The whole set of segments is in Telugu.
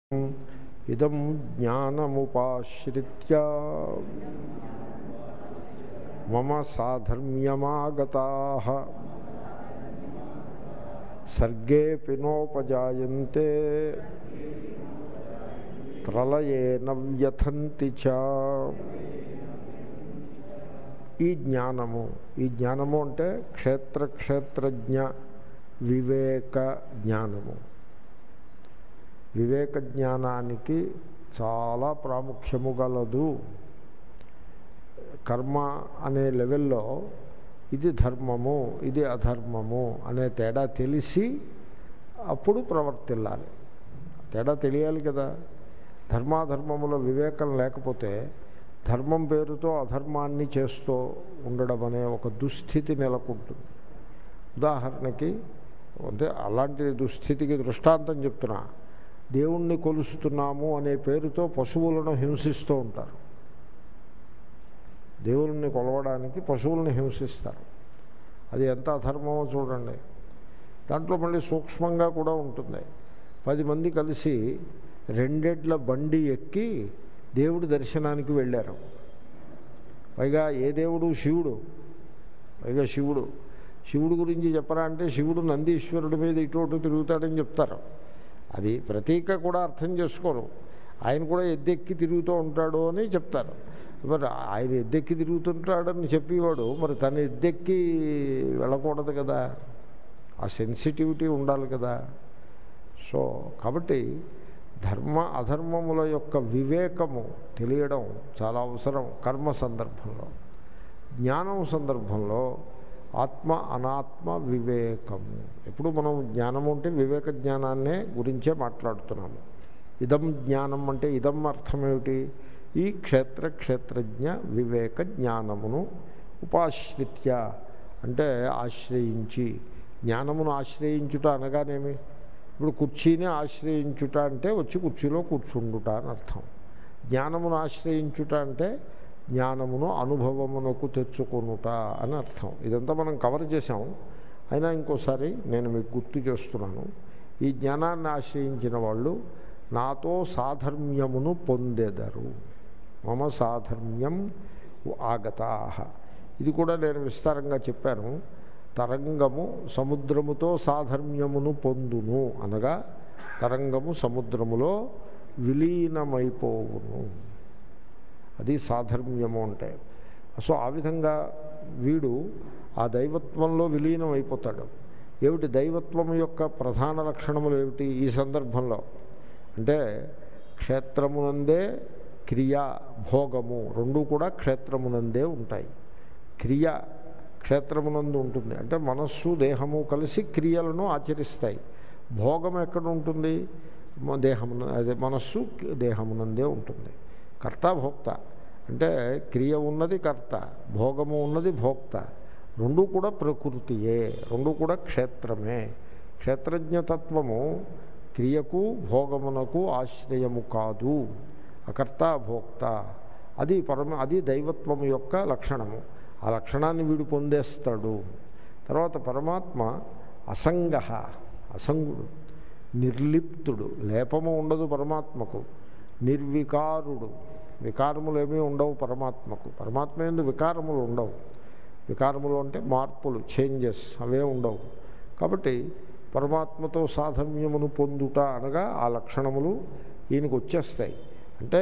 ఇదం జ్ఞానముపాశ్రిత్య మమ సాధర్మ్యమాగతా సర్గేపి నోపజాయంతే ప్రళయేన వ్యథంతి చ ఈ జ్ఞానము ఈ జ్ఞానము అంటే క్షేత్ర క్షేత్రజ్ఞ వివేక జ్ఞానము వివేక జ్ఞానానికి చాలా ప్రాముఖ్యము గలదు కర్మ అనే లెవెల్లో ఇది ధర్మము ఇది అధర్మము అనే తేడా తెలిసి అప్పుడు ప్రవర్తిల్లాలి తేడా తెలియాలి కదా ధర్మాధర్మముల వివేకం లేకపోతే ధర్మం పేరుతో అధర్మాన్ని చేస్తూ ఉండడం అనే ఒక దుస్థితి నెలకొంటుంది ఉదాహరణకి అంటే అలాంటి దుస్థితికి దృష్టాంతం చెప్తున్నా దేవుణ్ణి కొలుస్తున్నాము అనే పేరుతో పశువులను హింసిస్తూ ఉంటారు దేవుణ్ణి కొలవడానికి పశువులను హింసిస్తారు అది ఎంత అధర్మమో చూడండి దాంట్లో మళ్ళీ సూక్ష్మంగా కూడా ఉంటుంది పది మంది కలిసి రెండెడ్ల బండి ఎక్కి దేవుడి దర్శనానికి వెళ్ళారు పైగా ఏ దేవుడు శివుడు పైగా శివుడు శివుడు గురించి చెప్పరా అంటే శివుడు నందీశ్వరుడి మీద ఇటు అటు తిరుగుతాడని చెప్తారు అది ప్రతీక కూడా అర్థం చేసుకోరు ఆయన కూడా ఎద్దెక్కి తిరుగుతూ ఉంటాడు అని చెప్తారు మరి ఆయన ఎద్దెక్కి తిరుగుతుంటాడని చెప్పేవాడు మరి తన ఎద్దెక్కి వెళ్ళకూడదు కదా ఆ సెన్సిటివిటీ ఉండాలి కదా సో కాబట్టి ధర్మ అధర్మముల యొక్క వివేకము తెలియడం చాలా అవసరం కర్మ సందర్భంలో జ్ఞానం సందర్భంలో ఆత్మ అనాత్మ వివేకము ఎప్పుడు మనం జ్ఞానము అంటే వివేక జ్ఞానాన్నే గురించే మాట్లాడుతున్నాము ఇదం జ్ఞానం అంటే ఇదం అర్థమేమిటి ఈ క్షేత్ర క్షేత్రజ్ఞ వివేక జ్ఞానమును ఉపాశ్రిత్య అంటే ఆశ్రయించి జ్ఞానమును ఆశ్రయించుట అనగానేమి ఇప్పుడు కుర్చీని ఆశ్రయించుట అంటే వచ్చి కుర్చీలో కూర్చుండుట అని అర్థం జ్ఞానమును ఆశ్రయించుట అంటే జ్ఞానమును అనుభవమునకు తెచ్చుకొనుట అని అర్థం ఇదంతా మనం కవర్ చేసాం అయినా ఇంకోసారి నేను మీకు గుర్తు చేస్తున్నాను ఈ జ్ఞానాన్ని ఆశ్రయించిన వాళ్ళు నాతో సాధర్మ్యమును పొందెదరు మమ సాధర్మ్యం ఆగతా ఇది కూడా నేను విస్తారంగా చెప్పాను తరంగము సముద్రముతో సాధర్మ్యమును పొందును అనగా తరంగము సముద్రములో విలీనమైపోవును అది సాధర్మ్యము అంటే సో ఆ విధంగా వీడు ఆ దైవత్వంలో విలీనం అయిపోతాడు ఏమిటి దైవత్వం యొక్క ప్రధాన లక్షణములు ఏమిటి ఈ సందర్భంలో అంటే క్షేత్రమునందే క్రియ భోగము రెండు కూడా క్షేత్రమునందే ఉంటాయి క్రియ క్షేత్రమునందు ఉంటుంది అంటే మనస్సు దేహము కలిసి క్రియలను ఆచరిస్తాయి భోగం ఎక్కడ ఉంటుంది దేహమున అదే మనస్సు దేహమునందే ఉంటుంది కర్త భోక్త అంటే క్రియ ఉన్నది కర్త భోగము ఉన్నది భోక్త రెండు కూడా ప్రకృతియే రెండు కూడా క్షేత్రమే క్షేత్రజ్ఞతత్వము క్రియకు భోగమునకు ఆశ్రయము కాదు అకర్త భోక్త అది పరమ అది దైవత్వము యొక్క లక్షణము ఆ లక్షణాన్ని వీడు పొందేస్తాడు తర్వాత పరమాత్మ అసంగ అసంగుడు నిర్లిప్తుడు లేపము ఉండదు పరమాత్మకు నిర్వికారుడు వికారములు ఏమీ ఉండవు పరమాత్మకు పరమాత్మ ఎందు వికారములు ఉండవు వికారములు అంటే మార్పులు చేంజెస్ అవే ఉండవు కాబట్టి పరమాత్మతో సాధమ్యమును పొందుట అనగా ఆ లక్షణములు ఈయనకు వచ్చేస్తాయి అంటే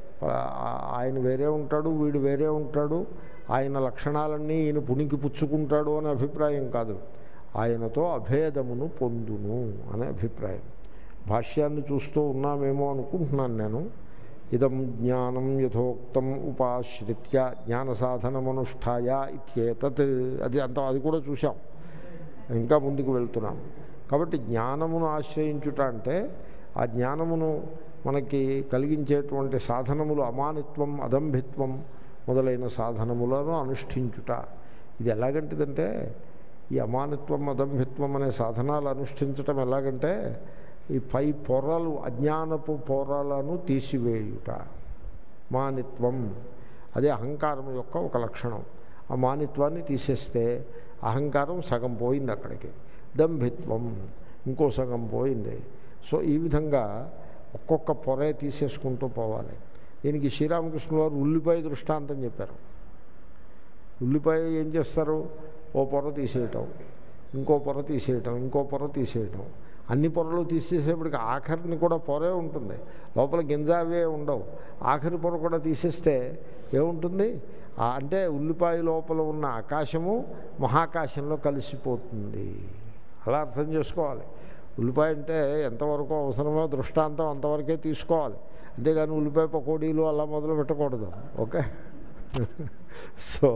ఆయన వేరే ఉంటాడు వీడు వేరే ఉంటాడు ఆయన లక్షణాలన్నీ ఈయన పుణికి పుచ్చుకుంటాడు అనే అభిప్రాయం కాదు ఆయనతో అభేదమును పొందును అనే అభిప్రాయం భాష్యాన్ని చూస్తూ ఉన్నామేమో అనుకుంటున్నాను నేను ఇదం జ్ఞానం యథోక్తం ఉపాశ్రిత్య జ్ఞాన సాధనమనుష్ఠాయ ఇత్యేతత్ అది అంత అది కూడా చూసాం ఇంకా ముందుకు వెళ్తున్నాం కాబట్టి జ్ఞానమును ఆశ్రయించుట అంటే ఆ జ్ఞానమును మనకి కలిగించేటువంటి సాధనములు అమానిత్వం అదంభిత్వం మొదలైన సాధనములను అనుష్ఠించుట ఇది ఎలాగంటిదంటే ఈ అమానిత్వం అదంభిత్వం అనే సాధనాలు అనుష్ఠించటం ఎలాగంటే ఈ పై పొరలు అజ్ఞానపు పొరలను తీసివేయుట మానిత్వం అదే అహంకారం యొక్క ఒక లక్షణం ఆ మానిత్వాన్ని తీసేస్తే అహంకారం సగం పోయింది అక్కడికి దంభిత్వం ఇంకో సగం పోయింది సో ఈ విధంగా ఒక్కొక్క పొరే తీసేసుకుంటూ పోవాలి దీనికి శ్రీరామకృష్ణుల వారు ఉల్లిపాయ దృష్టాంతం చెప్పారు ఉల్లిపాయ ఏం చేస్తారు ఓ పొర తీసేయటం ఇంకో పొర తీసేయటం ఇంకో పొర తీసేయటం అన్ని పొరలు తీసేసేపటికి ఆఖరిని కూడా పొరే ఉంటుంది లోపల గింజ అవే ఉండవు ఆఖరి పొర కూడా తీసేస్తే ఏముంటుంది ఆ అంటే ఉల్లిపాయ లోపల ఉన్న ఆకాశము మహాకాశంలో కలిసిపోతుంది అలా అర్థం చేసుకోవాలి ఉల్లిపాయ అంటే ఎంతవరకు అవసరమో దృష్టాంతం అంతవరకే తీసుకోవాలి అంతేగాని ఉల్లిపాయ పకోడీలు అలా మొదలు పెట్టకూడదు ఓకే సో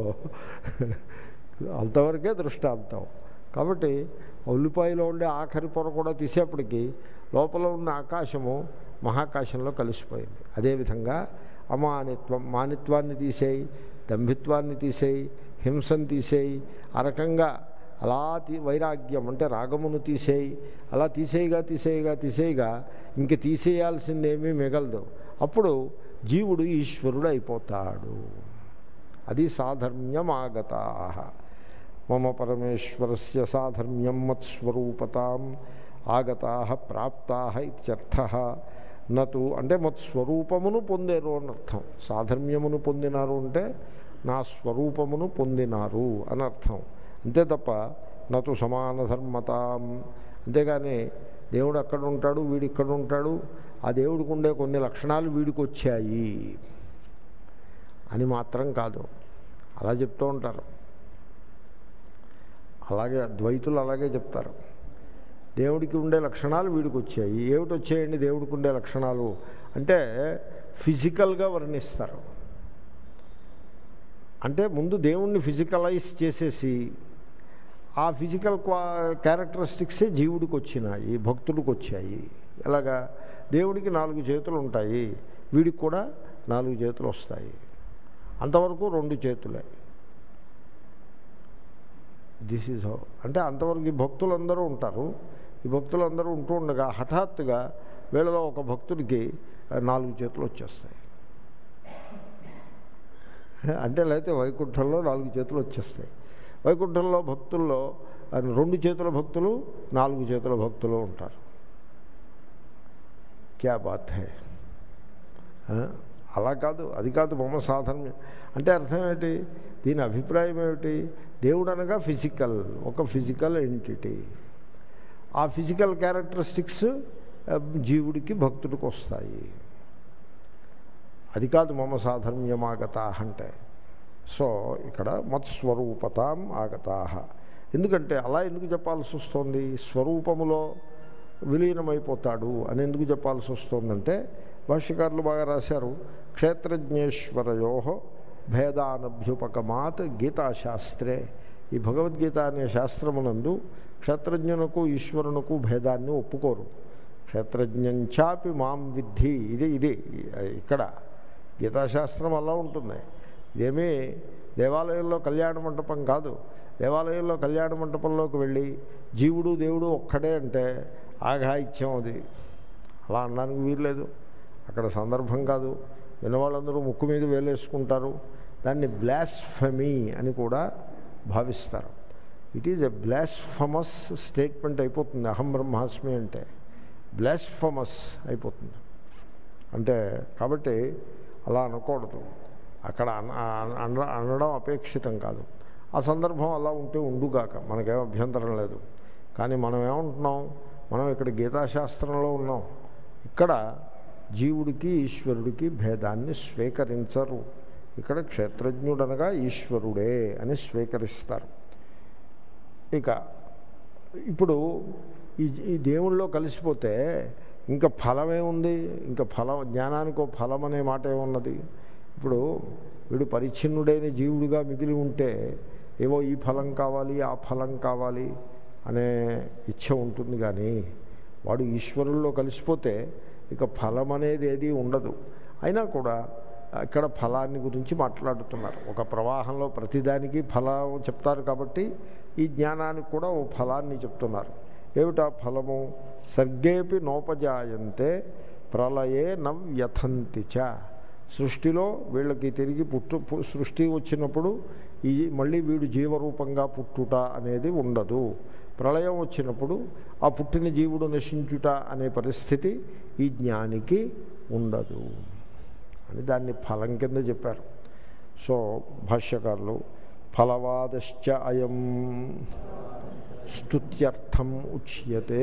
అంతవరకే దృష్టాంతం కాబట్టి ఉల్లిపాయలో ఉండే ఆఖరి పొర కూడా తీసేపటికి లోపల ఉన్న ఆకాశము మహాకాశంలో కలిసిపోయింది అదేవిధంగా అమానిత్వం మానిత్వాన్ని తీసేయి దంభిత్వాన్ని తీసేయి హింసను తీసేయి ఆ రకంగా అలా తీ వైరాగ్యం అంటే రాగమును తీసేయి అలా తీసేయగా తీసేయగా తీసేయగా ఇంక తీసేయాల్సిందేమీ మిగలదు అప్పుడు జీవుడు ఈశ్వరుడు అయిపోతాడు అది సాధర్మ్యమాగతా మమ పరమేశ్వరస్య సాధర్మ్యం మత్స్వరూపతాం ఆగతా ప్రాప్తా ఇత్యర్థ నటు అంటే మత్స్వరూపమును పొందారు అని అర్థం సాధర్మ్యమును పొందినారు అంటే నా స్వరూపమును పొందినారు అని అర్థం అంతే తప్ప నటు సమాన ధర్మతాం అంతేగాని దేవుడు అక్కడ ఉంటాడు వీడు ఇక్కడ ఉంటాడు ఆ దేవుడికి ఉండే కొన్ని లక్షణాలు వీడికి వచ్చాయి అని మాత్రం కాదు అలా చెప్తూ ఉంటారు అలాగే ద్వైతులు అలాగే చెప్తారు దేవుడికి ఉండే లక్షణాలు వీడికి వచ్చాయి ఏమిటి వచ్చాయండి దేవుడికి ఉండే లక్షణాలు అంటే ఫిజికల్గా వర్ణిస్తారు అంటే ముందు దేవుణ్ణి ఫిజికలైజ్ చేసేసి ఆ ఫిజికల్ క్వా క్యారెక్టరిస్టిక్సే జీవుడికి వచ్చినాయి భక్తుడికి వచ్చాయి ఎలాగా దేవుడికి నాలుగు చేతులు ఉంటాయి వీడికి కూడా నాలుగు చేతులు వస్తాయి అంతవరకు రెండు చేతులే దిస్ ఈజ్ హౌ అంటే అంతవరకు ఈ భక్తులందరూ ఉంటారు ఈ భక్తులందరూ ఉంటూ ఉండగా హఠాత్తుగా వీళ్ళలో ఒక భక్తుడికి నాలుగు చేతులు వచ్చేస్తాయి అంటే లేకపోతే వైకుంఠంలో నాలుగు చేతులు వచ్చేస్తాయి వైకుంఠంలో భక్తుల్లో రెండు చేతుల భక్తులు నాలుగు చేతుల భక్తులు ఉంటారు క్యా బాత్ హే అలా కాదు అది కాదు మమ సాధన అంటే అర్థం ఏమిటి దీని అభిప్రాయం ఏమిటి దేవుడు అనగా ఫిజికల్ ఒక ఫిజికల్ ఎంటిటీ ఆ ఫిజికల్ క్యారెక్టరిస్టిక్స్ జీవుడికి భక్తుడికి వస్తాయి అది కాదు మమ సాధర్మ్యమాగత అంటే సో ఇక్కడ మత్స్వరూపతాం ఆగతా ఎందుకంటే అలా ఎందుకు చెప్పాల్సి వస్తుంది స్వరూపములో విలీనమైపోతాడు అని ఎందుకు చెప్పాల్సి వస్తుందంటే భాష్యకారులు బాగా రాశారు క్షేత్రజ్ఞేశ్వరయో భేదానభ్యుపకమాత్ గీతాశాస్త్రే ఈ భగవద్గీత అనే శాస్త్రమునందు క్షేత్రజ్ఞునకు ఈశ్వరునకు భేదాన్ని ఒప్పుకోరు క్షేత్రజ్ఞంచాపి మాం విద్ధి ఇది ఇది ఇక్కడ గీతాశాస్త్రం అలా ఉంటుంది ఇదేమీ దేవాలయంలో కళ్యాణ మంటపం కాదు దేవాలయంలో కళ్యాణ మంటపంలోకి వెళ్ళి జీవుడు దేవుడు ఒక్కడే అంటే ఆఘాయిత్యం అది అలా అనడానికి వీల్లేదు అక్కడ సందర్భం కాదు వినవాళ్ళందరూ ముక్కు మీద వేలేసుకుంటారు దాన్ని బ్లాస్ఫమీ అని కూడా భావిస్తారు it is a blasphemous statement అయిపోతుంది అహం బ్రహ్మాస్మి అంటే బ్లాస్ఫమస్ అయిపోతుంది అంటే కాబట్టి అలా అనకూడదు అక్కడ అన అనడం అపేక్షితం కాదు ఆ సందర్భం అలా ఉంటే ఉండుగాక మనకేం అభ్యంతరం లేదు కానీ మనం ఏమంటున్నాం మనం ఇక్కడ గీతాశాస్త్రంలో ఉన్నాం ఇక్కడ జీవుడికి ఈశ్వరుడికి భేదాన్ని స్వీకరించరు ఇక్కడ క్షేత్రజ్ఞుడనగా ఈశ్వరుడే అని స్వీకరిస్తారు ఇక ఇప్పుడు ఈ ఈ దేవుళ్ళలో కలిసిపోతే ఇంకా ఫలమే ఉంది ఇంకా ఫలం జ్ఞానానికి ఫలం అనే మాట ఏమున్నది ఇప్పుడు వీడు పరిచ్ఛిన్నుడైన జీవుడిగా మిగిలి ఉంటే ఏవో ఈ ఫలం కావాలి ఆ ఫలం కావాలి అనే ఇచ్చ ఉంటుంది కానీ వాడు ఈశ్వరుల్లో కలిసిపోతే ఇక ఫలం అనేది ఏది ఉండదు అయినా కూడా ఇక్కడ ఫలాన్ని గురించి మాట్లాడుతున్నారు ఒక ప్రవాహంలో ప్రతిదానికి ఫలం చెప్తారు కాబట్టి ఈ జ్ఞానానికి కూడా ఓ ఫలాన్ని చెప్తున్నారు ఏమిటా ఫలము సర్గేపి నోపజాయంతే ప్రళయే నవ్యథంతి చ సృష్టిలో వీళ్ళకి తిరిగి పుట్టు సృష్టి వచ్చినప్పుడు ఈ మళ్ళీ వీడు జీవరూపంగా పుట్టుట అనేది ఉండదు ప్రళయం వచ్చినప్పుడు ఆ పుట్టిన జీవుడు నశించుట అనే పరిస్థితి ఈ జ్ఞానికి ఉండదు అని దాన్ని ఫలం కింద చెప్పారు సో భాష్యకారులు ఫలవాదశ్చ అయం స్తుత్యర్థం ఉచ్యతే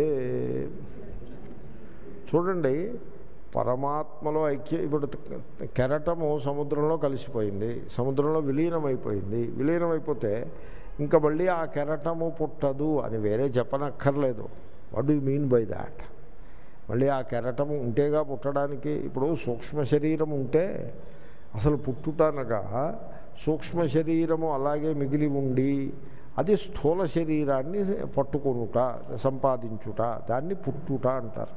చూడండి పరమాత్మలో ఐక్య ఇప్పుడు కెరటము సముద్రంలో కలిసిపోయింది సముద్రంలో విలీనమైపోయింది విలీనమైపోతే ఇంకా మళ్ళీ ఆ కెరటము పుట్టదు అని వేరే చెప్పనక్కర్లేదు what you mean by that మళ్ళీ ఆ కెరటము ఉంటేగా పుట్టడానికి ఇప్పుడు సూక్ష్మ శరీరం ఉంటే అసలు పుట్టుటనగా సూక్ష్మ శరీరము అలాగే మిగిలి ఉండి అది స్థూల శరీరాన్ని పట్టుకొనుట సంపాదించుట దాన్ని పుట్టుట అంటారు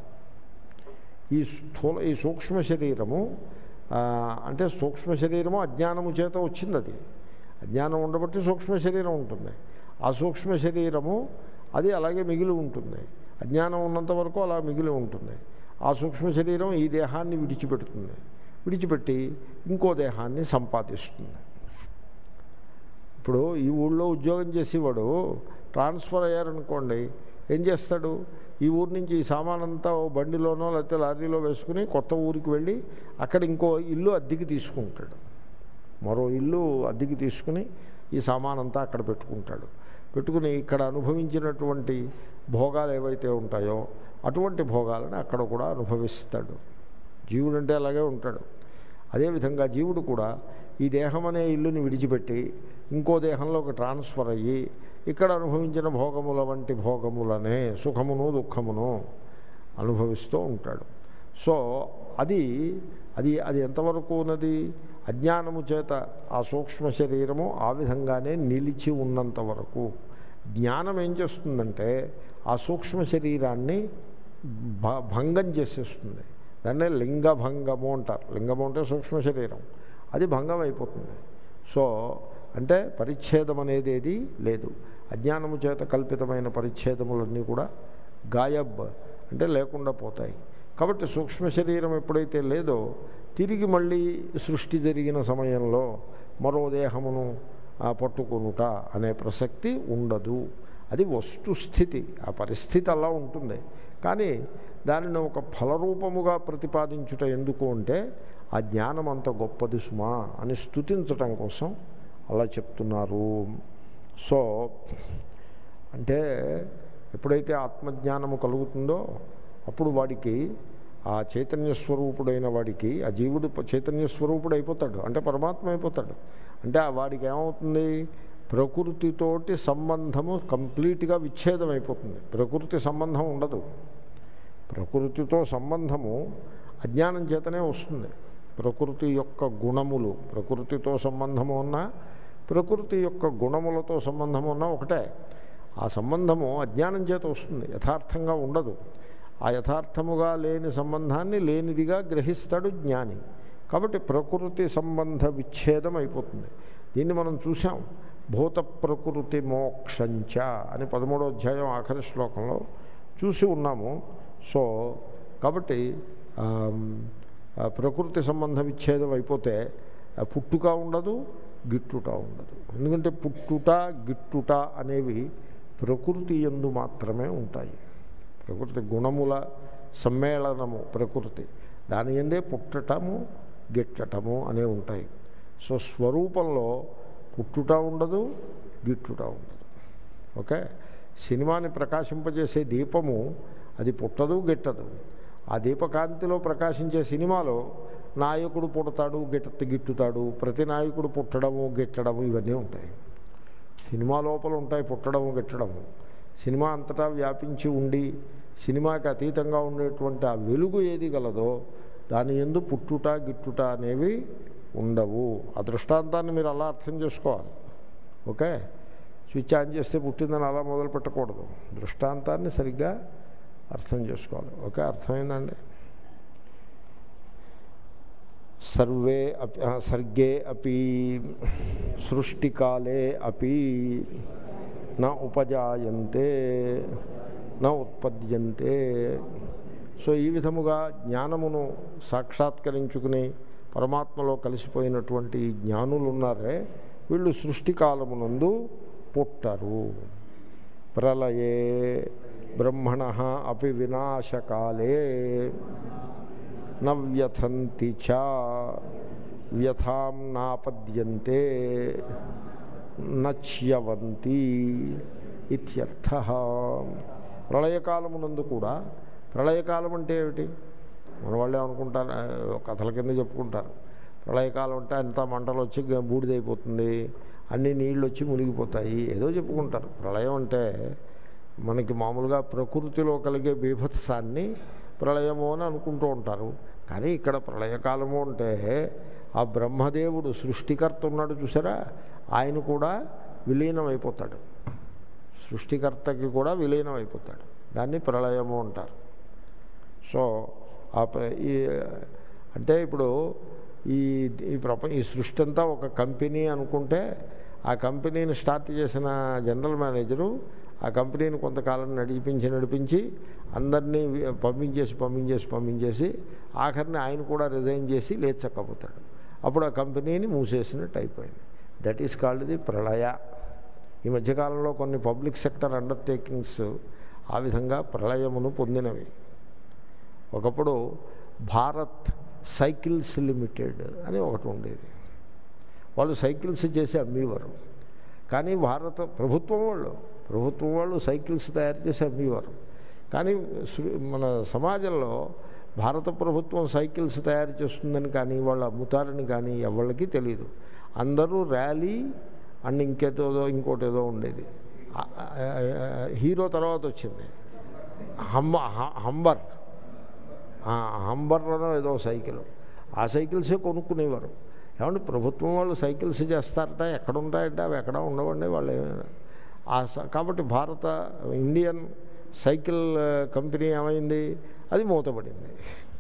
ఈ స్థూల ఈ సూక్ష్మ శరీరము ఆ, అంటే సూక్ష్మ శరీరము అజ్ఞానము చేత వచ్చింది అది అజ్ఞానం ఉండబట్టి సూక్ష్మ శరీరం ఉంటుంది ఆ సూక్ష్మ శరీరము అది అలాగే మిగిలి ఉంటుంది అజ్ఞానం ఉన్నంత వరకు అలా మిగిలి ఉంటుంది ఆ సూక్ష్మ శరీరం ఈ దేహాన్ని విడిచిపెడుతుంది విడిచిపెట్టి ఇంకో దేహాన్ని సంపాదిస్తుంది ఇప్పుడు ఈ ఊళ్ళో ఉద్యోగం చేసేవాడు ట్రాన్స్ఫర్ అయ్యారనుకోండి ఏం చేస్తాడు ఈ ఊరి నుంచి ఈ సామానంతా ఓ బండిలోనో లేకపోతే లారీలో వేసుకుని కొత్త ఊరికి వెళ్ళి అక్కడ ఇంకో ఇల్లు అద్దెకి తీసుకుంటాడు మరో ఇల్లు అద్దెకి తీసుకుని ఈ సామానంతా అక్కడ పెట్టుకుంటాడు పెట్టుకుని ఇక్కడ అనుభవించినటువంటి భోగాలు ఏవైతే ఉంటాయో అటువంటి భోగాలను అక్కడ కూడా అనుభవిస్తాడు జీవుడు అంటే అలాగే ఉంటాడు అదేవిధంగా జీవుడు కూడా ఈ దేహం అనే ఇల్లుని విడిచిపెట్టి ఇంకో దేహంలోకి ట్రాన్స్ఫర్ అయ్యి ఇక్కడ అనుభవించిన భోగముల వంటి భోగములనే సుఖమును దుఃఖమును అనుభవిస్తూ ఉంటాడు సో అది అది అది ఎంతవరకు ఉన్నది అజ్ఞానము చేత ఆ సూక్ష్మ శరీరము ఆ విధంగానే నిలిచి ఉన్నంత వరకు జ్ఞానం ఏం చేస్తుందంటే ఆ సూక్ష్మ శరీరాన్ని భ- భంగం చేసేస్తుంది దాన్నే లింగభంగము అంటారు లింగము అంటే సూక్ష్మ శరీరం అది భంగం అయిపోతుంది సో అంటే పరిచ్ఛేదం అనేది ఏది లేదు అజ్ఞానము చేత కల్పితమైన పరిచ్ఛేదములన్నీ కూడా గాయబ్ అంటే లేకుండా పోతాయి కాబట్టి సూక్ష్మ శరీరం ఎప్పుడైతే లేదో తిరిగి మళ్ళీ సృష్టి జరిగిన సమయంలో మరో దేహమును ఆ, పట్టుకొనుట అనే ప్రసక్తి ఉండదు అది వస్తుస్థితి ఆ పరిస్థితి అలా ఉంటుంది కానీ దానిని ఒక ఫలరూపముగా ప్రతిపాదించుట ఎందుకు అంటే ఆ జ్ఞానం అంత గొప్పది సుమా అని స్థుతించటం కోసం అలా చెప్తున్నారు సో అంటే ఎప్పుడైతే ఆత్మజ్ఞానము కలుగుతుందో అప్పుడు వాడికి ఆ చైతన్య స్వరూపుడైన వాడికి ఆ జీవుడు ప- చైతన్య స్వరూపుడు అయిపోతాడు అంటే పరమాత్మ అయిపోతాడు అంటే ఆ వాడికి ఏమవుతుంది ప్రకృతితోటి సంబంధము కంప్లీట్గా విచ్ఛేదం అయిపోతుంది ప్రకృతి సంబంధం ఉండదు ప్రకృతితో సంబంధము అజ్ఞానం చేతనే వస్తుంది ప్రకృతి యొక్క గుణములు ప్రకృతితో సంబంధము ఉన్న ప్రకృతి యొక్క గుణములతో సంబంధం ఉన్న ఒకటే ఆ సంబంధము అజ్ఞానం చేత వస్తుంది యథార్థంగా ఉండదు ఆ యథార్థముగా లేని సంబంధాన్ని లేనిదిగా గ్రహిస్తాడు జ్ఞాని కాబట్టి ప్రకృతి సంబంధ విచ్ఛేదం అయిపోతుంది దీన్ని మనం చూసాం భూత ప్రకృతి మోక్షంచ అని పదమూడో అధ్యాయం ఆఖరి శ్లోకంలో చూసి ఉన్నాము సో కాబట్టి ఆమ్, ఆ ప్రకృతి సంబంధ విచ్ఛేదం అయిపోతే ఆ పుట్టుక ఉండదు గిట్టుట ఉండదు ఎందుకంటే పుట్టుట గిట్టుట అనేవి ప్రకృతి ఎందు మాత్రమే ఉంటాయి ప్రకృతి గుణముల సమ్మేళనము ప్రకృతి దాని ఎందే పుట్టటము గిట్టటము అనే ఉంటాయి సో స్వరూపంలో పుట్టుట ఉండదు గిట్టుట ఉండదు ఓకే సినిమాని ప్రకాశింపజేసే దీపము అది పుట్టదు గిట్టదు ఆ దీపకాంతిలో ప్రకాశించే సినిమాలో నాయకుడు పుడతాడు గిట్ట గిట్టుతాడు ప్రతి నాయకుడు పుట్టడము గిట్టడము ఇవన్నీ ఉంటాయి సినిమా లోపల ఉంటాయి పుట్టడము గిట్టడము సినిమా అంతటా వ్యాపించి ఉండి సినిమాకి అతీతంగా ఉండేటువంటి ఆ వెలుగు ఏది గలదో దాని ఎందు పుట్టుట గిట్టుట అనేవి ఉండవు ఆ దృష్టాంతాన్ని మీరు అలా అర్థం చేసుకోవాలి ఓకే స్విచ్ ఆన్ చేస్తే పుట్టిందని అలా మొదలు పెట్టకూడదు దృష్టాంతాన్ని సరిగ్గా అర్థం చేసుకోవాలి ఓకే అర్థమైందండి సర్వే అపి ఆ, సర్గే అపి సృష్టికాలే అపి నా ఉపజాయంతే నా ఉత్పద్యంతే సో ఈ విధముగా జ్ఞానమును సాక్షాత్కరించుకుని పరమాత్మలో కలిసిపోయినటువంటి ఈ జ్ఞానులు ఉన్నారే వీళ్ళు సృష్టి కాలమునందు పుట్టరు ప్రళయే బ్రహ్మణ అపి వినాశకాలే నవ్యథంతి చ వ్యథాం నాపద్యంతే నచ్యవంతి ఇత్యర్థ ప్రళయకాలమునందు కూడా ప్రళయకాలం అంటే ఏమిటి మన వాళ్ళే అనుకుంటారు ఆ, కథల కింద చెప్పుకుంటారు ప్రళయకాలం అంటే అంతా మంటలు వచ్చి గ- బూడిదైపోతుంది అన్ని నీళ్ళు వచ్చి మునిగిపోతాయి ఏదో చెప్పుకుంటారు ప్రళయం అంటే మనకి మామూలుగా ప్రకృతిలో కలిగే బీభత్సాన్ని ప్రళయము అని అనుకుంటూ ఉంటారు కానీ ఇక్కడ ప్రళయకాలము అంటే ఆ బ్రహ్మదేవుడు సృష్టికర్త ఉన్నాడు చూసారా ఆయన కూడా విలీనం అయిపోతాడు సృష్టికర్తకి కూడా విలీనం అయిపోతాడు దాన్ని ప్రళయము అంటారు సో ఆ ప్ర- ఈ అంటే ఇప్పుడు ఈ ఈ ప్రప ఈ సృష్టి అంతా ఒక కంపెనీ అనుకుంటే ఆ కంపెనీని స్టార్ట్ చేసిన జనరల్ మేనేజరు ఆ కంపెనీని కొంతకాలం నడిపించి నడిపించి అందరినీ వి- పంపించేసి పంపించేసి పంపించేసి ఆఖరిని ఆయన కూడా రిజైన్ చేసి లేచక్కపోతాడు అప్పుడు ఆ కంపెనీని మూసేసినట్టు అయిపోయింది దట్ ఈస్ కాల్డ్ ది ప్రళయ ఈ మధ్యకాలంలో కొన్ని పబ్లిక్ సెక్టర్ అండర్టేకింగ్స్ ఆ విధంగా ప్రళయమును పొందినవి ఒకప్పుడు భారత్ సైకిల్స్ లిమిటెడ్ అని ఒకటి ఉండేది వాళ్ళు సైకిల్స్ చేసి అమ్మేవారు కానీ భారత ప్రభుత్వం వాళ్ళు ప్రభుత్వం వాళ్ళు సైకిల్స్ తయారు చేసి అమ్మేవారు కానీ సు- మన సమాజంలో భారత ప్రభుత్వం సైకిల్స్ తయారు చేస్తుందని కానీ వాళ్ళు అమ్ముతారని కానీ ఎవరికి తెలియదు అందరూ ర్యాలీ అండ్ ఇంకేటోదో ఇంకోటేదో ఉండేది ఆ- ఆ- ఆ- హీరో తర్వాత వచ్చింది హమ్మ హ- హంబర్ ఆ హంబర్లో ఏదో సైకిల్ ఆ సైకిల్సే కొనుక్కునేవారు ఏమంటే ప్రభుత్వం వాళ్ళు సైకిల్స్ చేస్తారట ఎక్కడ ఉంటాయంటే అవి ఎక్కడ ఉండవండి వాళ్ళు ఏమైనా ఆ స- కాబట్టి భారత ఇండియన్ సైకిల్ ఆ, కంపెనీ ఏమైంది అది మూతపడింది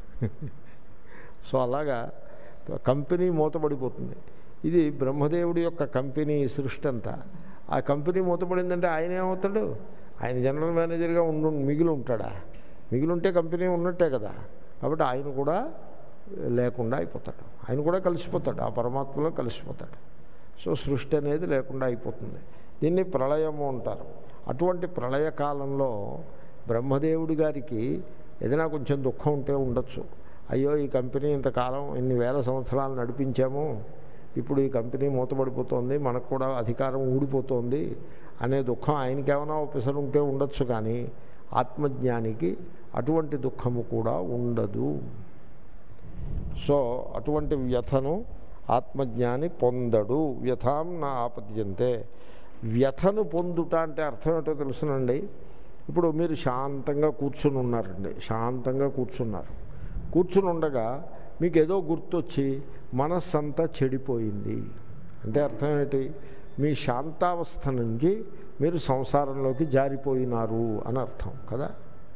సో అలాగా కంపెనీ మూతపడిపోతుంది ఇది బ్రహ్మదేవుడి యొక్క కంపెనీ సృష్టి అంతా ఆ కంపెనీ మూతపడిందంటే ఆయన ఏమవుతాడు ఆయన జనరల్ మేనేజర్గా ఉండు మిగిలి ఉంటాడా మిగిలి ఉంటే కంపెనీ ఉన్నట్టే కదా కాబట్టి ఆయన కూడా లేకుండా అయిపోతాడు ఆయన కూడా కలిసిపోతాడు ఆ పరమాత్మలో కలిసిపోతాడు సో సృష్టి అనేది లేకుండా అయిపోతుంది దీన్ని ప్రళయము అంటారు అటువంటి ప్రళయ కాలంలో బ్రహ్మదేవుడి గారికి ఏదైనా కొంచెం దుఃఖం ఉంటే ఉండొచ్చు అయ్యో ఈ కంపెనీ ఇంతకాలం ఇన్ని వేల సంవత్సరాలు నడిపించాము ఇప్పుడు ఈ కంపెనీ మూతపడిపోతుంది మనకు కూడా అధికారం ఊడిపోతుంది అనే దుఃఖం ఆయనకి ఏమైనా ఒప్పిసరు ఉంటే ఉండొచ్చు కానీ ఆత్మజ్ఞానికి అటువంటి దుఃఖము కూడా ఉండదు సో అటువంటి వ్యథను ఆత్మజ్ఞాని పొందడు వ్యథాం నా ఆపద్యంతే వ్యథను పొందుట అంటే అర్థం ఏంటో తెలుసునండి ఇప్పుడు మీరు శాంతంగా కూర్చుని ఉన్నారండి శాంతంగా కూర్చున్నారు కూర్చుని ఉండగా మీకు ఏదో గుర్తొచ్చి మనస్సంతా చెడిపోయింది అంటే అర్థం ఏంటి మీ శాంతావస్థ నుంచి మీరు సంసారంలోకి జారిపోయినారు అని అర్థం కదా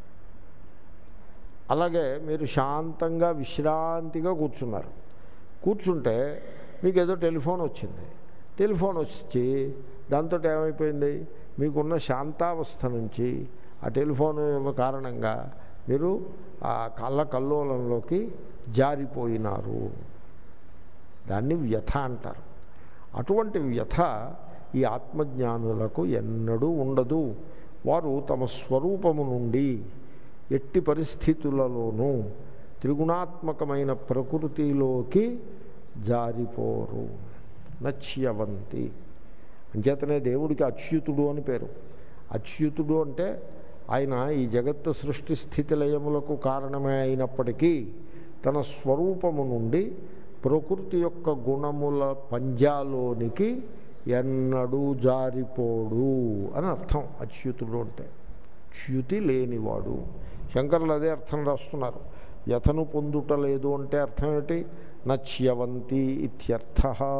అలాగే మీరు శాంతంగా విశ్రాంతిగా కూర్చున్నారు కూర్చుంటే మీకు ఏదో టెలిఫోన్ వచ్చింది టెలిఫోన్ వచ్చి దాంతో ఏమైపోయింది మీకున్న శాంతావస్థ నుంచి ఆ టెలిఫోన్ కారణంగా మీరు ఆ కళ్ళ కల్లోలంలోకి జారిపోయినారు దాన్ని వ్యథ అంటారు అటువంటి వ్యథ ఈ ఆత్మజ్ఞానులకు ఎన్నడూ ఉండదు వారు తమ స్వరూపము నుండి ఎట్టి పరిస్థితులలోనూ త్రిగుణాత్మకమైన ప్రకృతిలోకి జారిపోరు నచ్యవంతి అంచేతనే దేవుడికి అచ్యుతుడు అని పేరు అచ్యుతుడు అంటే ఆయన ఈ జగత్తు సృష్టి స్థితి లయములకు కారణమే అయినప్పటికీ తన స్వరూపము నుండి ప్రకృతి యొక్క గుణముల పంజాలోనికి ఎన్నడూ జారిపోడు అని అర్థం అచ్యుతుడు అంటే చ్యుతి లేనివాడు శంకరులు అదే అర్థం రాస్తున్నారు యథను పొందుటలేదు అంటే అర్థం ఏంటి నచ్యవంతి ఇత్యర్థ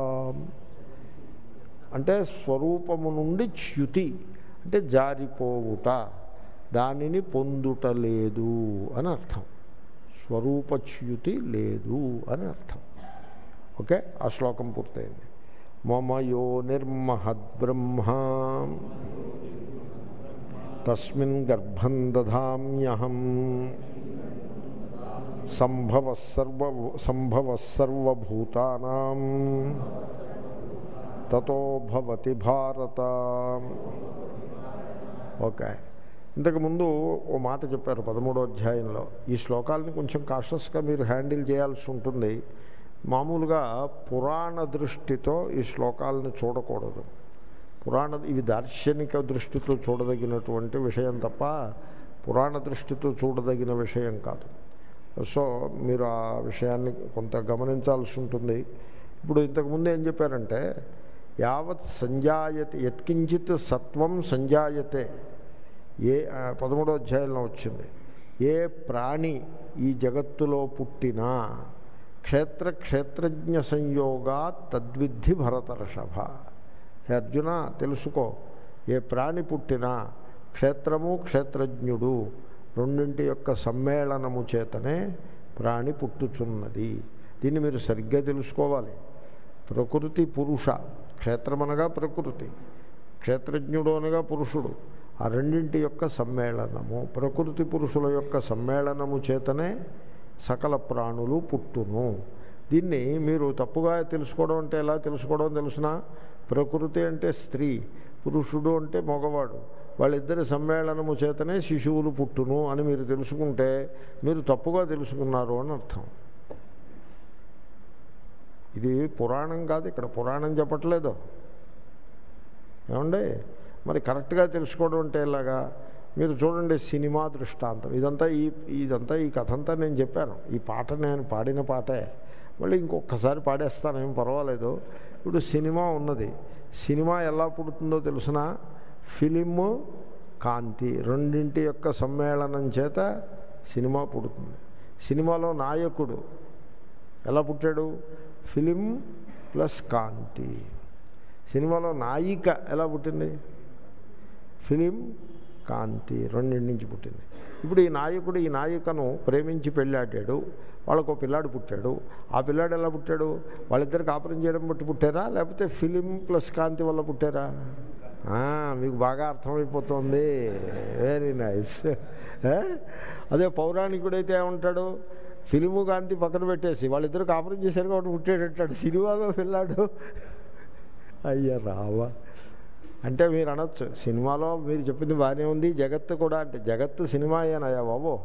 అంటే స్వరూపము నుండి చ్యుతి అంటే జారిపోవుట దానిని పొందుటలేదు అని అర్థం స్వరూపచ్యుతి లేదు అని అర్థం ఓకే ఆ శ్లోకం పూర్తయింది మమ యో నిర్మహద్బ్రహ్మ తస్మిన్ గర్భం దధామ్యహం సంభవ సర్వ సంభవ సర్వభూతానాం తతో భవతి భారత ఓకే ఇంతకుముందు ఓ మాట చెప్పారు పదమూడో అధ్యాయంలో ఈ శ్లోకాలని కొంచెం కాషస్గా మీరు హ్యాండిల్ చేయాల్సి ఉంటుంది మామూలుగా పురాణ దృష్టితో ఈ శ్లోకాలను చూడకూడదు పురాణ ఇవి దార్శనిక దృష్టితో చూడదగినటువంటి విషయం తప్ప పురాణ దృష్టితో చూడదగిన విషయం కాదు సో మీరు ఆ విషయాన్ని కొంత గమనించాల్సి ఉంటుంది ఇప్పుడు ఇంతకుముందు ఏం చెప్పారంటే యావత్ సంజాయతే యత్కించిత్ సత్వం సంజాయతే ఏ ఆ, పదమూడో అధ్యాయంలో వచ్చింది ఏ ప్రాణి ఈ జగత్తులో పుట్టినా క్షేత్ర క్షేత్రజ్ఞ సంయోగా తద్విద్ధి భరతర్షభ హే అర్జున తెలుసుకో ఏ ప్రాణి పుట్టినా క్షేత్రము క్షేత్రజ్ఞుడు రెండింటి యొక్క సమ్మేళనము చేతనే ప్రాణి పుట్టుచున్నది దీన్ని మీరు సరిగ్గా తెలుసుకోవాలి ప్రకృతి పురుష క్షేత్రమనగా ప్రకృతి క్షేత్రజ్ఞుడు అనగా పురుషుడు ఆ రెండింటి యొక్క సమ్మేళనము ప్రకృతి పురుషుల యొక్క సమ్మేళనము చేతనే సకల ప్రాణులు పుట్టును దీన్ని మీరు తప్పుగా తెలుసుకోవడం అంటే ఎలా తెలుసుకోవడం తెలుసిన ప్రకృతి అంటే స్త్రీ పురుషుడు అంటే మగవాడు వాళ్ళిద్దరి సమ్మేళనము చేతనే శిశువులు పుట్టును అని మీరు తెలుసుకుంటే మీరు తప్పుగా తెలుసుకున్నారు అని అర్థం ఇది పురాణం కాదు ఇక్కడ పురాణం చెప్పట్లేదు ఏమండి మరి కరెక్ట్గా తెలుసుకోవడం అంటే ఎలాగా మీరు చూడండి సినిమా దృష్టాంతం ఇదంతా ఈ ఇదంతా ఈ కథ అంతా నేను చెప్పాను ఈ పాట నేను పాడిన పాటే మళ్ళీ ఇంకొకసారి పాడేస్తాను ఏం పర్వాలేదు ఇప్పుడు సినిమా ఉన్నది సినిమా ఎలా పుడుతుందో తెలిసిన ఫిలిము కాంతి రెండింటి యొక్క సమ్మేళనం చేత సినిమా పుడుతుంది సినిమాలో నాయకుడు ఎలా పుట్టాడు ఫిలిం ప్లస్ కాంతి సినిమాలో నాయిక ఎలా పుట్టింది ఫిలిం కాంతి రెండింటి నుంచి పుట్టింది ఇప్పుడు ఈ నాయకుడు ఈ నాయికను ప్రేమించి పెళ్ళాడాడు వాళ్ళకు ఒక పిల్లాడు పుట్టాడు ఆ పిల్లాడు ఎలా పుట్టాడు వాళ్ళిద్దరికి ఆపరేట్ చేయడం బట్టి పుట్టారా లేకపోతే ఫిలిం ప్లస్ కాంతి వల్ల పుట్టారా ఆ, మీకు బాగా అర్థమైపోతుంది వెరీ నైస్ అదే పౌరాణికుడైతే ఏమంటాడు ఫిలిము కాంతి పక్కన పెట్టేసి వాళ్ళిద్దరు కాపురం చేశారు కాబట్టి పుట్టాడంటాడు సినిమాలో పిల్లాడు అయ్యా రావా అంటే మీరు అనొచ్చు సినిమాలో మీరు చెప్పింది బాగానే ఉంది జగత్తు కూడా అంటే జగత్తు సినిమాయేనయ్యా బాబు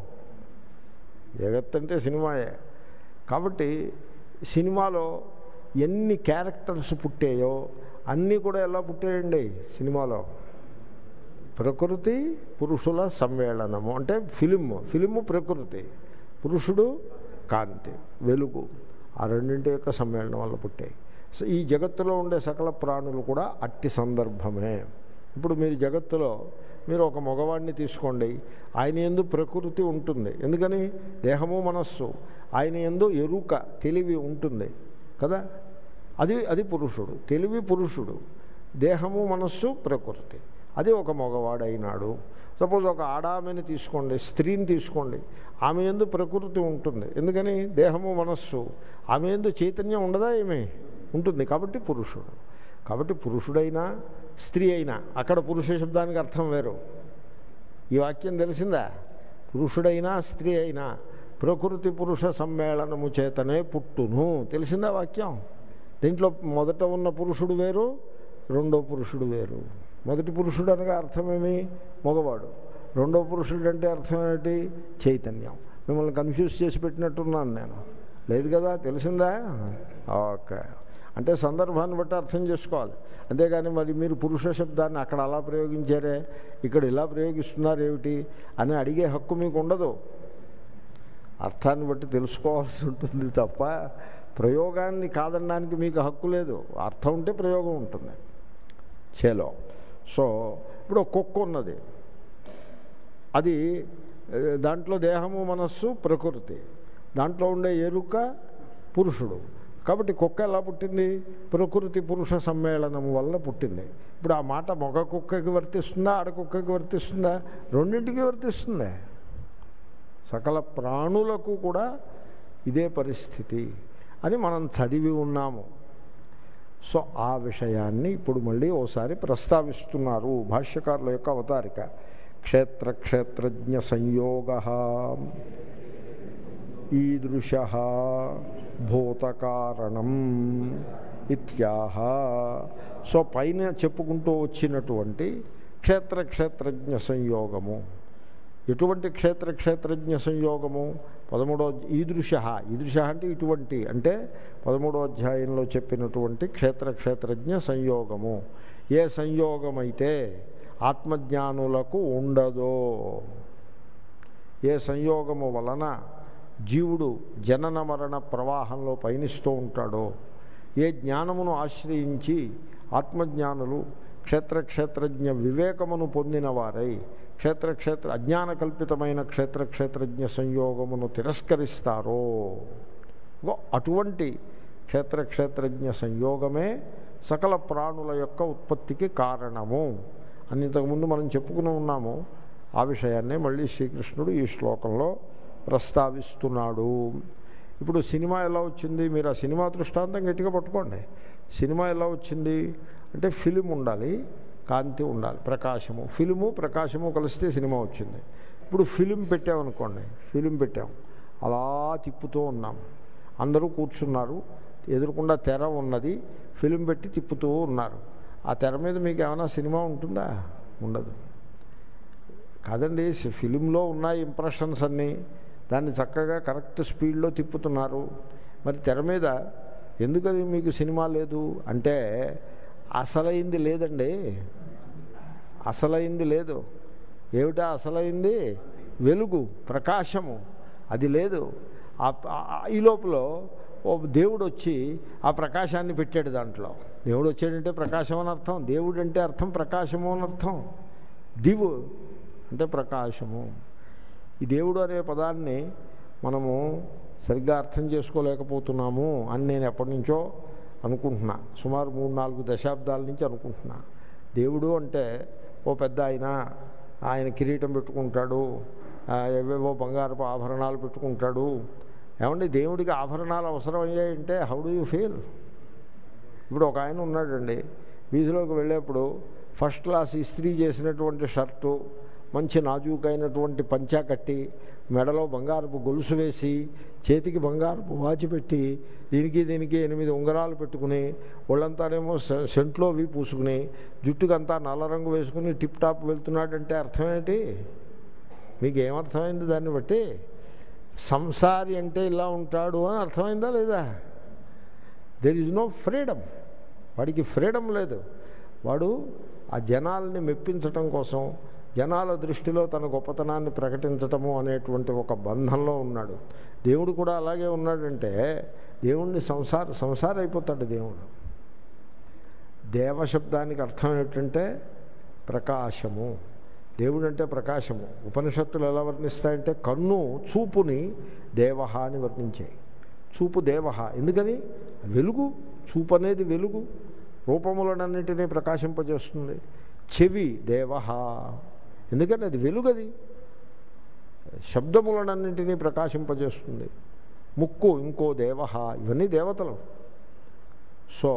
జగత్ అంటే సినిమాయే కాబట్టి సినిమాలో ఎన్ని క్యారెక్టర్స్ పుట్టాయో అన్నీ కూడా ఎలా పుట్టాయండి సినిమాలో ప్రకృతి పురుషుల సమ్మేళనము అంటే ఫిలిము ఫిలిము ప్రకృతి పురుషుడు కాంతి వెలుగు ఆ రెండింటి యొక్క సమ్మేళనం వల్ల పుట్టాయి సో ఈ జగత్తులో ఉండే సకల ప్రాణులు కూడా అట్టి సందర్భమే ఇప్పుడు మీరు జగత్తులో మీరు ఒక మగవాడిని తీసుకోండి ఆయన ఎందు ప్రకృతి ఉంటుంది ఎందుకని దేహము మనస్సు ఆయన ఎందు ఎరుక తెలివి ఉంటుంది కదా అది అది పురుషుడు తెలివి పురుషుడు దేహము మనస్సు ప్రకృతి అది ఒక మగవాడు అయినాడు సపోజ్ ఒక ఆడామెని తీసుకోండి స్త్రీని తీసుకోండి ఆమె ఎందు ప్రకృతి ఉంటుంది ఎందుకని దేహము మనస్సు ఆమె ఎందు చైతన్యం ఉండదా ఏమి ఉంటుంది కాబట్టి పురుషుడు కాబట్టి పురుషుడైనా స్త్రీ అయినా అక్కడ పురుష శబ్దానికి అర్థం వేరు ఈ వాక్యం తెలిసిందా పురుషుడైనా స్త్రీ అయినా ప్రకృతి పురుష సమ్మేళనము చేతనే పుట్టును తెలిసిందా వాక్యం దీంట్లో మొదట ఉన్న పురుషుడు వేరు రెండో పురుషుడు వేరు మొదటి పురుషుడు అనగా అర్థమేమి మగవాడు రెండో పురుషుడు అంటే అర్థం ఏమిటి చైతన్యం మిమ్మల్ని కన్ఫ్యూజ్ చేసి పెట్టినట్టున్నాను నేను లేదు కదా తెలిసిందా ఓకే అంటే సందర్భాన్ని బట్టి అర్థం చేసుకోవాలి అంతేగాని మరి మీరు పురుష శబ్దాన్ని అక్కడ అలా ప్రయోగించారే ఇక్కడ ఇలా ప్రయోగిస్తున్నారు ఏమిటి అని అడిగే హక్కు మీకు ఉండదు అర్థాన్ని బట్టి తెలుసుకోవాల్సి ఉంటుంది తప్ప ప్రయోగాన్ని కాదనడానికి మీకు హక్కు లేదు అర్థం ఉంటే ప్రయోగం ఉంటుంది చేలో సో ఇప్పుడు ఒక కుక్క ఉన్నది అది ఏ, దాంట్లో దేహము మనస్సు ప్రకృతి దాంట్లో ఉండే ఎరుక పురుషుడు కాబట్టి కుక్క ఎలా పుట్టింది ప్రకృతి పురుష సమ్మేళనము వల్ల పుట్టింది ఇప్పుడు ఆ మాట మగ కుక్కకి వర్తిస్తుందా ఆడ కుక్కకి వర్తిస్తుందా రెండింటికి వర్తిస్తుంది సకల ప్రాణులకు కూడా ఇదే పరిస్థితి అని మనం చదివి ఉన్నాము సో ఆ విషయాన్ని ఇప్పుడు మళ్ళీ ఓసారి ప్రస్తావిస్తున్నారు భాష్యకారుల యొక్క అవతారిక క్షేత్ర క్షేత్రజ్ఞ సంయోగ ఈదృశ భూతకారణం ఇత్యాహ సో పైన చెప్పుకుంటూ వచ్చినటువంటి క్షేత్ర క్షేత్రజ్ఞ సంయోగము ఎటువంటి క్షేత్ర క్షేత్రజ్ఞ సంయోగము పదమూడో ఈదృశ ఈదృశ అంటే ఇటువంటి అంటే పదమూడో అధ్యాయంలో చెప్పినటువంటి క్షేత్ర క్షేత్రజ్ఞ సంయోగము ఏ సంయోగమైతే ఆత్మజ్ఞానులకు ఉండదో ఏ సంయోగము వలన జీవుడు జనన మరణ ప్రవాహంలో పయనిస్తూ ఉంటాడో ఏ జ్ఞానమును ఆశ్రయించి ఆత్మజ్ఞానులు క్షేత్ర క్షేత్రజ్ఞ వివేకమును పొందిన వారై క్షేత్ర క్షేత్ర అజ్ఞాన కల్పితమైన క్షేత్ర క్షేత్రజ్ఞ సంయోగమును తిరస్కరిస్తారో గో అటువంటి క్షేత్ర క్షేత్రజ్ఞ సంయోగమే సకల ప్రాణుల యొక్క ఉత్పత్తికి కారణము అని ఇంతకుముందు మనం చెప్పుకుని ఉన్నాము ఆ విషయాన్నే మళ్ళీ శ్రీకృష్ణుడు ఈ శ్లోకంలో ప్రస్తావిస్తున్నాడు ఇప్పుడు సినిమా ఎలా వచ్చింది మీరు ఆ సినిమా దృష్టాంతం గట్టిగా పట్టుకోండి సినిమా ఎలా వచ్చింది అంటే ఫిలిం ఉండాలి కాంతి ఉండాలి ప్రకాశము ఫిలిము ప్రకాశము కలిస్తే సినిమా వచ్చింది ఇప్పుడు ఫిలిం పెట్టామనుకోండి ఫిలిం పెట్టాం అలా తిప్పుతూ ఉన్నాం అందరూ కూర్చున్నారు ఎదురుకుండా తెర ఉన్నది ఫిలిం పెట్టి తిప్పుతూ ఉన్నారు ఆ తెర మీద మీకు ఏమైనా సినిమా ఉంటుందా ఉండదు కాదండి ఫిలింలో ఉన్నాయి ఇంప్రెషన్స్ అన్నీ దాన్ని చక్కగా కరెక్ట్ స్పీడ్లో తిప్పుతున్నారు మరి తెర మీద ఎందుకది మీకు సినిమా లేదు అంటే అసలైంది లేదండి అసలైంది లేదు ఏమిటా అసలైంది వెలుగు ప్రకాశము అది లేదు ఈ లోపల ఓ దేవుడు వచ్చి ఆ ప్రకాశాన్ని పెట్టాడు దాంట్లో దేవుడు వచ్చాడంటే ప్రకాశం అని అర్థం దేవుడు అంటే అర్థం ప్రకాశము అని అర్థం దివు అంటే ప్రకాశము ఈ దేవుడు అనే పదాన్ని మనము సరిగ్గా అర్థం చేసుకోలేకపోతున్నాము అని నేను ఎప్పటి నుంచో అనుకుంటున్నా సుమారు మూడు నాలుగు దశాబ్దాల నుంచి అనుకుంటున్నా దేవుడు అంటే ఓ పెద్ద ఆయన ఆయన కిరీటం పెట్టుకుంటాడు ఏవేవో బంగారపు ఆభరణాలు పెట్టుకుంటాడు ఏమండి దేవుడికి ఆభరణాలు అవసరం అయ్యాయంటే హౌ డూ యూ ఫీల్ ఇప్పుడు ఒక ఆయన ఉన్నాడండి వీధిలోకి వెళ్ళేప్పుడు ఫస్ట్ క్లాస్ ఇస్త్రీ చేసినటువంటి షర్టు మంచి నాజూకైనటువంటి పంచా కట్టి మెడలో బంగారపు గొలుసు వేసి చేతికి బంగారపు వాచి పెట్టి దీనికి దీనికి ఎనిమిది ఉంగరాలు పెట్టుకుని ఒళ్ళంతానేమో సెంట్లో అవి పూసుకుని జుట్టుకంతా నల్ల రంగు వేసుకుని టిప్ టాప్ వెళ్తున్నాడంటే అర్థం ఏంటి మీకు ఏమర్థమైంది దాన్ని బట్టి సంసారి అంటే ఇలా ఉంటాడు అని అర్థమైందా లేదా దెర్ ఈజ్ నో ఫ్రీడమ్ వాడికి ఫ్రీడమ్ లేదు వాడు ఆ జనాల్ని మెప్పించటం కోసం జనాల దృష్టిలో తన గొప్పతనాన్ని ప్రకటించటము అనేటువంటి ఒక బంధంలో ఉన్నాడు దేవుడు కూడా అలాగే ఉన్నాడంటే దేవుణ్ణి సంసార సంసార అయిపోతాడు దేవుడు దేవశబ్దానికి అర్థం ఏంటంటే ప్రకాశము దేవుడు అంటే ప్రకాశము ఉపనిషత్తులు ఎలా వర్ణిస్తాయంటే కన్ను చూపుని దేవహ అని వర్ణించాయి చూపు దేవహ ఎందుకని వెలుగు చూపు అనేది వెలుగు రూపములనన్నింటినీ ప్రకాశింపజేస్తుంది చెవి దేవహ ఎందుకని అది వెలుగది శబ్దములనన్నింటినీ ప్రకాశింపజేస్తుంది ముక్కు ఇంకో దేవహ ఇవన్నీ దేవతలు సో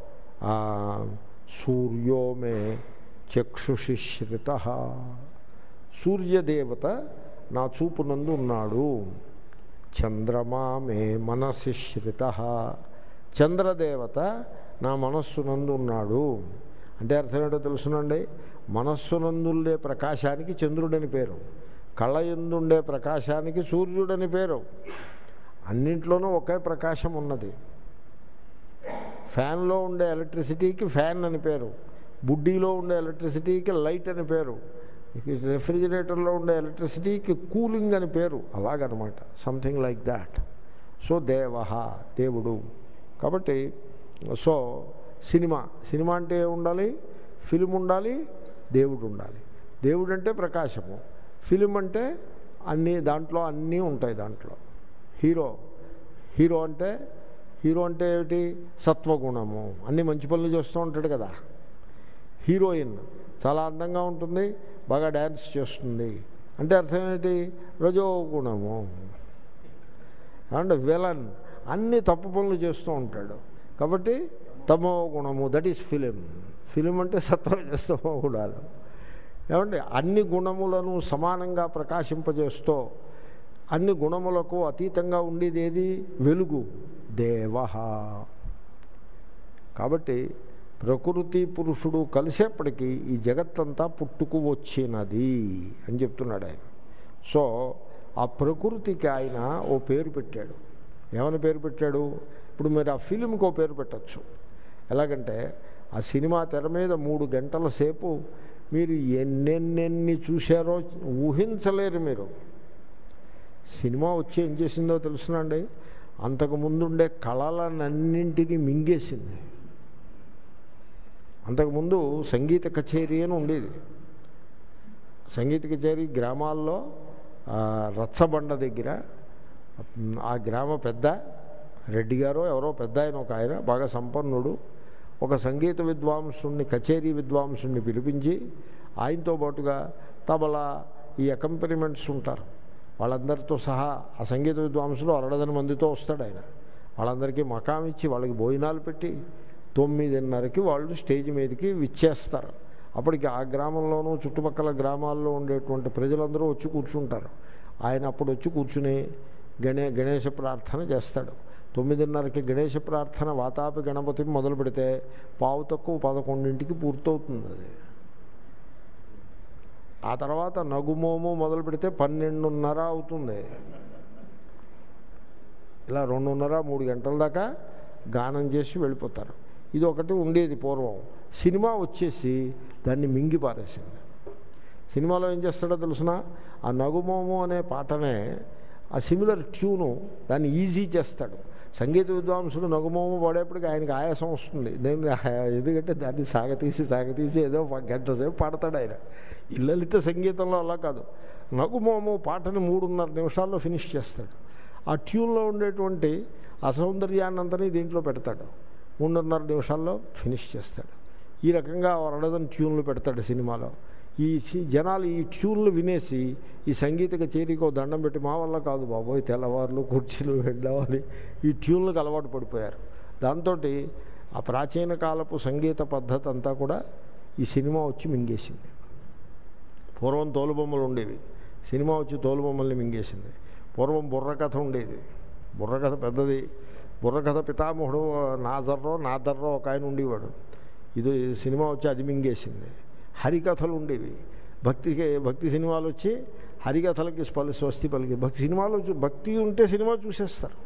సూర్యోమే చక్షుషిశ్రిత సూర్యదేవత నా చూపునందు ఉన్నాడు చంద్రమా మే మనసిశ్రిత చంద్రదేవత నా మనస్సునందు ఉన్నాడు అంటే అర్థం ఏంటో తెలుసునండి మనస్సునందుండే ప్రకాశానికి చంద్రుడని పేరు కళ్ళ ఎందుండే ప్రకాశానికి సూర్యుడని పేరు అన్నింట్లోనూ ఒకే ప్రకాశం ఉన్నది ఫ్యాన్లో ఉండే ఎలక్ట్రిసిటీకి ఫ్యాన్ అని పేరు బుడ్డీలో ఉండే ఎలక్ట్రిసిటీకి లైట్ అని పేరు రెఫ్రిజిరేటర్లో ఉండే ఎలక్ట్రిసిటీకి కూలింగ్ అని పేరు అలాగనమాట సంథింగ్ లైక్ దాట్ సో దేవ దేవుడు కాబట్టి సో సినిమా సినిమా అంటే ఉండాలి ఫిలిం ఉండాలి దేవుడు ఉండాలి దేవుడు అంటే ప్రకాశము ఫిలిం అంటే అన్నీ దాంట్లో అన్నీ ఉంటాయి దాంట్లో హీరో హీరో అంటే హీరో అంటే ఏమిటి సత్వగుణము అన్ని మంచి పనులు చేస్తూ ఉంటాడు కదా హీరోయిన్ చాలా అందంగా ఉంటుంది బాగా డ్యాన్స్ చేస్తుంది అంటే అర్థం ఏంటి రజోగుణము అండ్ విలన్ అన్ని తప్పు పనులు చేస్తూ ఉంటాడు కాబట్టి తమో గుణము దట్ ఈస్ ఫిలిం ఫిలిం అంటే సత్వజస్తమో గుణాలు ఏమంటే అన్ని గుణములను సమానంగా ప్రకాశింపజేస్తూ అన్ని గుణములకు అతీతంగా ఉండేది ఏది వెలుగు దేవ కాబట్టి ప్రకృతి పురుషుడు కలిసేప్పటికీ ఈ జగత్తంతా పుట్టుకు వచ్చినది అని చెప్తున్నాడు ఆయన సో ఆ ప్రకృతికి ఆయన ఓ పేరు పెట్టాడు ఏమని పేరు పెట్టాడు ఇప్పుడు మీరు ఆ ఫిలింకి ఓ పేరు పెట్టచ్చు ఎలాగంటే ఆ సినిమా తెర మీద మూడు గంటల సేపు మీరు ఎన్నెన్నెన్ని చూశారో ఊహించలేరు మీరు సినిమా వచ్చి ఏం చేసిందో తెలుసునండి అంతకు ముందుండే కళలనన్నింటినీ మింగేసింది అంతకుముందు సంగీత కచేరీ అని ఉండేది సంగీత కచేరీ గ్రామాల్లో ఆ, రచ్చబండ దగ్గర ఆ గ్రామ పెద్ద రెడ్డి గారో ఎవరో పెద్ద ఆయన ఒక ఆయన బాగా సంపన్నుడు ఒక సంగీత విద్వాంసుని కచేరీ విద్వాంసుని పిలిపించి ఆయనతో పాటుగా తబలా ఈ అకంపెనిమెంట్స్ ఉంటారు వాళ్ళందరితో సహా ఆ సంగీత విద్వాంసులు అరడదని మందితో వస్తాడు ఆయన వాళ్ళందరికీ మకాం ఇచ్చి వాళ్ళకి భోజనాలు పెట్టి తొమ్మిదిన్నరకి వాళ్ళు స్టేజ్ మీదకి విచ్చేస్తారు అప్పటికి ఆ గ్రామంలోనూ చుట్టుపక్కల గ్రామాల్లో ఉండేటువంటి ప్రజలందరూ వచ్చి కూర్చుంటారు ఆయన అప్పుడు వచ్చి కూర్చుని గణే గణేష ప్రార్థన చేస్తాడు తొమ్మిదిన్నరకి గణేష ప్రార్థన వాతాపి గణపతి మొదలు పెడితే పావు తక్కువ పదకొండింటికి పూర్తవుతుంది అది ఆ తర్వాత నగుమోము మొదలు పెడితే పన్నెండున్నర అవుతుంది ఇలా రెండున్నర మూడు గంటల దాకా గానం చేసి వెళ్ళిపోతారు ఇది ఒకటి ఉండేది పూర్వం సినిమా వచ్చేసి దాన్ని మింగి పారేసింది సినిమాలో ఏం చేస్తాడో తెలుసిన ఆ నగుమోము అనే పాటనే ఆ సిమిలర్ ట్యూను దాన్ని ఈజీ చేస్తాడు సంగీత విద్వాంసుడు నగుమోము పాడేప్పటికి ఆయనకి ఆయాసం వస్తుంది నేను ఎందుకంటే దాన్ని సాగతీసి సాగతీసి ఏదో ఒక గంట సేపు పాడతాడు ఆయన ఈ లలిత సంగీతంలో అలా కాదు నగుమోము పాటని మూడున్నర నిమిషాల్లో ఫినిష్ చేస్తాడు ఆ ట్యూన్లో ఉండేటువంటి అసౌందర్యాన్నంతని దీంట్లో పెడతాడు మూడున్నర నిమిషాల్లో ఫినిష్ చేస్తాడు ఈ రకంగా వరడదని ట్యూన్లు పెడతాడు సినిమాలో ఈ సి- జనాలు ఈ ట్యూన్లు వినేసి ఈ సంగీత కచేరీకి ఓ దండం పెట్టి మా వల్ల కాదు బాబోయ్ తెల్లవారులు కుర్చీలు వెళ్ళవాలి ఈ ట్యూన్లకు అలవాటు పడిపోయారు దాంతో ఆ ప్రాచీన కాలపు సంగీత పద్ధతి అంతా కూడా ఈ సినిమా వచ్చి మింగేసింది పూర్వం తోలుబొమ్మలు ఉండేవి సినిమా వచ్చి తోలుబొమ్మల్ని మింగేసింది పూర్వం బుర్రకథ ఉండేది బుర్రకథ పెద్దది బుర్రకథ పితామహుడు నాజర్రో నాదర్రో ఒక ఆయన ఉండేవాడు ఇది సినిమా వచ్చి అది మింగేసింది హరికథలు ఉండేవి భక్తికి భక్తి సినిమాలు వచ్చి హరికథలకి స్పలి స్వస్తి పలికి భక్తి సినిమాలు చూ- భక్తి ఉంటే సినిమా చూసేస్తారు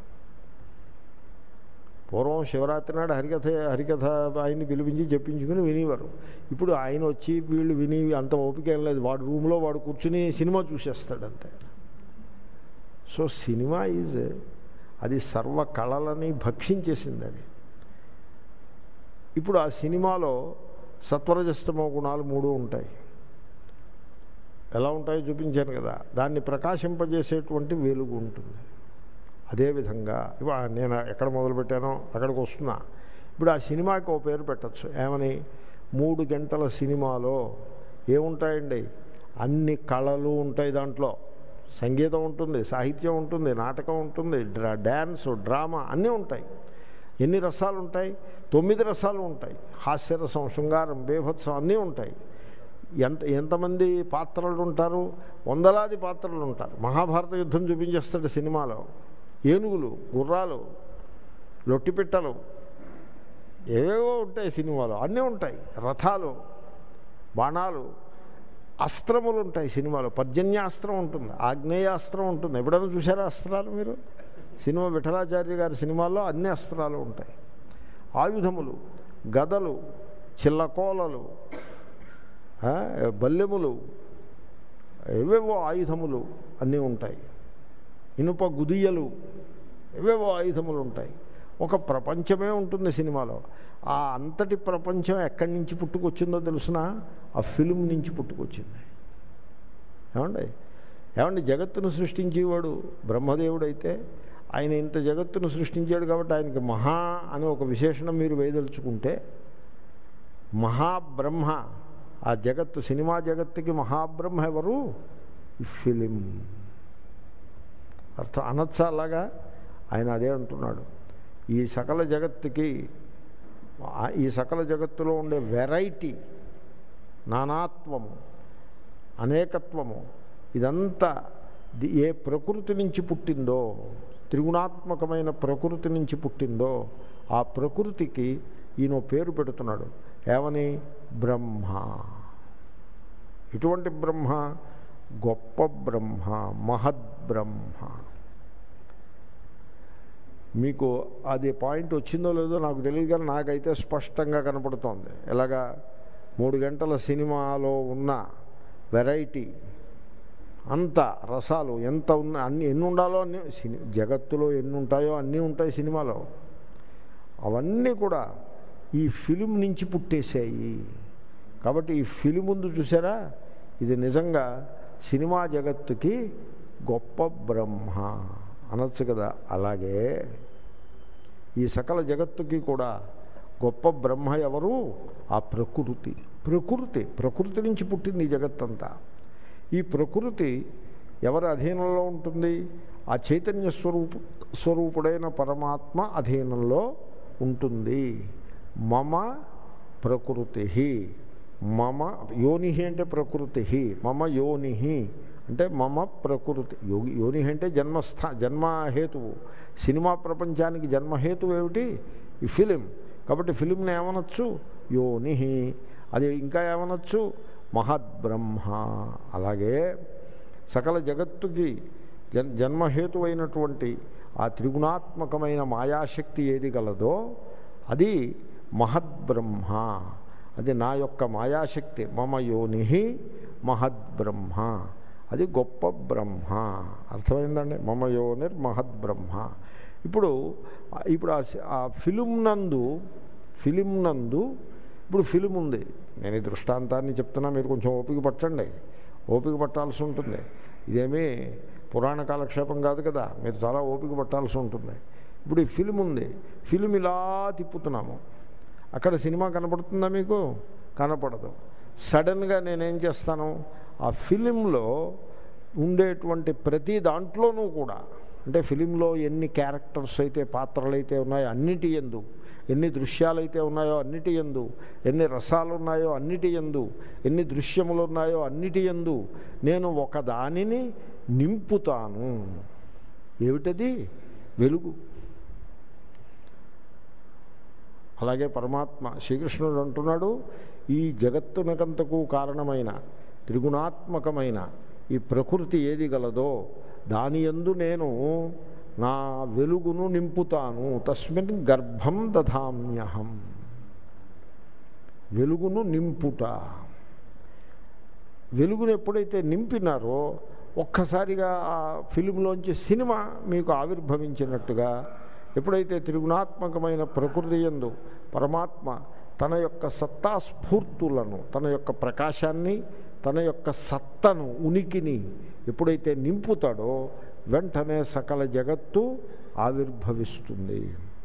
పూర్వం శివరాత్రి నాడు హరికథ హరికథ ఆయన్ని పిలిపించి చెప్పించుకుని వినేవారు ఇప్పుడు ఆయన వచ్చి వీళ్ళు విని అంత ఓపిక ఏం లేదు వాడు రూమ్లో వాడు కూర్చుని సినిమా చూసేస్తాడు అంతే సో సినిమా ఈజ్ అది సర్వ కళలని భక్షించేసింది అది ఇప్పుడు ఆ సినిమాలో సత్వరజస్తమో గుణాలు మూడు ఉంటాయి ఎలా ఉంటాయో చూపించాను కదా దాన్ని ప్రకాశింపజేసేటువంటి వెలుగు ఉంటుంది అదేవిధంగా ఇవా నేను ఎక్కడ మొదలుపెట్టానో అక్కడికి వస్తున్నా ఇప్పుడు ఆ సినిమాకి ఓ పేరు పెట్టచ్చు ఏమని మూడు గంటల సినిమాలో ఏముంటాయండి అన్ని కళలు ఉంటాయి దాంట్లో సంగీతం ఉంటుంది సాహిత్యం ఉంటుంది నాటకం ఉంటుంది డ్రా డ్యాన్స్ డ్రామా అన్నీ ఉంటాయి ఎన్ని రసాలు ఉంటాయి తొమ్మిది రసాలు ఉంటాయి హాస్యరసం శృంగారం బేభత్సం అన్నీ ఉంటాయి ఎంత ఎంతమంది పాత్రలు ఉంటారు వందలాది పాత్రలు ఉంటారు మహాభారత యుద్ధం చూపించేస్తాడు సినిమాలో ఏనుగులు గుర్రాలు లొట్టిపిట్టలు ఏవేవో ఉంటాయి సినిమాలో అన్నీ ఉంటాయి రథాలు బాణాలు అస్త్రములు ఉంటాయి సినిమాలో పర్జన్యాస్త్రం ఉంటుంది ఆగ్నేయాస్త్రం ఉంటుంది ఎప్పుడైనా చూసారా అస్త్రాలు మీరు సినిమా విఠలాచార్య గారి సినిమాల్లో అన్ని అస్త్రాలు ఉంటాయి ఆయుధములు గదలు చిల్లకోలలు ఆ, బల్లెములు ఏవేవో ఆయుధములు అన్నీ ఉంటాయి ఇనుప గుదియలు ఏవేవో ఆయుధములు ఉంటాయి ఒక ప్రపంచమే ఉంటుంది సినిమాలో ఆ అంతటి ప్రపంచం ఎక్కడి నుంచి పుట్టుకొచ్చిందో తెలుసిన ఆ ఫిల్మ్ నుంచి పుట్టుకొచ్చింది ఏమండి ఏమండి జగత్తును సృష్టించేవాడు బ్రహ్మదేవుడైతే ఆయన ఇంత జగత్తును సృష్టించాడు కాబట్టి ఆయనకి మహా అని ఒక విశేషణం మీరు వేయదలుచుకుంటే మహాబ్రహ్మ ఆ జగత్తు సినిమా జగత్తుకి మహాబ్రహ్మ ఎవరు ఈ ఫిలిం అర్థం అనొచ్చా అలాగా ఆయన అదే అంటున్నాడు ఈ సకల జగత్తుకి ఆ- ఈ సకల జగత్తులో ఉండే వెరైటీ నానాత్వము అనేకత్వము ఇదంతా ది- ఏ ప్రకృతి నుంచి పుట్టిందో త్రిగుణాత్మకమైన ప్రకృతి నుంచి పుట్టిందో ఆ ప్రకృతికి ఈయన ఓ పేరు పెడుతున్నాడు ఏమని బ్రహ్మ ఇటువంటి బ్రహ్మ గొప్ప బ్రహ్మ మహద్బ్రహ్మ మీకు అది పాయింట్ వచ్చిందో లేదో నాకు తెలియదు కానీ నాకైతే స్పష్టంగా కనపడుతోంది ఎలాగా మూడు గంటల సినిమాలో ఉన్న వెరైటీ అంత రసాలు ఎంత ఉన్న అన్ని ఎన్ని ఉండాలో అన్ని సిని జగత్తులో ఎన్ని ఉంటాయో అన్నీ ఉంటాయి సినిమాలో అవన్నీ కూడా ఈ ఫిలిం నుంచి పుట్టేసాయి కాబట్టి ఈ ఫిలిం ముందు చూసారా ఇది నిజంగా సినిమా జగత్తుకి గొప్ప బ్రహ్మ అనొచ్చు కదా అలాగే ఈ సకల జగత్తుకి కూడా గొప్ప బ్రహ్మ ఎవరు ఆ ప్రకృతి ప్రకృతి ప్రకృతి నుంచి పుట్టింది ఈ జగత్తంతా ఈ ప్రకృతి ఎవరి అధీనంలో ఉంటుంది ఆ చైతన్య స్వరూపు స్వరూపుడైన పరమాత్మ అధీనంలో ఉంటుంది మమ ప్రకృతి మమ యోని అంటే ప్రకృతి మమ యోని అంటే మమ ప్రకృతి యోగి యోని అంటే జన్మస్థా జన్మహేతువు సినిమా ప్రపంచానికి జన్మహేతువు ఏమిటి ఈ ఫిలిం కాబట్టి ఫిలింని ఏమనొచ్చు యోని అది ఇంకా ఏమనొచ్చు మహద్బ్రహ్మ అలాగే సకల జగత్తుకి జన్ జన్మహేతువైనటువంటి ఆ త్రిగుణాత్మకమైన మాయాశక్తి ఏది గలదో అది మహద్బ్రహ్మ అది నా యొక్క మాయాశక్తి మమ యోని మహద్బ్రహ్మ అది గొప్ప బ్రహ్మ అర్థమైందండి మమ యోనిర్ మహద్బ్రహ్మ ఇప్పుడు ఇప్పుడు ఆ ఫిలిం నందు ఫిలిం నందు ఇప్పుడు ఫిలిం ఉంది నేను ఈ దృష్టాంతాన్ని చెప్తున్నా మీరు కొంచెం ఓపిక పట్టండి ఓపిక పట్టాల్సి ఉంటుంది ఇదేమీ పురాణ కాలక్షేపం కాదు కదా మీరు చాలా ఓపిక పట్టాల్సి ఉంటుంది ఇప్పుడు ఈ ఫిలిం ఉంది ఫిలిం ఇలా తిప్పుతున్నాము అక్కడ సినిమా కనపడుతుందా మీకు కనపడదు సడన్గా నేనేం చేస్తాను ఆ ఫిలింలో ఉండేటువంటి ప్రతి దాంట్లోనూ కూడా అంటే ఫిలింలో ఎన్ని క్యారెక్టర్స్ అయితే పాత్రలు అయితే ఉన్నాయో అన్నిటి ఎందు ఎన్ని దృశ్యాలు అయితే ఉన్నాయో అన్నిటి ఎందు ఎన్ని రసాలు ఉన్నాయో అన్నిటి ఎందు ఎన్ని దృశ్యములు ఉన్నాయో అన్నిటి ఎందు నేను ఒక దానిని నింపుతాను ఏమిటది వెలుగు అలాగే పరమాత్మ శ్రీకృష్ణుడు అంటున్నాడు ఈ జగత్తునకంతకు కారణమైన త్రిగుణాత్మకమైన ఈ ప్రకృతి ఏది గలదో దాని ఎందు నేను నా వెలుగును నింపుతాను తస్మిన్ గర్భం దధామ్యహం వెలుగును నింపుట వెలుగును ఎప్పుడైతే నింపినారో ఒక్కసారిగా ఆ ఫిలింలోంచి సినిమా మీకు ఆవిర్భవించినట్టుగా ఎప్పుడైతే త్రిగుణాత్మకమైన ప్రకృతి ఎందు పరమాత్మ తన యొక్క సత్తా స్ఫూర్తులను తన యొక్క ప్రకాశాన్ని తన యొక్క సత్తను ఉనికిని ఎప్పుడైతే నింపుతాడో వెంటనే సకల జగత్తు ఆవిర్భవిస్తుంది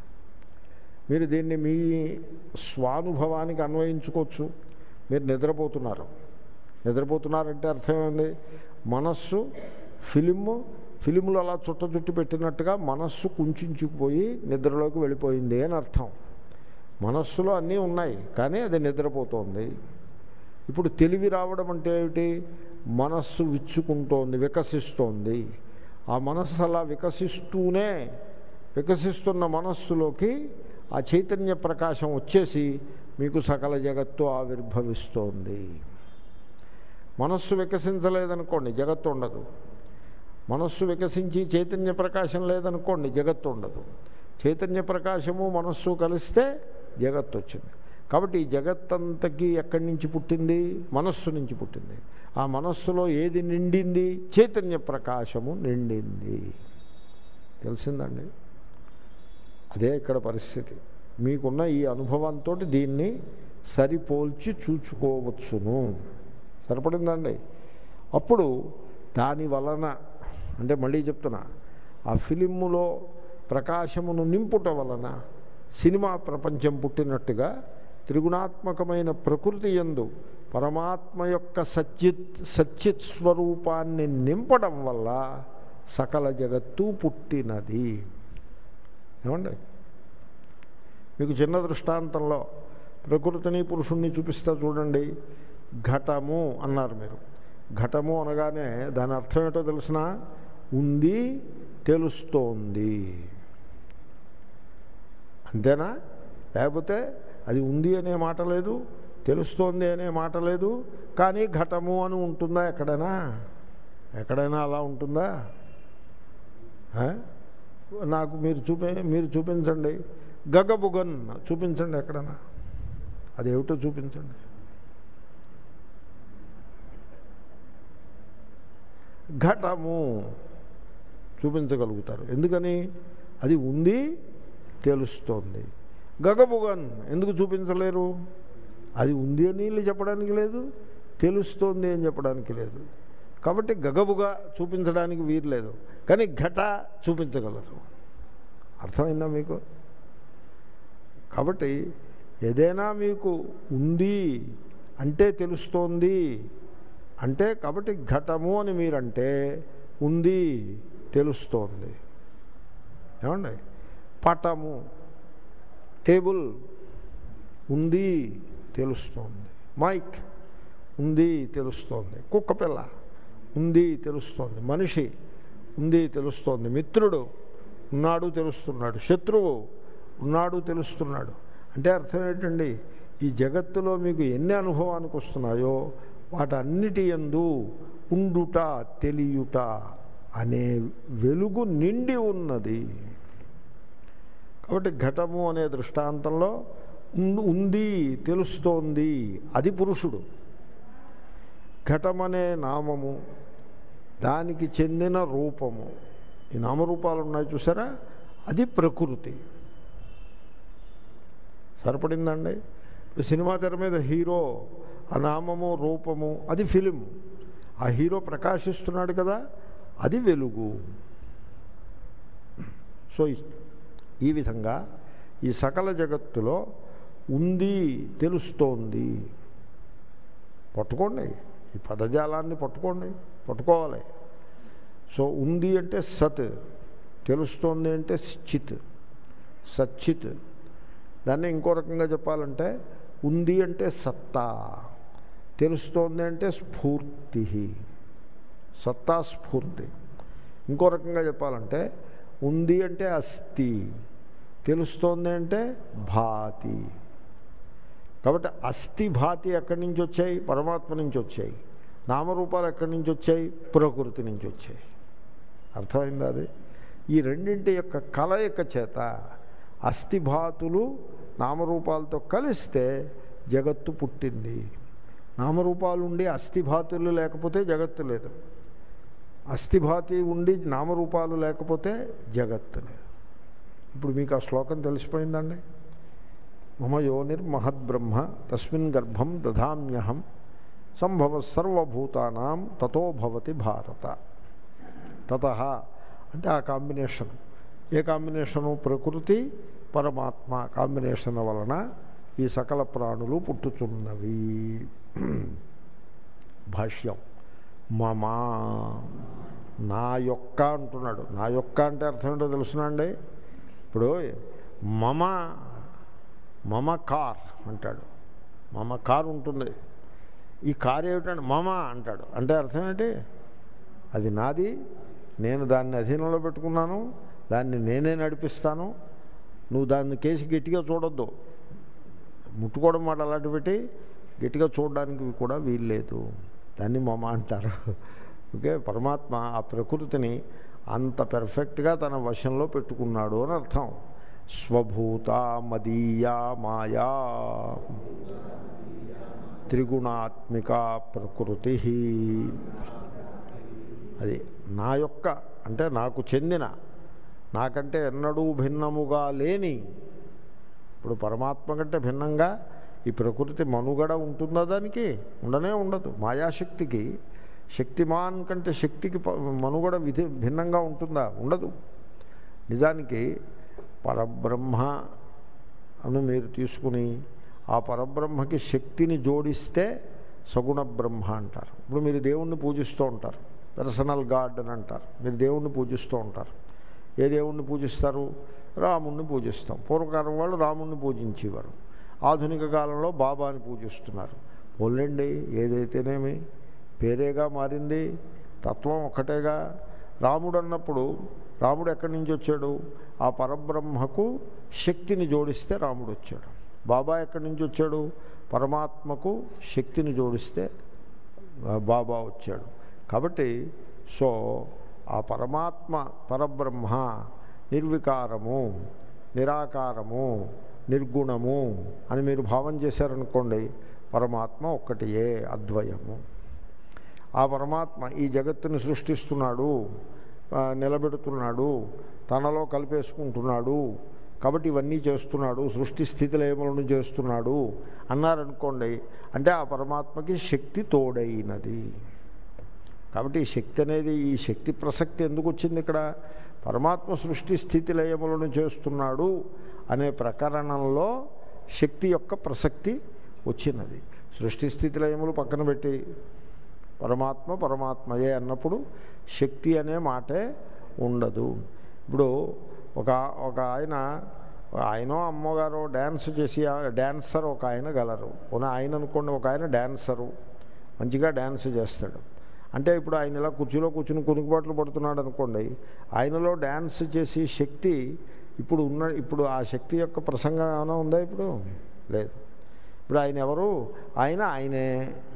మీరు దీన్ని మీ స్వానుభవానికి అన్వయించుకోవచ్చు మీరు నిద్రపోతున్నారు నిద్రపోతున్నారంటే అర్థమైంది మనస్సు ఫిలిము ఫిలిములు అలా చుట్ట చుట్టి పెట్టినట్టుగా మనస్సు కుంచుకుపోయి నిద్రలోకి వెళ్ళిపోయింది అని అర్థం మనస్సులో అన్నీ ఉన్నాయి కానీ అది నిద్రపోతోంది ఇప్పుడు తెలివి రావడం అంటే ఏమిటి మనస్సు విచ్చుకుంటోంది వికసిస్తోంది ఆ మనస్సు అలా వికసిస్తూనే వికసిస్తున్న మనస్సులోకి ఆ చైతన్య ప్రకాశం వచ్చేసి మీకు సకల జగత్తు ఆవిర్భవిస్తోంది మనస్సు వికసించలేదనుకోండి జగత్తు ఉండదు మనస్సు వికసించి చైతన్య ప్రకాశం లేదనుకోండి జగత్తు ఉండదు చైతన్య ప్రకాశము మనస్సు కలిస్తే జగత్తు వచ్చింది కాబట్టి ఈ జగత్తంతకి ఎక్కడి నుంచి పుట్టింది మనస్సు నుంచి పుట్టింది ఆ మనస్సులో ఏది నిండింది చైతన్య ప్రకాశము నిండింది తెలిసిందండి అదే ఇక్కడ పరిస్థితి మీకున్న ఈ అనుభవంతో దీన్ని సరిపోల్చి చూచుకోవచ్చును సరిపడిందండి అప్పుడు దాని వలన అంటే మళ్ళీ చెప్తున్నా ఆ ఫిలిములో ప్రకాశమును నింపుట వలన సినిమా ప్రపంచం పుట్టినట్టుగా త్రిగుణాత్మకమైన ప్రకృతి ఎందు పరమాత్మ యొక్క సచ్చిత్ సచ్చిత్ స్వరూపాన్ని నింపడం వల్ల సకల జగత్తు పుట్టినది ఏమండి మీకు చిన్న దృష్టాంతంలో ప్రకృతిని పురుషుణ్ణి చూపిస్తా చూడండి ఘటము అన్నారు మీరు ఘటము అనగానే దాని అర్థం ఏంటో తెలిసిన ఉంది తెలుస్తోంది అంతేనా లేకపోతే అది ఉంది అనే మాట లేదు తెలుస్తోంది అనే మాట లేదు కానీ ఘటము అని ఉంటుందా ఎక్కడైనా ఎక్కడైనా అలా ఉంటుందా ఆ? నాకు మీరు చూపే మీరు చూపించండి గగబుగన్ చూపించండి ఎక్కడైనా అదేమిటో చూపించండి ఘటము చూపించగలుగుతారు ఎందుకని అది ఉంది తెలుస్తోంది గగబుగన్ ఎందుకు చూపించలేరు అది ఉంది అని వీళ్ళు చెప్పడానికి లేదు తెలుస్తోంది అని చెప్పడానికి లేదు కాబట్టి గగబుగా చూపించడానికి వీలు లేదు కానీ ఘట చూపించగలరు అర్థమైందా మీకు కాబట్టి ఏదైనా మీకు ఉంది అంటే తెలుస్తోంది అంటే కాబట్టి ఘటము అని మీరంటే ఉంది తెలుస్తోంది ఏమండి పటము టేబుల్ ఉంది తెలుస్తోంది మైక్ ఉంది తెలుస్తోంది కుక్క పిల్ల ఉంది తెలుస్తోంది మనిషి ఉంది తెలుస్తోంది మిత్రుడు ఉన్నాడు తెలుస్తున్నాడు శత్రువు ఉన్నాడు తెలుస్తున్నాడు అంటే అర్థం ఏంటండి ఈ జగత్తులో మీకు ఎన్ని అనుభవానికి వస్తున్నాయో వాటన్నిటి ఎందు ఉండుట తెలియుట అనే వెలుగు నిండి ఉన్నది కాబట్టి ఘటము అనే దృష్టాంతంలో ఉండు- ఉంది తెలుస్తోంది అది పురుషుడు ఘటమనే నామము దానికి చెందిన రూపము ఈ నామరూపాలు ఉన్నాయి చూసారా అది ప్రకృతి సరిపడిందండి ఇప్పుడు సినిమా తెర మీద హీరో ఆ నామము రూపము అది ఫిలిం ఆ హీరో ప్రకాశిస్తున్నాడు కదా అది వెలుగు సో ఈ- ఈ విధంగా ఈ సకల జగత్తులో ఉంది తెలుస్తోంది పట్టుకోండి ఈ పదజాలాన్ని పట్టుకోండి పట్టుకోవాలి సో ఉంది అంటే సత్ తెలుస్తోంది అంటే చిత్ సచ్చిత్ దాన్ని ఇంకో రకంగా చెప్పాలంటే ఉంది అంటే సత్తా తెలుస్తోంది అంటే స్ఫూర్తి సత్తా స్ఫూర్తి ఇంకో రకంగా చెప్పాలంటే ఉంది అంటే అస్థి తెలుస్తోంది అంటే భాతి కాబట్టి అస్థి భాతి ఎక్కడి నుంచి వచ్చాయి పరమాత్మ నుంచి వచ్చాయి నామరూపాలు ఎక్కడి నుంచి వచ్చాయి ప్రకృతి నుంచి వచ్చాయి అర్థమైందా అది ఈ రెండింటి యొక్క కలయిక చేత అస్థిభాతులు నామరూపాలతో కలిస్తే జగత్తు పుట్టింది నామరూపాలు ఉండి అస్థిభాతులు లేకపోతే జగత్తు లేదు అస్థిభాతి ఉండి నామరూపాలు లేకపోతే జగత్తు లేదు ఇప్పుడు మీకు ఆ శ్లోకం తెలిసిపోయిందండి మమ యోనిర్మహద్బ్రహ్మ తస్మిన్ గర్భం దధామ్యహం సంభవ సర్వభూతానాం తతో భవతి భారత తత అంటే ఆ కాంబినేషన్ ఏ కాంబినేషను ప్రకృతి పరమాత్మ కాంబినేషన్ వలన ఈ సకల ప్రాణులు పుట్టుచున్నవి భాష్యం మమా నా యొక్క అంటున్నాడు నా యొక్క అంటే అర్థం ఏంటో తెలుసునండి ఇప్పుడు మమ మమ కార్ అంటాడు మమ కార్ ఉంటుంది ఈ కార్ ఏమిటంటే మమ అంటాడు అంటే అర్థం ఏంటి అది నాది నేను దాన్ని అధీనంలో పెట్టుకున్నాను దాన్ని నేనే నడిపిస్తాను నువ్వు దాన్ని కేసి గట్టిగా చూడొద్దు ముట్టుకోవడం మాట అలాంటి పెట్టి గట్టిగా చూడడానికి కూడా వీల్లేదు దాన్ని మమ అంటారు ఓకే పరమాత్మ ఆ ప్రకృతిని అంత పెర్ఫెక్ట్గా తన వశంలో పెట్టుకున్నాడు అని అర్థం స్వభూత మదీయా మాయా త్రిగుణాత్మిక ప్రకృతి అది నా యొక్క అంటే నాకు చెందిన నాకంటే ఎన్నడూ భిన్నముగా లేని ఇప్పుడు పరమాత్మ కంటే భిన్నంగా ఈ ప్రకృతి మనుగడ ఉంటుందా దానికి ఉండనే ఉండదు మాయాశక్తికి శక్తిమాన్ కంటే శక్తికి ప- మనుగడ విధి భిన్నంగా ఉంటుందా ఉండదు నిజానికి పరబ్రహ్మ అని మీరు తీసుకుని ఆ పరబ్రహ్మకి శక్తిని జోడిస్తే సగుణ బ్రహ్మ అంటారు ఇప్పుడు మీరు దేవుణ్ణి పూజిస్తూ ఉంటారు పర్సనల్ గాడ్ అని అంటారు మీరు దేవుణ్ణి పూజిస్తూ ఉంటారు ఏ దేవుణ్ణి పూజిస్తారు రాముణ్ణి పూజిస్తాం పూర్వకాలం వాళ్ళు రాముణ్ణి పూజించేవారు ఆధునిక కాలంలో బాబాని పూజిస్తున్నారు పోలేండి ఏదైతేనేమి పేరేగా మారింది తత్వం ఒక్కటేగా రాముడు అన్నప్పుడు రాముడు ఎక్కడి నుంచి వచ్చాడు ఆ పరబ్రహ్మకు శక్తిని జోడిస్తే రాముడు వచ్చాడు బాబా ఎక్కడి నుంచి వచ్చాడు పరమాత్మకు శక్తిని జోడిస్తే బాబా వచ్చాడు కాబట్టి సో ఆ పరమాత్మ పరబ్రహ్మ నిర్వికారము నిరాకారము నిర్గుణము అని మీరు భావం చేశారనుకోండి పరమాత్మ ఒక్కటియే అద్వయము ఆ పరమాత్మ ఈ జగత్తుని సృష్టిస్తున్నాడు ఆ, నిలబెడుతున్నాడు తనలో కలిపేసుకుంటున్నాడు కాబట్టి ఇవన్నీ చేస్తున్నాడు సృష్టి స్థితి లయములను చేస్తున్నాడు అన్నారనుకోండి అంటే ఆ పరమాత్మకి శక్తి తోడైనది కాబట్టి ఈ శక్తి అనేది ఈ శక్తి ప్రసక్తి ఎందుకు వచ్చింది ఇక్కడ పరమాత్మ సృష్టి స్థితి లయములను చేస్తున్నాడు అనే ప్రకరణంలో శక్తి యొక్క ప్రసక్తి వచ్చినది సృష్టి స్థితి లయములు పక్కన పెట్టి పరమాత్మ పరమాత్మయే అన్నప్పుడు శక్తి అనే మాటే ఉండదు ఇప్పుడు ఒక ఒక ఆయన ఆయన అమ్మగారు డ్యాన్స్ చేసి డ్యాన్సర్ ఒక ఆయన గలరు ఉన్న ఆయన అనుకోండి ఒక ఆయన డ్యాన్సరు మంచిగా డ్యాన్స్ చేస్తాడు అంటే ఇప్పుడు ఆయన ఇలా కుర్చీలో కూర్చుని కునుకుబాట్లు పడుతున్నాడు అనుకోండి ఆయనలో డ్యాన్స్ చేసి శక్తి ఇప్పుడు ఉన్న ఇప్పుడు ఆ శక్తి యొక్క ప్రసంగం ఏమైనా ఉందా ఇప్పుడు లేదు ఇప్పుడు ఆయన ఎవరు ఆయన ఆయనే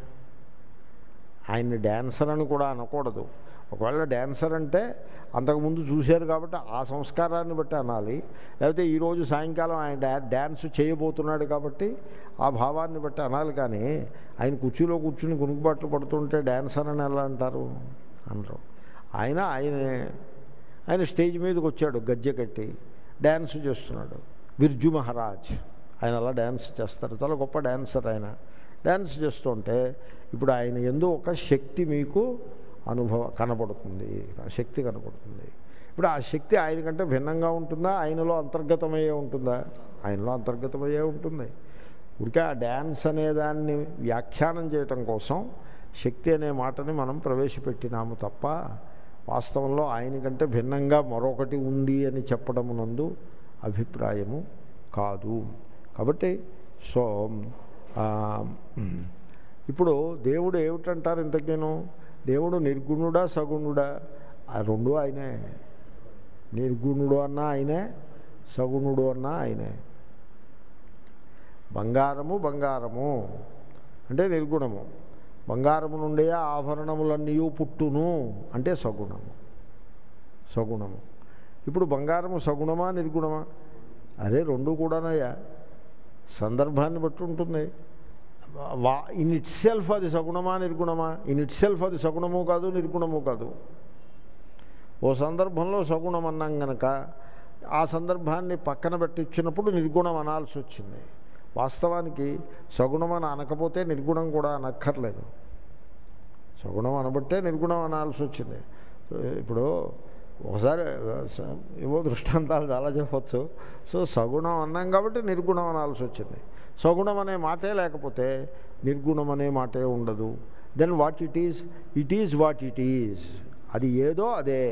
ఆయన్ని డ్యాన్సర్ అని కూడా అనకూడదు ఒకవేళ డ్యాన్సర్ అంటే అంతకుముందు చూశారు కాబట్టి ఆ సంస్కారాన్ని బట్టి అనాలి లేకపోతే ఈరోజు సాయంకాలం ఆయన డ్యా డ్యాన్స్ చేయబోతున్నాడు కాబట్టి ఆ భావాన్ని బట్టి అనాలి కానీ ఆయన కుర్చీలో కూర్చుని గునుకుబాట్లు పడుతుంటే డ్యాన్సర్ అని ఎలా అంటారు అనరు ఆయన ఆయనే ఆయన స్టేజ్ మీదకి వచ్చాడు గజ్జె కట్టి డ్యాన్స్ చేస్తున్నాడు బిర్జు మహారాజ్ ఆయన అలా డ్యాన్స్ చేస్తారు చాలా గొప్ప డ్యాన్సర్ ఆయన డ్యాన్స్ చేస్తుంటే ఇప్పుడు ఆయన ఎందు ఒక శక్తి మీకు అనుభవ కనపడుతుంది ఆ శక్తి కనపడుతుంది ఇప్పుడు ఆ శక్తి ఆయన కంటే భిన్నంగా ఉంటుందా ఆయనలో అంతర్గతమయ్యే ఉంటుందా ఆయనలో అంతర్గతమయ్యే ఉంటుంది ఉడికే ఆ డ్యాన్స్ అనేదాన్ని వ్యాఖ్యానం చేయటం కోసం శక్తి అనే మాటని మనం ప్రవేశపెట్టినాము తప్ప వాస్తవంలో ఆయన కంటే భిన్నంగా మరొకటి ఉంది అని చెప్పడమునందు అభిప్రాయము కాదు కాబట్టి సో ఆ, ఇప్పుడు దేవుడు ఏమిటంటారు ఇంతకేను దేవుడు నిర్గుణుడా సగుణుడా ఆ రెండు ఆయనే నిర్గుణుడు అన్నా ఆయనే సగుణుడు అన్నా ఆయనే బంగారము బంగారము అంటే నిర్గుణము బంగారము నుండే ఆభరణములన్నీ పుట్టును అంటే సగుణము సగుణము ఇప్పుడు బంగారము సగుణమా నిర్గుణమా అదే రెండు కూడానయ్యా సందర్భాన్ని బట్టి ఉంటుంది వా ఇన్ ఇట్ సెల్ఫ్ అది సగుణమా నిర్గుణమా ఇన్ ఇట్ సెల్ఫ్ అది సగుణము కాదు నిర్గుణము కాదు ఓ సందర్భంలో సగుణం అన్నాం గనక ఆ సందర్భాన్ని పక్కన పెట్టి ఇచ్చినప్పుడు నిర్గుణం అనాల్సి వచ్చింది వాస్తవానికి సగుణం అని అనకపోతే నిర్గుణం కూడా అనక్కర్లేదు సగుణం అనబట్టే నిర్గుణం అనాల్సి వచ్చింది ఇప్పుడు ఒకసారి స- ఏవో దృష్టాంతాలు చాలా చెప్పచ్చు సో సగుణం అన్నాం కాబట్టి నిర్గుణం అనాల్సి వచ్చింది సగుణం అనే మాటే లేకపోతే నిర్గుణం అనే మాటే ఉండదు then what it is it is what it is అది ఏదో అదే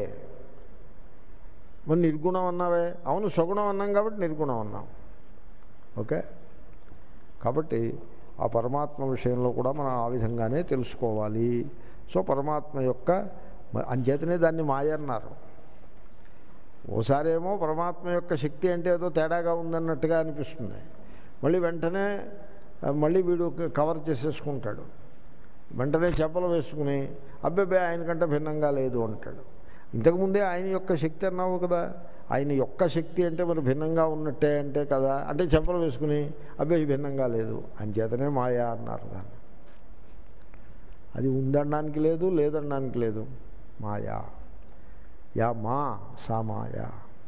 మరి నిర్గుణం అన్నావే అవును సగుణం అన్నాం కాబట్టి నిర్గుణం అన్నాం ఓకే కాబట్టి ఆ పరమాత్మ విషయంలో కూడా మనం ఆ విధంగానే తెలుసుకోవాలి సో పరమాత్మ యొక్క మ- అంచేతనే దాన్ని మాయ అన్నారు ఓసారేమో పరమాత్మ యొక్క శక్తి అంటే ఏదో తేడాగా ఉందన్నట్టుగా అనిపిస్తుంది మళ్ళీ వెంటనే ఆ, మళ్ళీ వీడు క- కవర్ చేసేసుకుంటాడు వెంటనే చెప్పలు వేసుకుని అబ్బాబే ఆయన కంటే భిన్నంగా లేదు అంటాడు ఇంతకుముందే ఆయన యొక్క శక్తి అన్నావు కదా ఆయన యొక్క శక్తి అంటే మరి భిన్నంగా ఉన్నట్టే అంటే కదా అంటే చెప్పలు వేసుకుని అబ్బాయి భిన్నంగా లేదు అంచేతనే మాయా అన్నారు దాన్ని అది ఉందనడానికి లేదు లేదనడానికి లేదు మాయా యా మా సా మాయా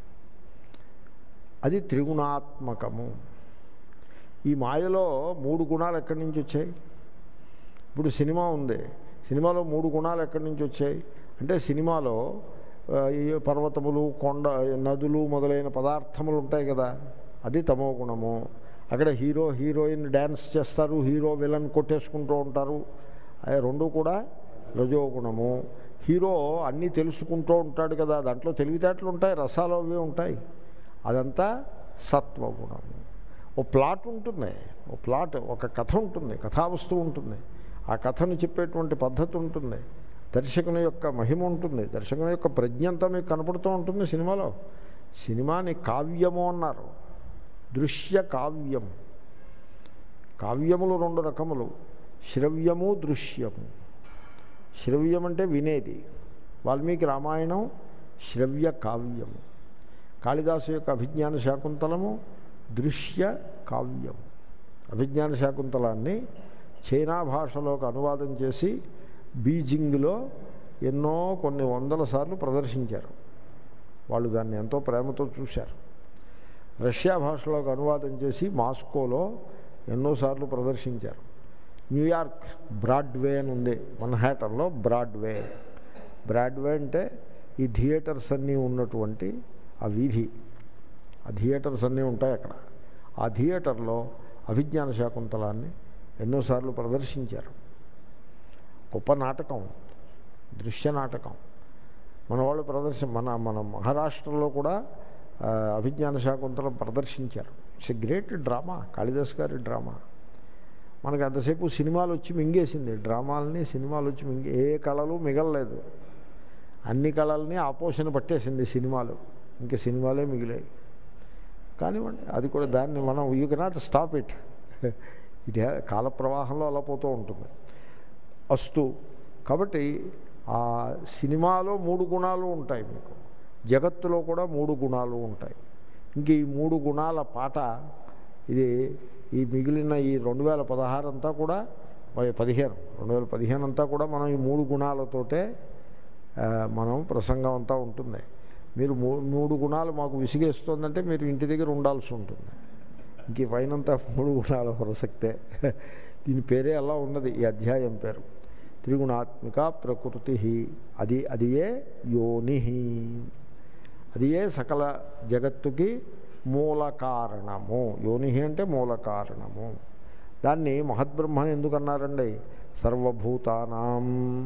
అది త్రిగుణాత్మకము ఈ మాయలో మూడు గుణాలు ఎక్కడి నుంచి వచ్చాయి ఇప్పుడు సినిమా ఉంది సినిమాలో మూడు గుణాలు ఎక్కడి నుంచి వచ్చాయి అంటే సినిమాలో ఆ, ఈ పర్వతములు కొండ నదులు మొదలైన పదార్థములు ఉంటాయి కదా అది తమో గుణము అక్కడ హీరో హీరోయిన్ డ్యాన్స్ చేస్తారు హీరో విలన్ కొట్టేసుకుంటూ ఉంటారు అవి రెండు కూడా రజో గుణము హీరో అన్నీ తెలుసుకుంటూ ఉంటాడు కదా దాంట్లో తెలివితేటలు ఉంటాయి రసాలు అవి ఉంటాయి అదంతా సత్వగుణము ఓ ప్లాట్ ఉంటుంది ఓ ప్లాట్ ఒక కథ ఉంటుంది కథావస్తువు ఉంటుంది ఆ కథను చెప్పేటువంటి పద్ధతి ఉంటుంది దర్శకుని యొక్క మహిమ ఉంటుంది దర్శకుని యొక్క ప్రజ్ఞ అంతా మీకు కనపడుతూ ఉంటుంది సినిమాలో సినిమాని కావ్యము అన్నారు దృశ్య కావ్యం కావ్యములు రెండు రకములు శ్రవ్యము దృశ్యము శ్రవ్యం అంటే వినేది వాల్మీకి రామాయణం శ్రవ్య కావ్యము కాళిదాసు యొక్క అభిజ్ఞాన శాకుంతలము దృశ్య కావ్యము అభిజ్ఞాన శాకుంతలాన్ని చైనా భాషలోకి అనువాదం చేసి బీజింగ్లో ఎన్నో కొన్ని వందల సార్లు ప్రదర్శించారు వాళ్ళు దాన్ని ఎంతో ప్రేమతో చూశారు రష్యా భాషలోకి అనువాదం చేసి మాస్కోలో ఎన్నోసార్లు ప్రదర్శించారు న్యూయార్క్ బ్రాడ్వే అని ఉంది మన్హాటన్లో బ్రాడ్వే బ్రాడ్వే అంటే ఈ థియేటర్స్ అన్నీ ఉన్నటువంటి ఆ వీధి ఆ థియేటర్స్ అన్నీ ఉంటాయి అక్కడ ఆ థియేటర్లో అభిజ్ఞాన శాకుంతలాన్ని ఎన్నోసార్లు ప్రదర్శించారు గొప్ప నాటకం దృశ్య నాటకం మన వాళ్ళు ప్రదర్శన మన మన మహారాష్ట్రలో కూడా ఆ, అభిజ్ఞాన శాకుంతలం ప్రదర్శించారు it's a great drama Kalidas గారి డ్రామా మనకు అంతసేపు సినిమాలు వచ్చి మింగేసింది డ్రామాలని సినిమాలు వచ్చి మింగే ఏ కళలు మిగలలేదు అన్ని కళల్ని ఆపోషణ పట్టేసింది సినిమాలు ఇంక సినిమాలే మిగిలాయి కానివ్వండి అది కూడా దాన్ని మనం యూ కెనాట్ స్టాప్ ఇట్ ఇది కాల ప్రవాహంలో అలా పోతూ ఉంటుంది అస్తు కాబట్టి ఆ సినిమాలో మూడు గుణాలు ఉంటాయి మీకు జగత్తులో కూడా మూడు గుణాలు ఉంటాయి ఇంక ఈ మూడు గుణాల పాట ఇది ఈ మిగిలిన ఈ రెండు వేల పదహారు అంతా కూడా ప- పదిహేను రెండు వేల పదిహేను అంతా కూడా మనం ఈ మూడు గుణాలతోటే ఆ, మనం ప్రసంగం అంతా ఉంటుంది మీరు మూ మూడు గుణాలు మాకు విసిగేస్తుందంటే మీరు ఇంటి దగ్గర ఉండాల్సి ఉంటుంది ఇంక ఈ పైనంతా మూడు గుణాల ప్రసక్తే దీని పేరే అలా ఉన్నది ఈ అధ్యాయం పేరు త్రిగుణాత్మిక ప్రకృతి అది అది ఏ యోని అది ఏ సకల జగత్తుకి మూల కారణము యోని అంటే మూల కారణము దాన్ని మహద్బ్రహ్మ ఎందుకన్నారండి సర్వభూతానాం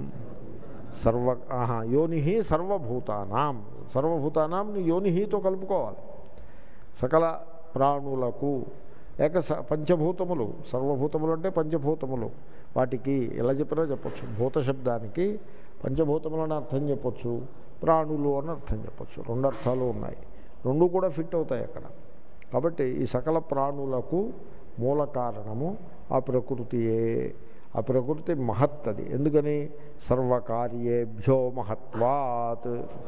సర్వ ఆహా యోని సర్వభూతానాం సర్వభూతానాం యోనితో కలుపుకోవాలి సకల ప్రాణులకు లేక స పంచభూతములు సర్వభూతములు అంటే పంచభూతములు వాటికి ఎలా చెప్పినా చెప్పచ్చు భూత శబ్దానికి పంచభూతములు అని అర్థం చెప్పొచ్చు ప్రాణులు అని అర్థం చెప్పొచ్చు రెండు అర్థాలు ఉన్నాయి రెండు కూడా ఫిట్ అవుతాయి అక్కడ కాబట్టి ఈ సకల ప్రాణులకు మూల కారణము ఆ ప్రకృతియే ఆ ప్రకృతి మహత్ అది ఎందుకని సర్వకార్యేభ్యో మహత్వాత్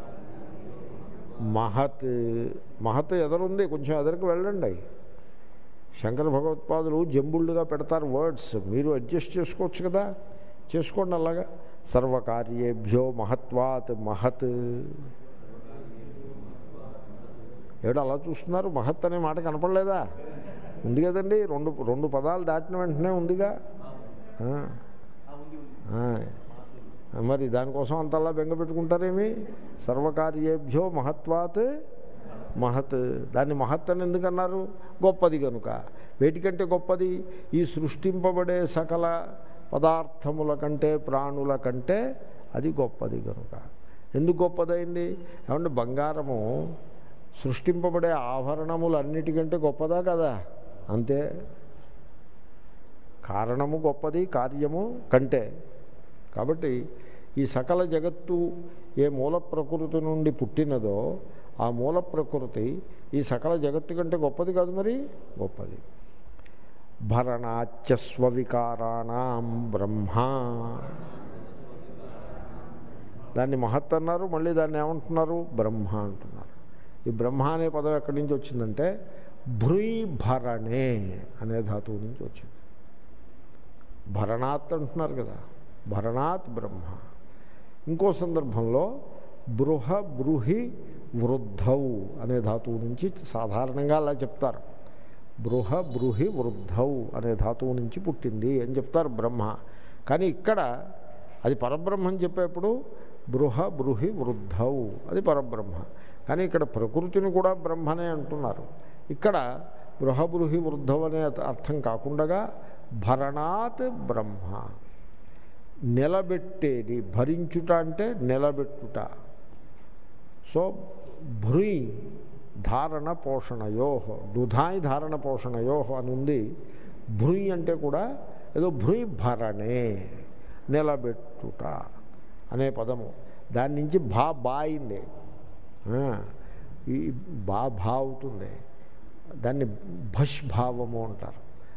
మహత్ మహత్ ఎదరుంది కొంచెం ఎదరికి వెళ్ళండి శంకర భగవత్పాదులు జంబుళ్ళుగా పెడతారు వర్డ్స్ మీరు అడ్జస్ట్ చేసుకోవచ్చు కదా చేసుకోండి అలాగా సర్వకార్యేభ్యో మహత్వాత్ మహత్ ఏడు అలా చూస్తున్నారు మహత్ అనే మాట కనపడలేదా ఉంది కదండి రెండు రెండు పదాలు దాటిన వెంటనే ఉందిగా ఆ. ఆ. మరి దానికోసం అంతలా బెంగ పెట్టుకుంటారేమి సర్వకార్యేభ్యో మహత్వాత్ మహత్ దాన్ని మహత్ అని ఎందుకన్నారు గొప్పది కనుక వేటికంటే గొప్పది ఈ సృష్టింపబడే సకల పదార్థముల కంటే ప్రాణుల కంటే అది గొప్పది కనుక ఎందుకు గొప్పదైంది ఏమంటే బంగారము సృష్టింపబడే ఆభరణములన్నిటికంటే గొప్పదా కదా అంతే కారణము గొప్పది కార్యము కంటే కాబట్టి ఈ సకల జగత్తు ఏ మూల ప్రకృతి నుండి పుట్టినదో ఆ మూల ప్రకృతి ఈ సకల జగత్తు కంటే గొప్పది కాదు మరి గొప్పది భరణాచ్యస్వ వికారాణం బ్రహ్మ దాన్ని మహత్ అన్నారు మళ్ళీ దాన్ని ఏమంటున్నారు బ్రహ్మ అంటున్నారు ఈ బ్రహ్మ అనే పదం ఎక్కడి నుంచి వచ్చిందంటే భృయిభరణే అనే ధాతువు నుంచి వచ్చింది భరణాత్ అంటున్నారు కదా భరణాత్ బ్రహ్మ ఇంకో సందర్భంలో బృహ బృహి వృద్ధౌ అనే ధాతువు నుంచి సాధారణంగా అలా చెప్తారు బృహ బృహి వృద్ధౌ అనే ధాతువు నుంచి పుట్టింది అని చెప్తారు బ్రహ్మ కానీ ఇక్కడ అది పరబ్రహ్మని చెప్పేప్పుడు బృహ బృహి వృద్ధౌ అది పరబ్రహ్మ కానీ ఇక్కడ ప్రకృతిని కూడా బ్రహ్మనే అంటున్నారు ఇక్కడ బృహబృహి వృద్ధం అనే అర్థం కాకుండా భరణాత్ బ్రహ్మ నిలబెట్టేది భరించుట అంటే నిలబెట్టుట సో భృయి ధారణ పోషణయో దుధాయి ధారణ పోషణయో అని ఉంది భృయి అంటే కూడా ఏదో భృయి భరణే నిలబెట్టుట అనే పదము దాని నుంచి భా బాయింది ఆ, ఈ బా భా అవుతుంది దాన్ని భష్భావము అంటారు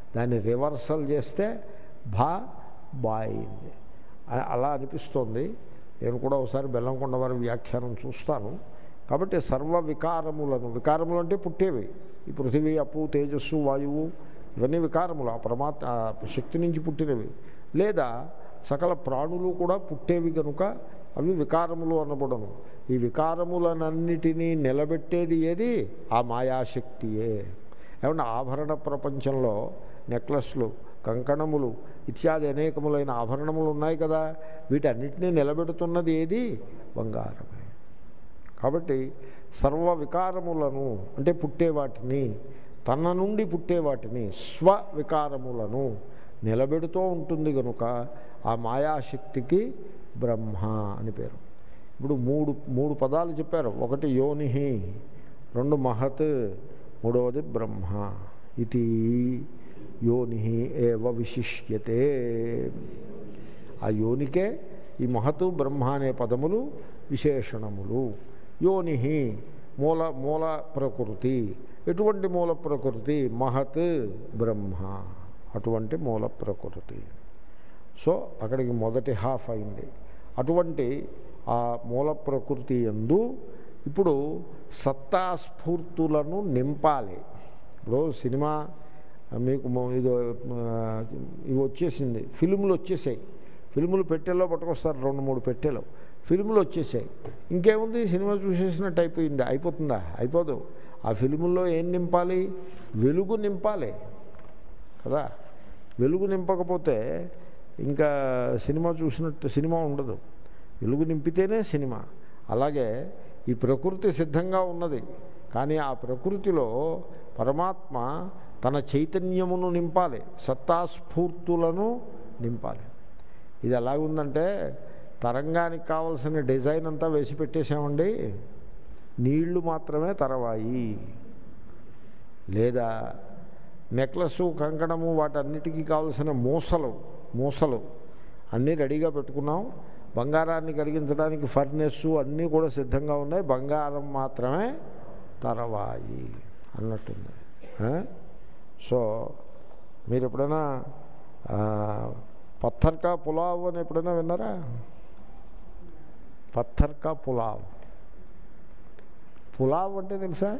దాన్ని రివర్సల్ చేస్తే భా బాయింది అ- అలా అనిపిస్తోంది నేను కూడా ఒకసారి బెల్లంకొండ వారి వ్యాఖ్యానం చూస్తాను కాబట్టి సర్వ వికారములను వికారములు అంటే పుట్టేవి ఈ పృథివీ అప్పు తేజస్సు వాయువు ఇవన్నీ వికారములు ఆ పరమాత్మ ఆ శక్తి నుంచి పుట్టినవి లేదా సకల ప్రాణులు కూడా పుట్టేవి కనుక అవి వికారములు అనబడను ఈ వికారములనన్నిటినీ నిలబెట్టేది ఏది ఆ మాయాశక్తియే ఏమన్నా ఆభరణ ప్రపంచంలో నెక్లెస్లు కంకణములు ఇత్యాది అనేకములైన ఆభరణములు ఉన్నాయి కదా వీటన్నిటినీ నిలబెడుతున్నది ఏది బంగారమే కాబట్టి సర్వ వికారములను అంటే పుట్టేవాటిని తన నుండి పుట్టేవాటిని స్వ వికారములను నిలబెడుతూ ఉంటుంది కనుక ఆ మాయాశక్తికి బ్రహ్మ అని పేరు ఇప్పుడు మూడు మూడు పదాలు చెప్పారు ఒకటి యోనిహి రెండు మహత్ మూడవది బ్రహ్మ ఇది యోని ఏవ విశిష్యతే ఆ యోనికే ఈ మహతు బ్రహ్మ అనే పదములు విశేషణములు యోని మూల మూల ప్రకృతి ఎటువంటి మూల ప్రకృతి మహత్ బ్రహ్మ అటువంటి మూల ప్రకృతి సో అక్కడికి మొదటి హాఫ్ అయింది అటువంటి ఆ మూల ప్రకృతి ఎందు ఇప్పుడు సత్తాస్ఫూర్తులను నింపాలి ఇప్పుడు సినిమా మీకు మొ- ఇది ఆ, ఇవి వచ్చేసింది ఫిల్ములు వచ్చేసాయి ఫిల్ములు పెట్టెల్లో పట్టుకొస్తారు రెండు మూడు పెట్టెలు ఫిల్ములు వచ్చేసాయి ఇంకేముంది సినిమా చూసేసినట్టు అయిపోయిందా అయిపోతుందా అయిపోదు ఆ ఫిల్ముల్లో ఏం నింపాలి వెలుగు నింపాలి కదా వెలుగు నింపకపోతే ఇంకా సినిమా చూసినట్టు సినిమా ఉండదు వెలుగు నింపితేనే సినిమా అలాగే ఈ ప్రకృతి సిద్ధంగా ఉన్నది కానీ ఆ ప్రకృతిలో పరమాత్మ తన చైతన్యమును నింపాలి సత్తాస్ఫూర్తులను నింపాలి ఇది ఎలాగుందంటే తరంగానికి కావలసిన డిజైన్ అంతా వేసి పెట్టేశామండి నీళ్లు మాత్రమే తరవాయి లేదా నెక్లెస్ కంకణము వాటన్నిటికీ కావలసిన మూసలు మూసలు అన్నీ రెడీగా పెట్టుకున్నాం బంగారాన్ని కలిగించడానికి ఫర్నెస్ అన్నీ కూడా సిద్ధంగా ఉన్నాయి బంగారం మాత్రమే తరవాయి అన్నట్టుంది ఆ? సో మీరు ఎప్పుడైనా ఆ, పత్తర్కా పులావ్ అని ఎప్పుడైనా విన్నారా పత్తర్కా పులావ్ పులావ్ అంటే తెలుసా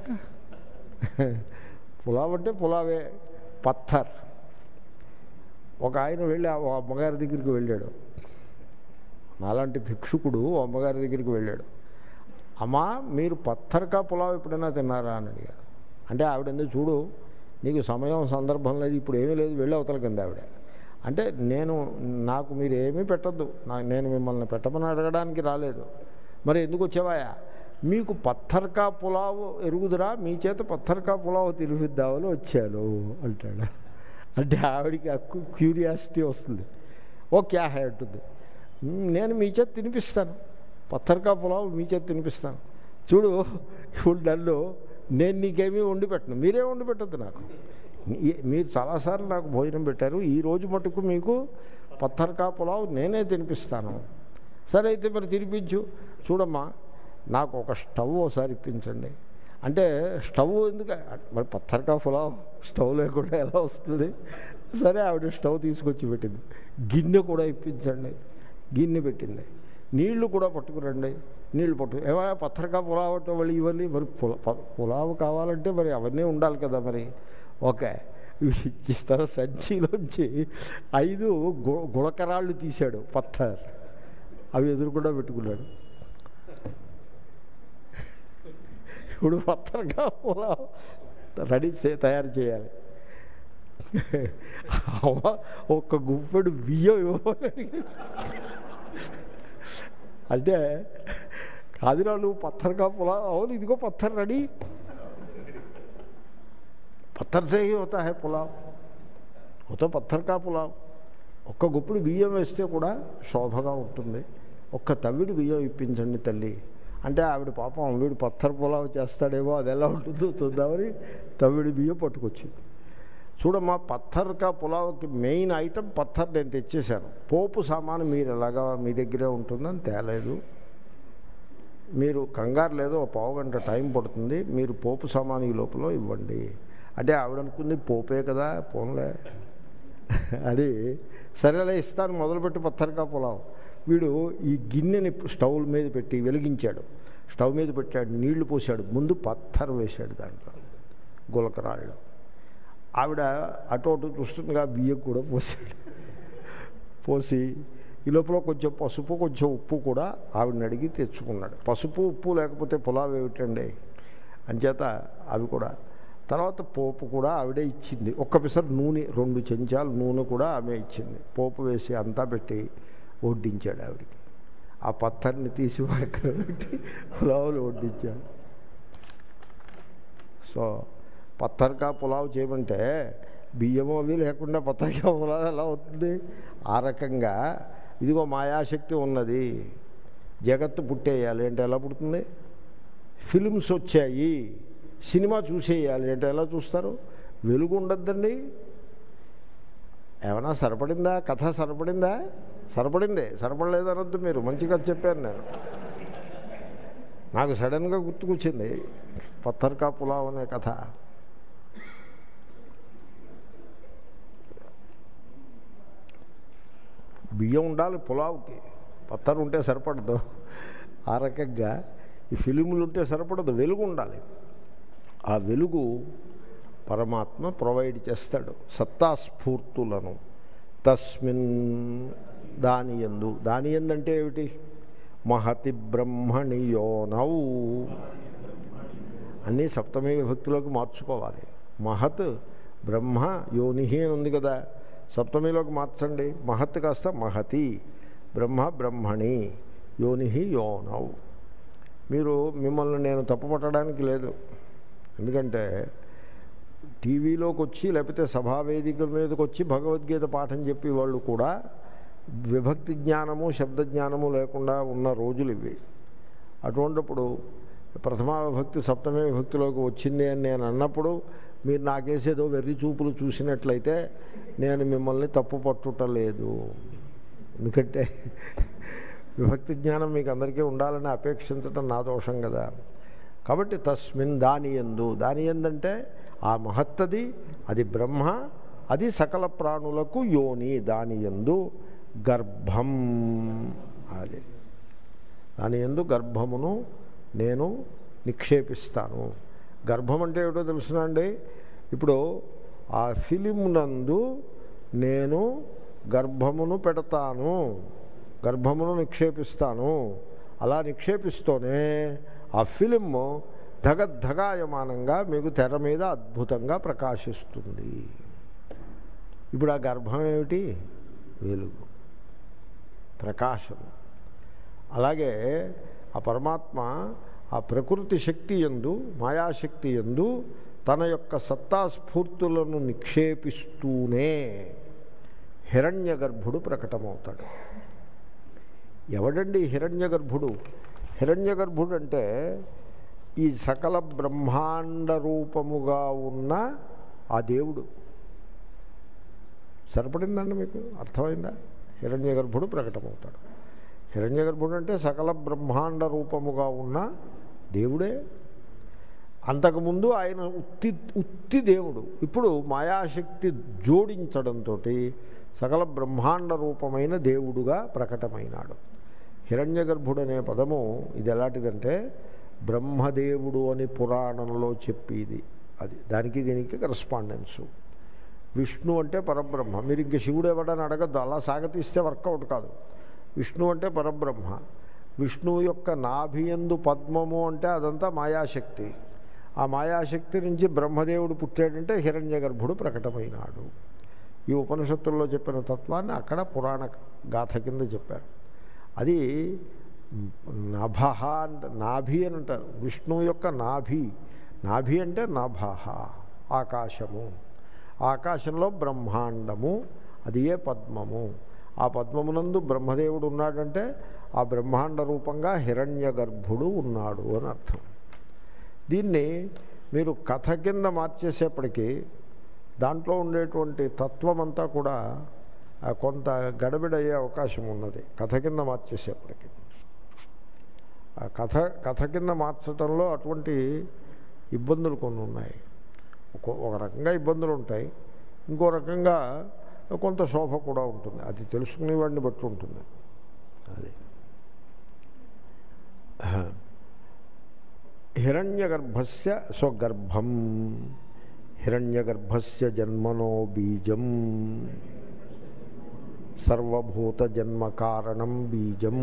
పులావ్ అంటే పులావే పత్తర్ ఒక ఆయన వెళ్ళి ఆ అమ్మగారి దగ్గరికి వెళ్ళాడు నాలాంటి భిక్షుకుడు ఓ అమ్మగారి దగ్గరికి వెళ్ళాడు అమ్మా మీరు పత్తర్కా పులావ్ ఎప్పుడైనా తిన్నారా అని అడిగాడు అంటే ఆవిడ ఎందుకు చూడు నీకు సమయం సందర్భం లేదు ఇప్పుడు ఏమీ లేదు వెళ్ళి అవతల కింద ఆవిడ అంటే నేను నాకు మీరు ఏమీ పెట్టద్దు నా నేను మిమ్మల్ని పెట్టమని అడగడానికి రాలేదు మరి ఎందుకు వచ్చావాయా మీకు పత్తర్కా పులావ్ ఎరుగుదురా మీ చేత పత్తర్కా పులావ్ తినిపిద్దామని వచ్చాను అంటాడు అంటే ఆవిడికి ఆ క్యూరియాసిటీ వస్తుంది ఓ క్యా హై అంటుంది "మ్, నేను మీ చేత తినిపిస్తాను పత్తర్కా పులావ్ మీ చేత తినిపిస్తాను చూడు ఇప్పుడు నన్ను నేను నీకేమీ వండి పెట్టను మీరే వండి పెట్టద్దు నాకు ఈ- మీరు చాలాసార్లు నాకు భోజనం పెట్టారు ఈ రోజు మటుకు మీకు పత్తర్కా పులావ్ నేనే తినిపిస్తాను సరే అయితే మరి తినిపించు చూడమ్మా నాకు ఒక స్టవ్ ఒకసారి ఇప్పించండి అంటే స్టవ్ ఎందుకు మరి పత్తర్కా పులావ్ స్టవ్ లేకుండా ఎలా వస్తుంది సరే ఆవిడ స్టవ్ తీసుకొచ్చి పెట్టింది గిన్నె కూడా ఇప్పించండి గిన్నె పెట్టింది నీళ్లు కూడా పట్టుకురండి నీళ్లు పట్టు ఏమైనా పత్రికా పులావ్ అంటే వాళ్ళు ఇవన్నీ మరి పుల ప- పులావ్ కావాలంటే మరి అవన్నీ ఉండాలి కదా మరి ఓకే ఇవి ఇచ్చిస్తారు సంచిలోంచి ఐదు గు గుడకరాళ్ళు తీశాడు పత్తర్ అవి ఎదురుకుండా పెట్టుకున్నాడు ఇప్పుడు పత్రికా పులావ్ రెడీ చే తయారు చేయాలి అవ్వ ఒక్క గుప్పెడు బియ్యం ఇవ్వాలి అంటే కాదురా నువ్వు పత్తర్ పులా అవును ఇదిగో పత్తర్ రెడీ పత్తర్ సే హీ హోతా హై పులావ్ హోతా పత్తర్ కా పులావ్ ఒక్క గుప్పుడు బియ్యం వేస్తే కూడా శోభగా ఉంటుంది ఒక్క తవ్విడి బియ్యం ఇప్పించండి తల్లి అంటే ఆవిడ పాపం వీడు పత్తర్ పులావ్ చేస్తాడేమో అది ఎలా ఉంటుందో చూద్దామని తవ్విడి బియ్యం పట్టుకొచ్చింది చూడమ్మా పత్తర్ కా పులావ్కి మెయిన్ ఐటమ్ పత్తర్ నేను తెచ్చేశాను పోపు సామాను మీరు ఎలాగా మీ దగ్గరే ఉంటుందని తేలేదు మీరు కంగారు లేదు ఒక పావు గంట టైం పడుతుంది మీరు పోపు సామాను ఈ లోపల ఇవ్వండి అంటే ఆవిడ అనుకుంది పోపే కదా పోన్లే అది సరేలే ఇస్తాను మొదలుపెట్టి పత్తరికా పులావ్ వీడు ఈ గిన్నెని స్టవ్ మీద పెట్టి వెలిగించాడు స్టవ్ మీద పెట్టాడు నీళ్లు పోసాడు ముందు పత్తర్ వేశాడు దాంట్లో గులకరాళ్ళు ఆవిడ అటు అటు చూస్తుండగా బియ్యం కూడా పోసాడు పోసి ఈ లోపల కొంచెం పసుపు కొంచెం ఉప్పు కూడా ఆవిడని అడిగి తెచ్చుకున్నాడు పసుపు ఉప్పు లేకపోతే పులావ్ ఏమిటండి అంచేత అవి కూడా తర్వాత పోపు కూడా ఆవిడే ఇచ్చింది ఒక్క పిసర్ నూనె రెండు చెంచాలు నూనె కూడా ఆమె ఇచ్చింది పోపు వేసి అంతా పెట్టి వడ్డించాడు ఆవిడికి ఆ పత్తర్ని తీసి పక్కన పెట్టి పులావులు వడ్డించాడు సో పత్తర్కా పులావ్ చేయమంటే బియ్యం అవి లేకుండా పత్తర్కా పులావ్ ఎలా అవుతుంది ఆ రకంగా ఇదిగో మాయాశక్తి ఉన్నది జగత్తు పుట్టేయాలి అంటే ఎలా పుడుతుంది ఫిలిమ్స్ వచ్చాయి సినిమా చూసేయాలి అంటే ఎలా చూస్తారు వెలుగు ఉండద్దండి ఏమైనా సరిపడిందా కథ సరిపడిందా సరిపడింది సరిపడలేదనొద్దు మీరు మంచిగా చెప్పాను నేను నాకు సడన్గా గుర్తుకొచ్చింది పత్తర్కా పులావ్ అనే కథ బియ్యం ఉండాలి పులావ్కి పత్తరు ఉంటే సరిపడదు ఆ రకంగా ఈ ఫిలిములు ఉంటే సరిపడదు వెలుగు ఉండాలి ఆ వెలుగు పరమాత్మ ప్రొవైడ్ చేస్తాడు సత్తాస్ఫూర్తులను తస్మిన్ దాని ఎందు దాని ఎందంటే ఏమిటి మహతి బ్రహ్మణి యోనౌ అన్నీ సప్తమి విభక్తిలోకి మార్చుకోవాలి మహత్ బ్రహ్మ యోని అని ఉంది కదా సప్తమిలోకి మార్చండి మహత్ కాస్త మహతి బ్రహ్మ బ్రహ్మణి యోని యోనౌ మీరు మిమ్మల్ని నేను తప్పుపట్టడానికి లేదు ఎందుకంటే టీవీలోకి వచ్చి లేకపోతే సభావేదిక మీదకి వచ్చి భగవద్గీత పాఠం చెప్పి వాళ్ళు కూడా విభక్తి జ్ఞానము శబ్ద జ్ఞానము లేకుండా ఉన్న రోజులు ఇవి అటువంటిప్పుడు ప్రథమా విభక్తి సప్తమే విభక్తిలోకి వచ్చింది అని నేను అన్నప్పుడు మీరు నాకేసేదో వెర్రి చూపులు చూసినట్లయితే నేను మిమ్మల్ని తప్పు పట్టుటలేదు ఎందుకంటే విభక్తి జ్ఞానం మీకు అందరికీ ఉండాలని అపేక్షించటం నా దోషం కదా కాబట్టి తస్మిన్ దాని ఎందు దాని ఎందంటే ఆ మహత్తది అది బ్రహ్మ అది సకల ప్రాణులకు యోని దాని ఎందు గర్భం అది దాని ఎందు గర్భమును నేను నిక్షేపిస్తాను గర్భం అంటే ఏమిటో తెలుసునా అండి ఇప్పుడు ఆ ఫిలిం నందు నేను గర్భమును పెడతాను గర్భమును నిక్షేపిస్తాను అలా నిక్షేపిస్తూనే ఆ ఫిలిం ధగద్ధగాయమానంగా మీకు తెర మీద అద్భుతంగా ప్రకాశిస్తుంది ఇప్పుడు ఆ గర్భం ఏమిటి వెలుగు ప్రకాశం అలాగే ఆ పరమాత్మ ఆ ప్రకృతి శక్తి ఎందు మాయాశక్తి ఎందు తన యొక్క సత్తాస్ఫూర్తులను నిక్షేపిస్తూనే హిరణ్య గర్భుడు ప్రకటమవుతాడు ఎవడండి హిరణ్య గర్భుడు హిరణ్య గర్భుడు అంటే ఈ సకల బ్రహ్మాండ రూపముగా ఉన్న ఆ దేవుడు సరిపడిందండి మీకు అర్థమైందా హిరణ్య గర్భుడు ప్రకటమవుతాడు హిరణ్య గర్భుడు అంటే సకల బ్రహ్మాండ రూపముగా ఉన్న దేవుడే అంతకుముందు ఆయన ఉత్తి ఉత్తి దేవుడు ఇప్పుడు మాయాశక్తి జోడించడంతో సకల బ్రహ్మాండ రూపమైన దేవుడుగా ప్రకటమైనాడు హిరణ్య గర్భుడు అనే పదము ఇది ఎలాంటిదంటే బ్రహ్మదేవుడు అని పురాణంలో చెప్పేది అది దానికి దీనికి కరస్పాండెన్సు విష్ణు అంటే పరబ్రహ్మ మీరు ఇంక శివుడు ఎవడని అడగద్దు అలా సాగతీస్తే వర్కౌట్ కాదు విష్ణు అంటే పరబ్రహ్మ విష్ణువు యొక్క నాభియందు పద్మము అంటే అదంతా మాయాశక్తి ఆ మాయాశక్తి నుంచి బ్రహ్మదేవుడు పుట్టాడంటే హిరణ్య గర్భుడు ప్రకటమైనాడు ఈ ఉపనిషత్తుల్లో చెప్పిన తత్వాన్ని అక్కడ పురాణ గాథ కింద చెప్పారు అది నభ అంటే నాభి అని అంటారు విష్ణువు యొక్క నాభి నాభి అంటే నభ ఆకాశము ఆకాశంలో బ్రహ్మాండము అది ఏ పద్మము ఆ పద్మమునందు బ్రహ్మదేవుడు ఉన్నాడంటే ఆ బ్రహ్మాండ రూపంగా హిరణ్య గర్భుడు ఉన్నాడు అని అర్థం దీన్ని మీరు కథ కింద మార్చేసేపటికి దాంట్లో ఉండేటువంటి తత్వం అంతా కూడా ఆ, కొంత గడబిడయ్యే అవకాశం ఉన్నది కథ కింద మార్చేసేపటికి ఆ కథ కథ కింద మార్చడంలో అటువంటి ఇబ్బందులు కొన్ని ఉన్నాయి ఒక ఒక రకంగా ఇబ్బందులు ఉంటాయి ఇంకో రకంగా కొంత శోభ కూడా ఉంటుంది అది తెలుసుకునే వాడిని బట్టి ఉంటుంది అది హిరణ్యగర్భస్య స్వగర్భం హిరణ్యగర్భస్య జన్మనో బీజం సర్వభూతజన్మకారణం బీజం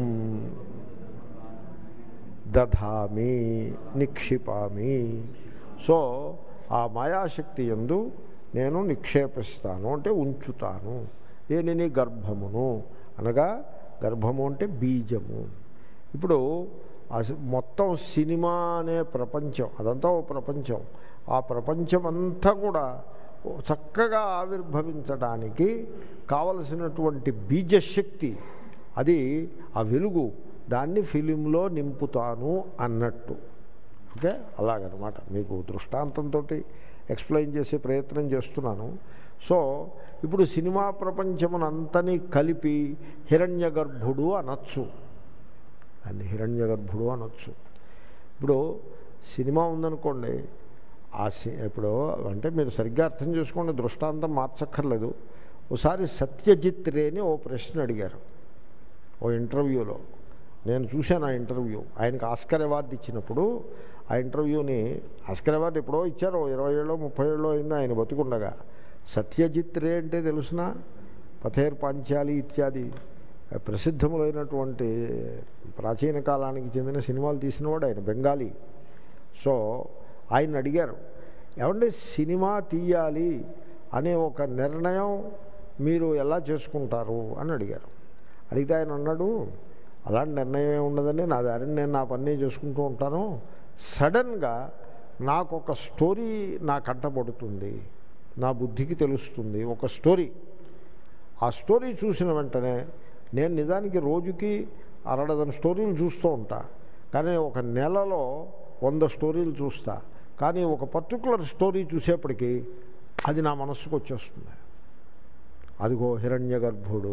దధామి నిక్షిపామి సో ఆ మాయాశక్తి ఎందు నేను నిక్షేపిస్తాను అంటే ఉంచుతాను దేనిని గర్భమును అనగా గర్భము అంటే బీజము ఇప్పుడు అస- మొత్తం సినిమా అనే ప్రపంచం అదంతా ఓ ప్రపంచం ఆ ప్రపంచం అంతా కూడా చక్కగా ఆవిర్భవించడానికి కావలసినటువంటి బీజశక్తి అది ఆ వెలుగు దాన్ని ఫిలింలో నింపుతాను అన్నట్టు ఓకే అలాగనమాట మీకు దృష్టాంతంతో ఎక్స్ప్లెయిన్ చేసే ప్రయత్నం చేస్తున్నాను సో ఇప్పుడు సినిమా ప్రపంచమునంతని కలిపి హిరణ్య గర్భుడు అనొచ్చు అని హిరణ్య గర్భుడు అనొచ్చు ఇప్పుడు సినిమా ఉందనుకోండి ఆ సి ఇప్పుడు అంటే మీరు సరిగ్గా అర్థం చేసుకోండి దృష్టాంతం మార్చక్కర్లేదు ఒకసారి సత్యజిత్ రేని ఓ ప్రశ్న అడిగారు ఓ ఇంటర్వ్యూలో నేను చూశాను ఆ ఇంటర్వ్యూ ఆయనకు ఆస్కర్ అవార్డు ఇచ్చినప్పుడు ఆ ఇంటర్వ్యూని ఆస్కర్ అవార్డు ఎప్పుడో ఇచ్చారు ఓ ఇరవై ఏళ్ళో ముప్పై ఏళ్ళో అయింది ఆయన బతుకుండగా సత్యజిత్ రే అంటే తెలుసిన పథేర్ పాంచాలి ఇత్యాది ప్రసిద్ధములైనటువంటి ప్రాచీన కాలానికి చెందిన సినిమాలు తీసినవాడు ఆయన బెంగాలీ సో ఆయన అడిగారు ఏమంటే సినిమా తీయాలి అనే ఒక నిర్ణయం మీరు ఎలా చేసుకుంటారు అని అడిగారు అడిగితే ఆయన అన్నాడు అలాంటి నిర్ణయం ఏమి ఉండదండి నా దారిని నేను నా పని నేను చేసుకుంటూ ఉంటాను సడన్గా నాకు ఒక స్టోరీ నా కంటపడుతుంది నా బుద్ధికి తెలుస్తుంది ఒక స్టోరీ ఆ స్టోరీ చూసిన వెంటనే నేను నిజానికి రోజుకి అరడదన స్టోరీలు చూస్తూ ఉంటా కానీ ఒక నెలలో వంద స్టోరీలు చూస్తా కానీ ఒక పర్టికులర్ స్టోరీ చూసేప్పటికీ అది నా మనస్సుకు వచ్చేస్తుంది అదిగో హిరణ్య గర్భుడు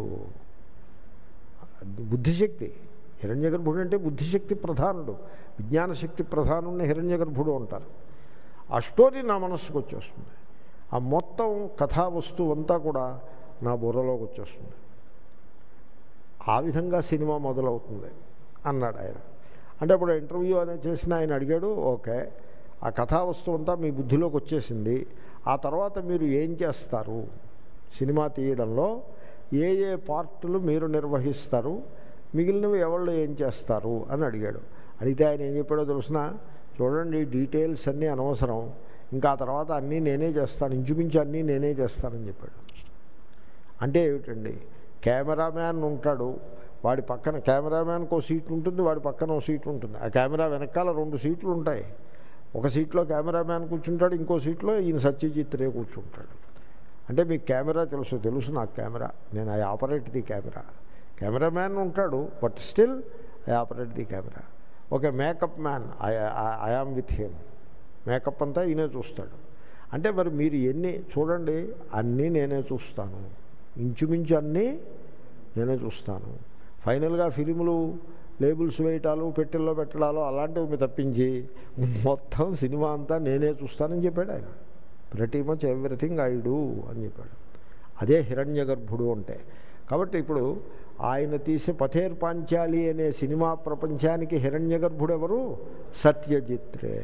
బుద్ధిశక్తి హిరణ్య గర్భుడు అంటే బుద్ధిశక్తి ప్రధానుడు విజ్ఞానశక్తి ప్రధానుడిని హిరణ్య గర్భుడు అంటారు ఆ స్టోరీ నా మనస్సుకు వచ్చేస్తుంది ఆ మొత్తం కథా వస్తువు అంతా కూడా నా బుర్రలోకి వచ్చేస్తుంది ఆ విధంగా సినిమా మొదలవుతుంది అన్నాడు ఆయన అంటే అప్పుడు ఇంటర్వ్యూ అనేది చేసిన ఆయన అడిగాడు ఓకే ఆ కథా వస్తువు అంతా మీ బుద్ధిలోకి వచ్చేసింది ఆ తర్వాత మీరు ఏం చేస్తారు సినిమా తీయడంలో ఏ ఏ పార్టులు మీరు నిర్వహిస్తారు మిగిలినవి ఎవళ్ళు ఏం చేస్తారు అని అడిగాడు అడిగితే ఆయన ఏం చెప్పాడో తెలుసిన చూడండి డీటెయిల్స్ అన్నీ అనవసరం ఇంకా ఆ తర్వాత అన్నీ నేనే చేస్తాను ఇంచుమించు అన్నీ నేనే చేస్తానని చెప్పాడు అంటే ఏమిటండి కెమెరామ్యాన్ ఉంటాడు వాడి పక్కన కెమెరామ్యాన్కి ఓ సీట్ ఉంటుంది వాడి పక్కన ఓ సీట్ ఉంటుంది ఆ కెమెరా వెనకాల రెండు సీట్లు ఉంటాయి ఒక సీట్లో కెమెరామ్యాన్ కూర్చుంటాడు ఇంకో సీట్లో ఈయన సత్యజిత్ రే కూర్చుంటాడు అంటే మీకు కెమెరా తెలుసు తెలుసు నాకు కెమెరా నేను I operate the camera cameraman ఉంటాడు but still I operate the camera okay makeup man I I am with him makeup అంతా ఈయనే చూస్తాడు అంటే మరి మీరు ఎన్ని చూడండి అన్నీ నేనే చూస్తాను ఇంచుమించు అన్నీ నేనే చూస్తాను ఫైనల్గా ఫిలిములు లేబుల్స్ వేయటాలు పెట్టెల్లో పెట్టడాలు అలాంటివి తప్పించి మొత్తం సినిమా అంతా నేనే చూస్తానని చెప్పాడు ఆయన ప్రతి మచ్ ఎవ్రీథింగ్ ఐ డూ అని చెప్పాడు అదే హిరణ్య గర్భుడు అంటే కాబట్టి ఇప్పుడు ఆయన తీసే పథేర్ పాంచాలి అనే సినిమా ప్రపంచానికి హిరణ్య గర్భుడు ఎవరు సత్యజిత్రే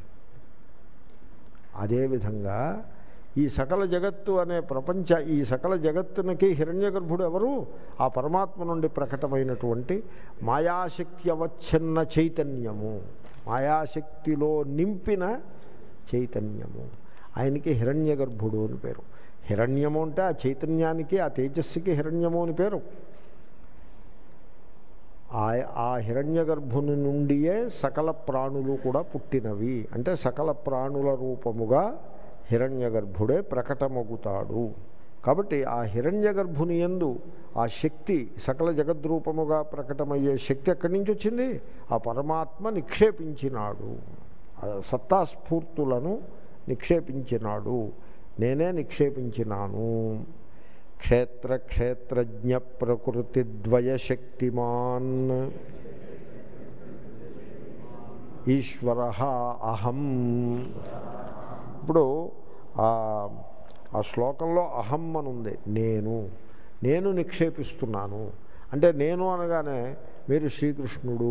అదేవిధంగా ఈ సకల జగత్తు అనే ప్రపంచ ఈ సకల జగత్తునికి హిరణ్య గర్భుడు ఎవరు ఆ పరమాత్మ నుండి ప్రకటమైనటువంటి మాయాశక్తి అవచ్ఛిన్న చైతన్యము మాయాశక్తిలో నింపిన చైతన్యము ఆయనకి హిరణ్య గర్భుడు అని పేరు హిరణ్యము అంటే ఆ చైతన్యానికి ఆ తేజస్సుకి హిరణ్యము అని పేరు ఆ ఆ హిరణ్య గర్భుని నుండియే సకల ప్రాణులు కూడా పుట్టినవి అంటే సకల ప్రాణుల రూపముగా హిరణ్య గర్భుడే ప్రకటమగుతాడు కాబట్టి ఆ హిరణ్య గర్భుని ఎందు ఆ శక్తి సకల జగద్రూపముగా ప్రకటమయ్యే శక్తి ఎక్కడి నుంచి వచ్చింది ఆ పరమాత్మ నిక్షేపించినాడు ఆ సత్తాస్ఫూర్తులను నిక్షేపించినాడు నేనే నిక్షేపించినాను క్షేత్ర క్షేత్రజ్ఞ ప్రకృతి ద్వయశక్తిమాన్ ఈశ్వర అహం ఇప్పుడు ఆ ఆ శ్లోకంలో అహం అని ఉంది నేను నేను నిక్షేపిస్తున్నాను అంటే నేను అనగానే మీరు శ్రీకృష్ణుడు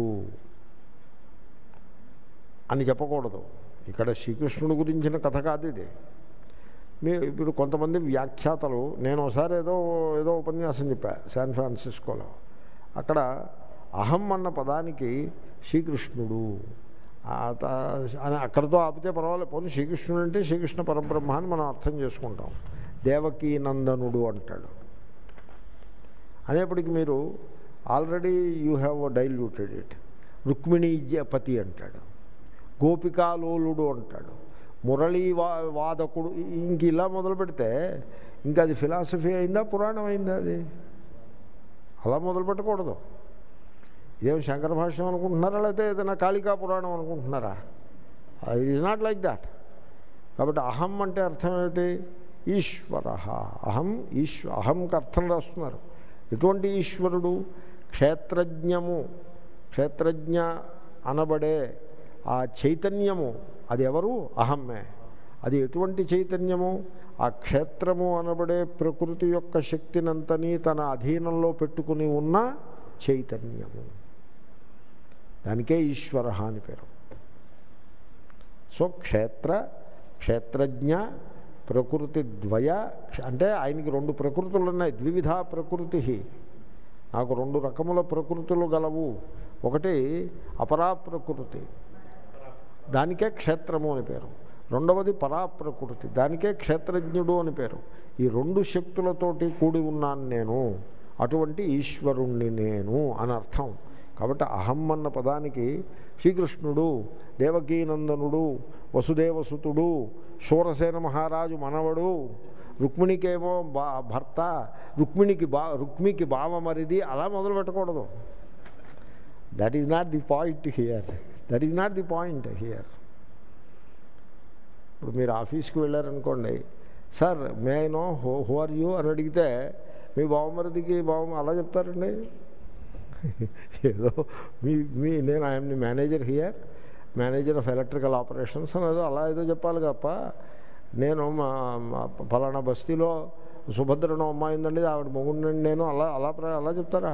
అని చెప్పకూడదు ఇక్కడ శ్రీకృష్ణుడు గురించిన కథ కాదు ఇది మీ ఇప్పుడు కొంతమంది వ్యాఖ్యాతలు నేను ఒకసారి ఏదో ఏదో ఉపన్యాసం చెప్పా శాన్ ఫ్రాన్సిస్కోలో అక్కడ అహం అన్న పదానికి శ్రీకృష్ణుడు ఆ త- అని అక్కడితో ఆపితే పర్వాలేదు పోనీ శ్రీకృష్ణుడు అంటే శ్రీకృష్ణ పరబ్రహ్మ అని మనం అర్థం చేసుకుంటాం దేవకీ నందనుడు అంటాడు అనేప్పటికీ మీరు already you have diluted it Rukmini పతి అంటాడు గోపికాలోలుడు అంటాడు మురళీ వా వాదకుడు ఇంక ఇలా మొదలు పెడితే ఇంకా అది ఫిలాసఫీ అయిందా పురాణం అయిందా అది అలా మొదలు పెట్టకూడదు ఇదేం శంకర భాష్యం అనుకుంటున్నారా లేకపోతే ఏదైనా కాళికా పురాణం అనుకుంటున్నారా it is not like that కాబట్టి అహం అంటే అర్థం ఏమిటి ఈశ్వర అహం ఈశ్వ అహంకి అర్థం రాస్తున్నారు ఎటువంటి ఈశ్వరుడు క్షేత్రజ్ఞము క్షేత్రజ్ఞ అనబడే ఆ చైతన్యము అది ఎవరు అహమ్మే అది ఎటువంటి చైతన్యము ఆ క్షేత్రము అనబడే ప్రకృతి యొక్క శక్తినంతని తన అధీనంలో పెట్టుకుని ఉన్న చైతన్యము దానికే ఈశ్వర అని పేరు సో క్షేత్ర క్షేత్రజ్ఞ ప్రకృతి ద్వయ అంటే ఆయనకి రెండు ప్రకృతులు ఉన్నాయి ద్వివిధ ప్రకృతి నాకు రెండు రకముల ప్రకృతులు గలవు ఒకటి అపరా ప్రకృతి దానికే క్షేత్రము అని పేరు రెండవది పరాప్రకృతి దానికే క్షేత్రజ్ఞుడు అని పేరు ఈ రెండు శక్తులతోటి కూడి ఉన్నాను నేను అటువంటి ఈశ్వరుణ్ణి నేను అని అర్థం కాబట్టి అహం అన్న పదానికి శ్రీకృష్ణుడు దేవకీనందనుడు వసుదేవసుతుడు శూరసేన మహారాజు మనవడు రుక్మిణికేమో బా భర్త రుక్మిణికి బా రుక్మికి బావమరిది అలా మొదలు పెట్టకూడదు that is not the point here that is not the point here ఇప్పుడు మీరు ఆఫీస్కి వెళ్ళారనుకోండి sir may I know who who are you అని అడిగితే మీ బావమరిదికి బావ అలా చెప్తారండి ఏదో మీ మీ నేను I'm the manager here manager of electrical operations అని ఏదో అలా ఏదో చెప్పాలి తప్ప నేను మా మా ఫలానా బస్తీలో సుభద్రను అమ్మాయి ఉందండి ఆవిడ మొగుండండి నేను అలా అలా ప్ర- అలా చెప్తారా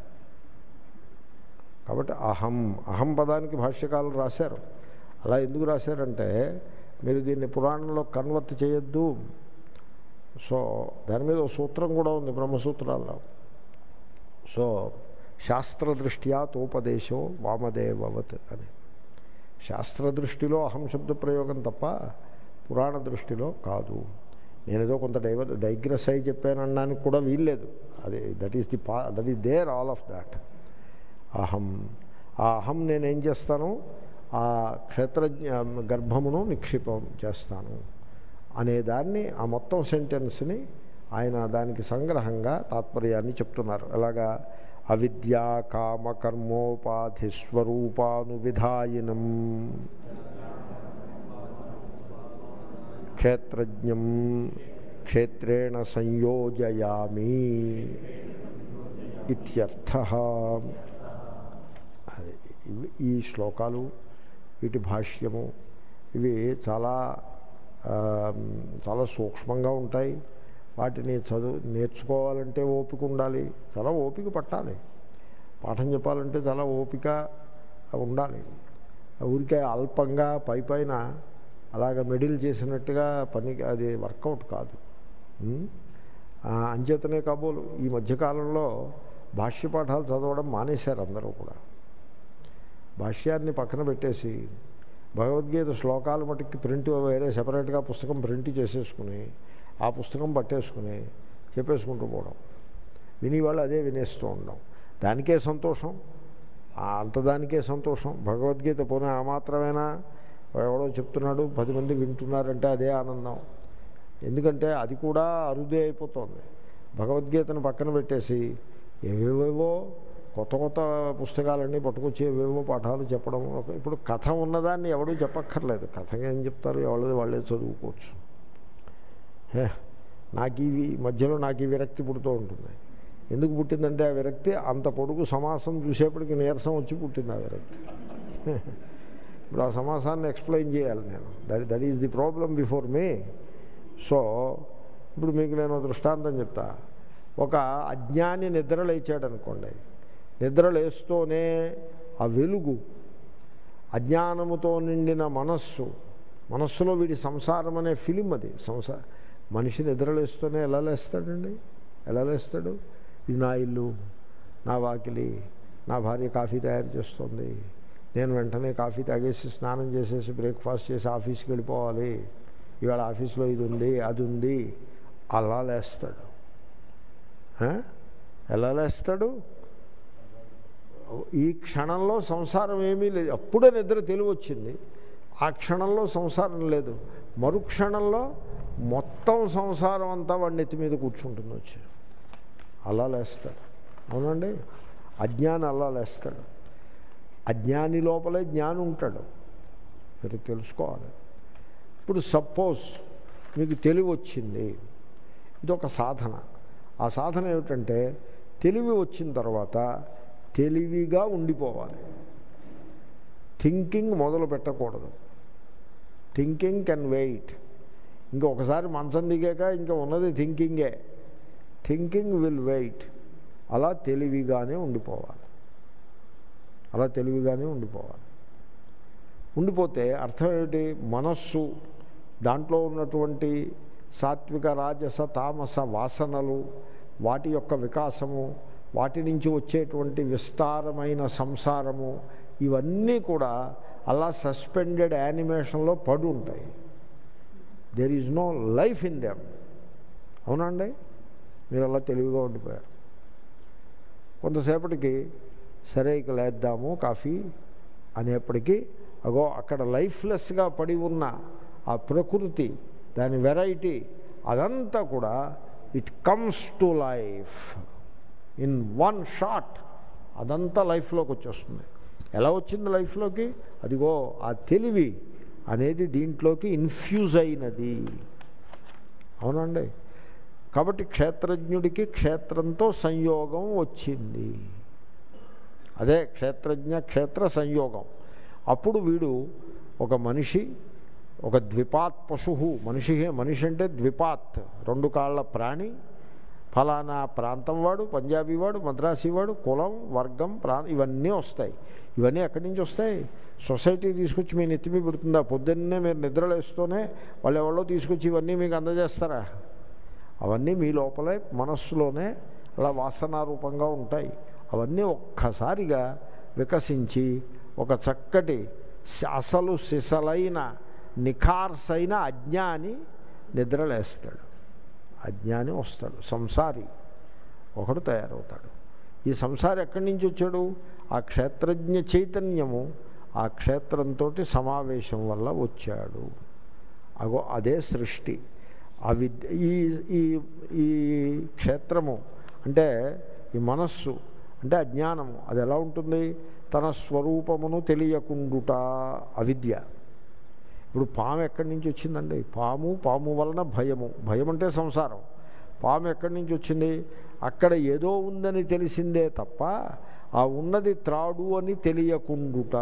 కాబట్టి అహం అహం పదానికి భాష్యకాలు రాశారు అలా ఎందుకు రాశారంటే మీరు దీన్ని పురాణంలో కన్వర్ట్ చేయొద్దు సో దాని మీద ఒక సూత్రం కూడా ఉంది బ్రహ్మసూత్రాల్లో సో శాస్త్రదృష్ట్యా తోపదేశో వామదేవవత్ అని శాస్త్రదృష్టిలో అహం శబ్ద ప్రయోగం తప్ప పురాణ దృష్టిలో కాదు నేనేదో కొంత డైవ డైగ్రెస్ అయి చెప్పానన్నానికి కూడా వీల్లేదు అది దట్ ఈస్ ది పా that is there all of that అహం ఆ అహం నేనేం చేస్తాను ఆ క్షేత్రజ్ఞ గర్భమును నిక్షిపం చేస్తాను అనే దాన్ని ఆ మొత్తం సెంటెన్స్ని ఆయన దానికి సంగ్రహంగా తాత్పర్యాన్ని చెప్తున్నారు ఎలాగా అవిద్యా కామ కర్మోపాధి స్వరూపానువిధాయినం క్షేత్రజ్ఞం క్షేత్రేణ సంయోజయామి ఇత్యర్థ అది ఇవి- ఈ శ్లోకాలు వీటి భాష్యము ఇవి చాలా ఆ, చాలా సూక్ష్మంగా ఉంటాయి వాటిని చదువు నేర్చుకోవాలంటే ఓపిక ఉండాలి చాలా ఓపిక పట్టాలి పాఠం చెప్పాలంటే చాలా ఓపిక ఉండాలి ఊరికే అల్పంగా పై పైన అలాగ మెడిల్ చేసినట్టుగా పని అది వర్కౌట్ కాదు ఉం? ఆ, అంచేతనే కాబోలు ఈ మధ్యకాలంలో భాష్య పాఠాలు చదవడం మానేశారు అందరూ కూడా భాష్యాన్ని పక్కన పెట్టేసి భగవద్గీత శ్లోకాలు మటుకి ప్రింట్ వేరే సెపరేట్గా పుస్తకం ప్రింట్ చేసేసుకుని ఆ పుస్తకం పట్టేసుకుని చెప్పేసుకుంటూ పోవడం వినేవాళ్ళు అదే వినేస్తూ ఉండడం దానికే సంతోషం ఆ అంత దానికే సంతోషం భగవద్గీత పోనీ ఆ మాత్రమేనా ఎవడో చెప్తున్నాడు పది మంది వింటున్నారంటే అదే ఆనందం ఎందుకంటే అది కూడా అరుదే అయిపోతుంది భగవద్గీతను పక్కన పెట్టేసి ఏవేవేవో కొత్త కొత్త పుస్తకాలన్నీ పట్టుకొచ్చి ఏవేవో పాఠాలు చెప్పడం ఒక- ఇప్పుడు కథ ఉన్నదాన్ని ఎవడూ చెప్పక్కర్లేదు కథ ఏం చెప్తారు ఎవరిది వాళ్ళే చదువుకోవచ్చు హే, నాకు ఇవి మధ్యలో నాకు ఈ విరక్తి పుడుతూ ఉంటుంది ఎందుకు పుట్టిందంటే ఆ విరక్తి అంత పొడుగు సమాసం చూసేప్పటికి నీరసం వచ్చి పుట్టింది ఆ విరక్తి ఇప్పుడు ఆ సమాసాన్ని ఎక్స్ప్లెయిన్ చేయాలి నేను that that is the problem before me so ఇప్పుడు మీకు నేను దృష్టాంతం చెప్తా ఒక అజ్ఞాని నిద్ర లేచాడు అనుకోండి నిద్ర లేస్తూనే ఆ వెలుగు అజ్ఞానముతో నిండిన మనస్సు మనస్సులో వీడి సంసారం అనే ఫిలిం అది సంసార మనిషి నిద్రలేస్తూనే ఎలా లేస్తాడండి ఎలా లేస్తాడు ఇది నా ఇల్లు నా వాకిలి నా భార్య కాఫీ తయారు చేస్తుంది నేను వెంటనే కాఫీ తాగేసి స్నానం చేసేసి బ్రేక్ఫాస్ట్ చేసి ఆఫీస్కి వెళ్ళిపోవాలి ఇవాళ ఆఫీస్లో ఇది ఉంది అది ఉంది అలా లేస్తాడు ఆ? ఎలా లేస్తాడు ఈ క్షణంలో సంసారం ఏమీ లేదు అప్పుడే నిద్ర తెలివి వచ్చింది ఆ క్షణంలో సంసారం లేదు మరుక్షణంలో మొత్తం సంసారం అంతా వాడి నెత్తి మీద కూర్చుంటుంది వచ్చి అలా లేస్తాడు అవునండి అజ్ఞాని అలా లేస్తాడు అజ్ఞాని లోపలే జ్ఞాని ఉంటాడు మీరు తెలుసుకోవాలి ఇప్పుడు సపోజ్ మీకు తెలివి వచ్చింది ఇది ఒక సాధన ఆ సాధన ఏమిటంటే తెలివి వచ్చిన తర్వాత తెలివిగా ఉండిపోవాలి థింకింగ్ మొదలు పెట్టకూడదు థింకింగ్ కెన్ వెయిట్ ఇంకా ఒకసారి మంచం దిగాక ఇంకా ఉన్నది థింకింగే థింకింగ్ విల్ వెయిట్ అలా తెలివిగానే ఉండిపోవాలి అలా తెలివిగానే ఉండిపోవాలి ఉండిపోతే అర్థం ఏమిటి మనస్సు దాంట్లో ఉన్నటువంటి సాత్విక రాజస తామస వాసనలు వాటి యొక్క వికాసము వాటి నుంచి వచ్చేటువంటి విస్తారమైన సంసారము ఇవన్నీ కూడా అలా సస్పెండెడ్ యానిమేషన్లో పడి ఉంటాయి there is no life in them అవునండి మీరు అలా తెలివిగా ఉండిపోయారు కొంతసేపటికి సరే ఇక లేద్దాము కాఫీ అనేప్పటికీ అగో అక్కడ లైఫ్లెస్గా పడి ఉన్న ఆ ప్రకృతి దాని వెరైటీ అదంతా కూడా it comes to life in one shot అదంతా లైఫ్లోకి వచ్చేస్తుంది ఎలా వచ్చింది లైఫ్లోకి అదిగో ఆ తెలివి అనేది దీంట్లోకి ఇన్ఫ్యూజ్ అయినది అవునండి కాబట్టి క్షేత్రజ్ఞుడికి క్షేత్రంతో సంయోగం వచ్చింది అదే క్షేత్రజ్ఞ క్షేత్ర సంయోగం అప్పుడు వీడు ఒక మనిషి ఒక ద్విపాత్ పశు మనిషి మనిషి అంటే ద్విపాత్ రెండు కాళ్ళ ప్రాణి ఫలానా ప్రాంతం వాడు పంజాబీ వాడు మద్రాసీ వాడు కులం వర్గం ప్రా ఇవన్నీ వస్తాయి ఇవన్నీ ఎక్కడి నుంచి వస్తాయి సొసైటీ తీసుకొచ్చి మీ నెత్తిమీ పెడుతుందా పొద్దున్నే మీరు నిద్రలేస్తూనే వాళ్ళు ఎవరో తీసుకొచ్చి ఇవన్నీ మీకు అందజేస్తారా అవన్నీ మీ లోపలే మనస్సులోనే అలా వాసనారూపంగా ఉంటాయి అవన్నీ ఒక్కసారిగా వికసించి ఒక చక్కటి అసలు సిసలైన నిఖార్సైన అజ్ఞాని నిద్రలేస్తాడు అజ్ఞాని వస్తాడు సంసారి ఒకడు తయారవుతాడు ఈ సంసారి ఎక్కడి నుంచి వచ్చాడు ఆ క్షేత్రజ్ఞ చైతన్యము ఆ క్షేత్రంతో సమావేశం వల్ల వచ్చాడు అగో అదే సృష్టి ఆ విద్య ఈ ఈ ఈ క్షేత్రము అంటే ఈ మనస్సు అంటే అజ్ఞానము అది ఎలా ఉంటుంది తన స్వరూపమును తెలియకుండుట అవిద్య ఇప్పుడు పాము ఎక్కడి నుంచి వచ్చిందండి పాము పాము వలన భయము భయం అంటే సంసారం పాము ఎక్కడి నుంచి వచ్చింది అక్కడ ఏదో ఉందని తెలిసిందే తప్ప ఆ ఉన్నది త్రాడు అని తెలియకుండుట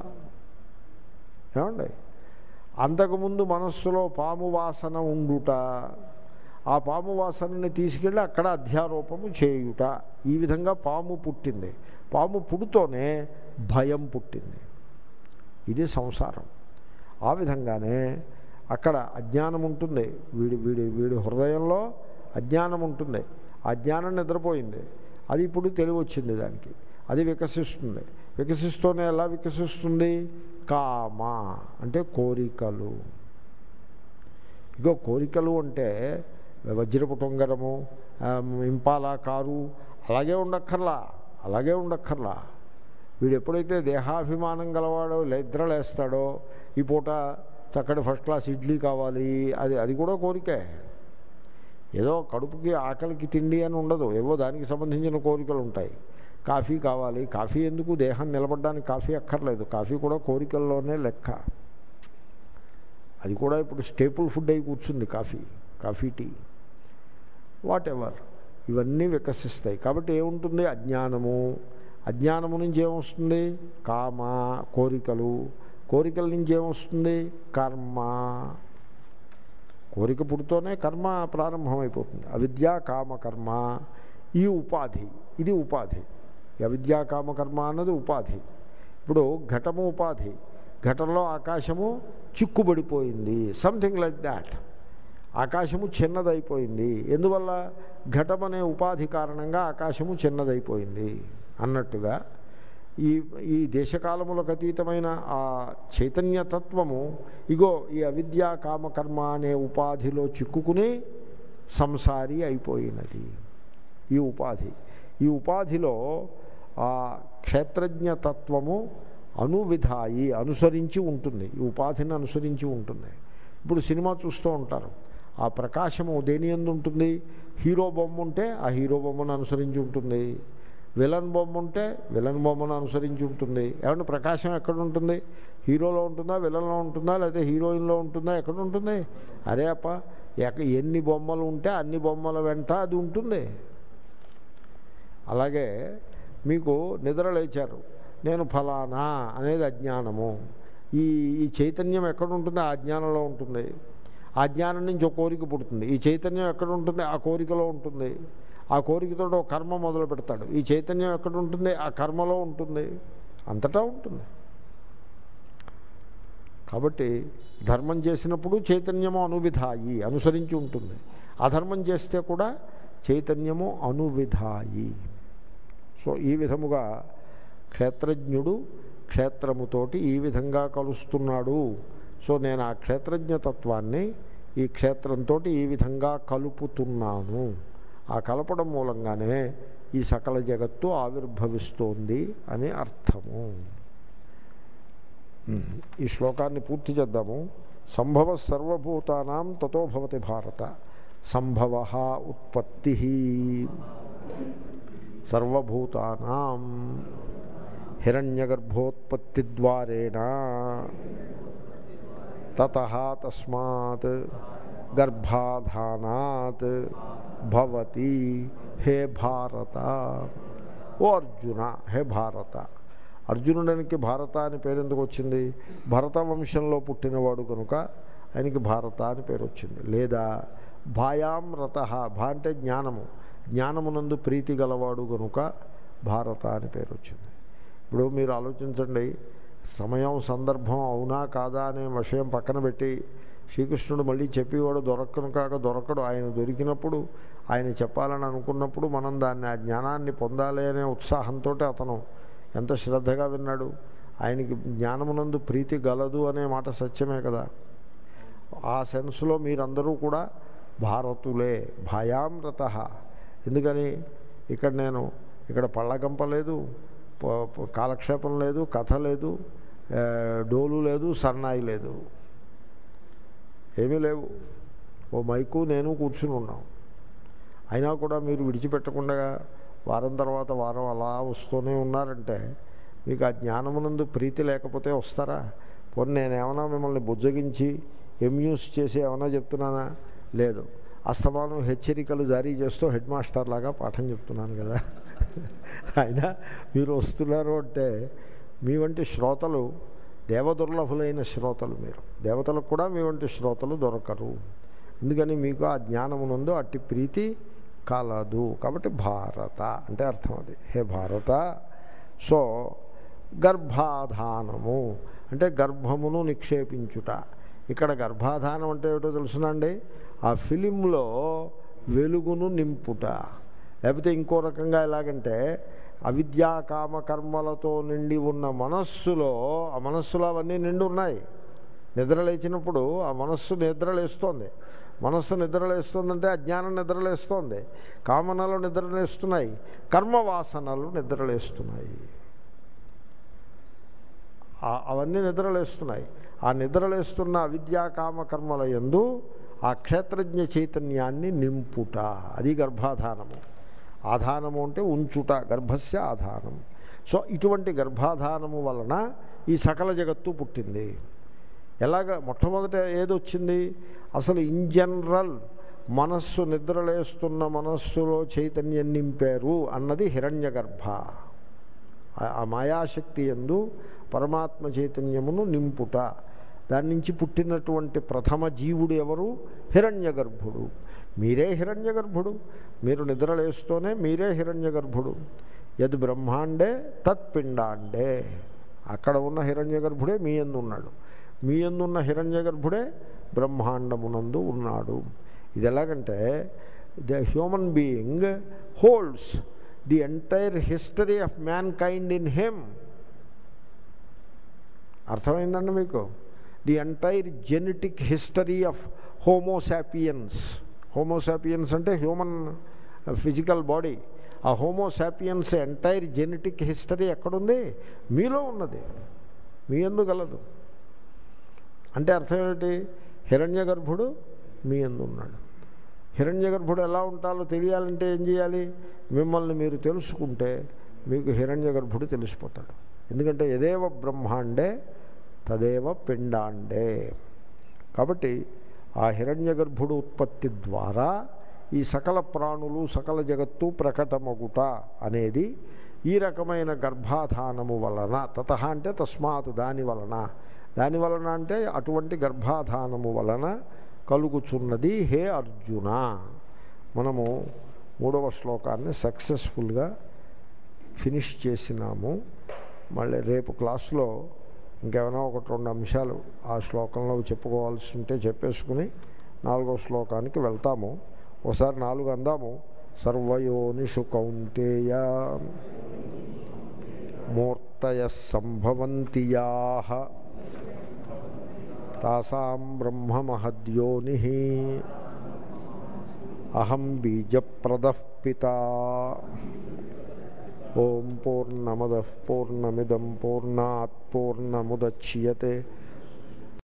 ఏమండి అంతకుముందు మనస్సులో పాము వాసన ఉండుట ఆ పాము వాసనని తీసుకెళ్ళి అక్కడ అధ్యారోపము చేయుట ఈ విధంగా పాము పుట్టింది పాము పుడుతోనే భయం పుట్టింది ఇది సంసారం ఆ విధంగానే అక్కడ అజ్ఞానం ఉంటుంది వీడి వీడి వీడి హృదయంలో అజ్ఞానం ఉంటుంది ఆ జ్ఞానం నిద్రపోయింది అది ఇప్పుడు తెలివి వచ్చింది దానికి అది వికసిస్తుంది వికసిస్తూనే ఎలా వికసిస్తుంది కామ అంటే కోరికలు ఇగో కోరికలు అంటే వజ్రపు టొంగరము ఇంపాలా కారు అలాగే ఉండక్కర్లా అలాగే ఉండక్కర్లా వీడు ఎప్పుడైతే దేహాభిమానం గలవాడో నిద్రలేస్తాడో ఈ పూట చక్కటి ఫస్ట్ క్లాస్ ఇడ్లీ కావాలి అది అది కూడా కోరికే ఏదో కడుపుకి ఆకలికి తిండి అని ఉండదు ఏవో దానికి సంబంధించిన కోరికలు ఉంటాయి కాఫీ కావాలి కాఫీ ఎందుకు దేహం నిలబడడానికి కాఫీ అక్కర్లేదు కాఫీ కూడా కోరికల్లోనే లెక్క అది కూడా ఇప్పుడు స్టేపుల్ ఫుడ్ అయి కూర్చుంది coffee coffee tea whatever ఇవన్నీ వికసిస్తాయి కాబట్టి ఏముంటుంది అజ్ఞానము అజ్ఞానము నుంచి ఏమొస్తుంది కామ కోరికలు కోరికల నుంచి ఏమొస్తుంది కర్మ కోరిక పుడుతూనే కర్మ ప్రారంభమైపోతుంది అవిద్యా కామకర్మ ఈ ఉపాధి ఇది ఉపాధి ఈ అవిద్యా కామకర్మ అన్నది ఉపాధి ఇప్పుడు ఘటము ఉపాధి ఘటంలో ఆకాశము చిక్కుబడిపోయింది సంథింగ్ లైక్ దాట్ ఆకాశము చిన్నదైపోయింది ఎందువల్ల ఘటం అనే ఉపాధి కారణంగా ఆకాశము చిన్నదైపోయింది అన్నట్టుగా ఈ ఈ దేశకాలములకు అతీతమైన ఆ చైతన్యతత్వము ఇగో ఈ అవిద్యా కామకర్మ అనే ఉపాధిలో చిక్కుకుని సంసారి అయిపోయినది ఈ ఉపాధి ఈ ఉపాధిలో ఆ క్షేత్రజ్ఞతత్వము అనువిధాయి అనుసరించి ఉంటుంది ఈ ఉపాధిని అనుసరించి ఉంటుంది ఇప్పుడు సినిమా చూస్తూ ఉంటారు ఆ ప్రకాశము దేని ఎందు ఉంటుంది హీరో బొమ్మ ఉంటే ఆ హీరో బొమ్మను అనుసరించి ఉంటుంది విలన్ బొమ్మ ఉంటే విలన్ బొమ్మను అనుసరించి ఉంటుంది ఏమంటే ప్రకాశం ఎక్కడ ఉంటుంది హీరోలో ఉంటుందా విలన్లో ఉంటుందా లేదా హీరోయిన్లో ఉంటుందా ఎక్కడ ఉంటుంది అరే అప్ప ఎక్క ఎన్ని బొమ్మలు ఉంటే అన్ని బొమ్మల వెంట అది ఉంటుంది అలాగే మీకు నిద్ర లేచారు నేను ఫలానా అనేది అజ్ఞానము ఈ ఈ చైతన్యం ఎక్కడ ఉంటుంది ఆ అజ్ఞానంలో ఉంటుంది ఆ జ్ఞానం నుంచి ఒక కోరిక పుడుతుంది ఈ చైతన్యం ఎక్కడ ఉంటుంది ఆ కోరికలో ఉంటుంది ఆ కోరికతో ఒక కర్మ మొదలు పెడతాడు ఈ చైతన్యం ఎక్కడ ఉంటుంది ఆ కర్మలో ఉంటుంది అంతటా ఉంటుంది కాబట్టి ధర్మం చేసినప్పుడు చైతన్యము అనువిధాయి అనుసరించి ఉంటుంది అధర్మం చేస్తే కూడా చైతన్యము అనువిధాయి సో ఈ విధముగా క్షేత్రజ్ఞుడు క్షేత్రముతోటి ఈ విధంగా కలుస్తున్నాడు సో నేను ఆ క్షేత్రజ్ఞతత్వాన్ని ఈ క్షేత్రంతో ఈ విధంగా కలుపుతున్నాను ఆ కలపడం మూలంగానే ఈ సకల జగత్తు ఆవిర్భవిస్తోంది అని అర్థము ఈ శ్లోకాన్ని పూర్తి చేద్దాము సంభవ సర్వభూతానాం తతో భవతి భారత సంభవ ఉత్పత్తి సర్వభూతానాం హిరణ్యగర్భోత్పత్తిద్వారేణ తత తస్మాత్ గర్భాధానాత్ భవతి హే భారత ఓ అర్జున హే భారత అర్జునుడానికి భారత అని పేరు ఎందుకు వచ్చింది భరత వంశంలో పుట్టినవాడు కనుక ఆయనకి భారత అని పేరు వచ్చింది లేదా భాయాం రత భా అంటే జ్ఞానము జ్ఞానమునందు ప్రీతి గలవాడు కనుక భారత అని పేరు వచ్చింది ఇప్పుడు మీరు ఆలోచించండి సమయం సందర్భం అవునా కాదా అనే విషయం పక్కన పెట్టి శ్రీకృష్ణుడు మళ్ళీ చెప్పేవాడు దొరకను కాక దొరకడు ఆయన దొరికినప్పుడు ఆయన చెప్పాలని అనుకున్నప్పుడు మనం దాన్ని ఆ జ్ఞానాన్ని పొందాలి అనే ఉత్సాహంతో అతను ఎంత శ్రద్ధగా విన్నాడు ఆయనకి జ్ఞానమునందు ప్రీతి గలదు అనే మాట సత్యమే కదా ఆ సెన్స్లో మీరందరూ కూడా భారతులే భయామృత ఎందుకని ఇక్కడ నేను ఇక్కడ పళ్ళగంప లేదు ప- ప- కాలక్షేపం లేదు కథ లేదు ఆ, డోలు లేదు సన్నాయి లేదు ఏమీ లేవు ఓ మైకు నేను కూర్చుని ఉన్నాం అయినా కూడా మీరు విడిచిపెట్టకుండా వారం తర్వాత వారం అలా వస్తూనే ఉన్నారంటే మీకు ఆ జ్ఞానమునందు ప్రీతి లేకపోతే వస్తారా పోనీ నేనేమన్నా మిమ్మల్ని బుజ్జగించి ఎమ్యూస్ చేసి ఏమన్నా చెప్తున్నానా లేదు అస్తమానం హెచ్చరికలు జారీ చేస్తూ హెడ్ మాస్టర్ లాగా పాఠం చెప్తున్నాను కదా అయినా మీరు వస్తున్నారు అంటే మీ వంటి శ్రోతలు దేవదుర్లభులైన శ్రోతలు మీరు దేవతలకు కూడా మీ వంటి శ్రోతలు దొరకరు ఎందుకని మీకు ఆ జ్ఞానమునందు అట్టి ప్రీతి కాలదు కాబట్టి భారత అంటే అర్థం అది హే భారత సో గర్భాధానము అంటే గర్భమును నిక్షేపించుట ఇక్కడ గర్భాధానం అంటే ఏమిటో తెలుసునండి ఆ ఫిలింలో వెలుగును నింపుట లేకపోతే ఇంకో రకంగా ఎలాగంటే అవిద్యా కామ కర్మలతో నిండి ఉన్న మనస్సులో ఆ మనస్సులో అవన్నీ నిండి ఉన్నాయి నిద్రలేచినప్పుడు ఆ మనస్సు నిద్రలేస్తోంది మనస్సు నిద్రలేస్తుందంటే అజ్ఞానం నిద్రలేస్తోంది కామనలు నిద్రలేస్తున్నాయి కర్మవాసనలు నిద్రలేస్తున్నాయి ఆ- అవన్నీ నిద్రలేస్తున్నాయి ఆ నిద్రలేస్తున్న అవిద్యా కామ కర్మల యందు ఆ క్షేత్రజ్ఞ చైతన్యాన్ని నింపుట అది గర్భాధానము ఆధానము అంటే ఉంచుట గర్భస్య ఆధానం సో ఇటువంటి గర్భాధానము వలన ఈ సకల జగత్తు పుట్టింది ఎలాగ మొట్టమొదట ఏదొచ్చింది అసలు ఇన్ జనరల్ మనస్సు నిద్రలేస్తున్న మనస్సులో చైతన్యం నింపారు అన్నది హిరణ్య గర్భ ఆ- ఆ మాయాశక్తి ఎందు పరమాత్మ చైతన్యమును నింపుట దాని నుంచి పుట్టినటువంటి ప్రథమ జీవుడు ఎవరు హిరణ్య గర్భుడు మీరే హిరణ్య గర్భుడు మీరు నిద్రలేస్తూనే మీరే హిరణ్య గర్భుడు యద్ బ్రహ్మాండే తత్పిండాండే అక్కడ ఉన్న హిరణ్య గర్భుడే మీ ఎందు ఉన్నాడు మీ ఎందున్న హిరణ్య గర్భుడే బ్రహ్మాండమునందు ఉన్నాడు ఇది ఎలాగంటే the human being holds the entire history of mankind in him అర్థమైందండి మీకు the entire genetic history of homo sapiens homo sapiens అంటే హ్యూమన్ ఫిజికల్ బాడీ ఆ హోమోసాపియన్స్ ఎంటైర్ జెనెటిక్ హిస్టరీ ఎక్కడుంది మీలో ఉన్నది మీ ఎందు గలదు అంటే అర్థం ఏమిటి హిరణ్య గర్భుడు మీ ఎందు ఉన్నాడు హిరణ్య గర్భుడు ఎలా ఉంటారో తెలియాలంటే ఏం చేయాలి మిమ్మల్ని మీరు తెలుసుకుంటే మీకు హిరణ్య గర్భుడు తెలిసిపోతాడు ఎందుకంటే ఎదేవ బ్రహ్మాండే తదేవ పిండాండే కాబట్టి ఆ హిరణ్య గర్భుడు ఉత్పత్తి ద్వారా ఈ సకల ప్రాణులు సకల జగత్తు ప్రకటమగుట అనేది ఈ రకమైన గర్భాధానము వలన తత అంటే తస్మాత్ దాని వలన దాని వలన అంటే అటువంటి గర్భాధానము వలన కలుగుచున్నది హే అర్జున మనము మూడవ శ్లోకాన్ని సక్సెస్ఫుల్గా ఫినిష్ చేసినాము మళ్ళీ రేపు క్లాస్లో ఇంకేమైనా ఒకటి రెండు అంశాలు ఆ శ్లోకంలో చెప్పుకోవాల్సి ఉంటే చెప్పేసుకుని నాలుగో శ్లోకానికి వెళ్తాము ఒకసారి నాలుగు అందాము సర్వయోనిషు కౌంతేయ మూర్తయ సంభవంతియా తాసాం బ్రహ్మమహద్యోని అహం బీజప్రద పిత ఓం పూర్ణమద పూర్ణమిదం పూర్ణాత్ పూర్ణముద్యతే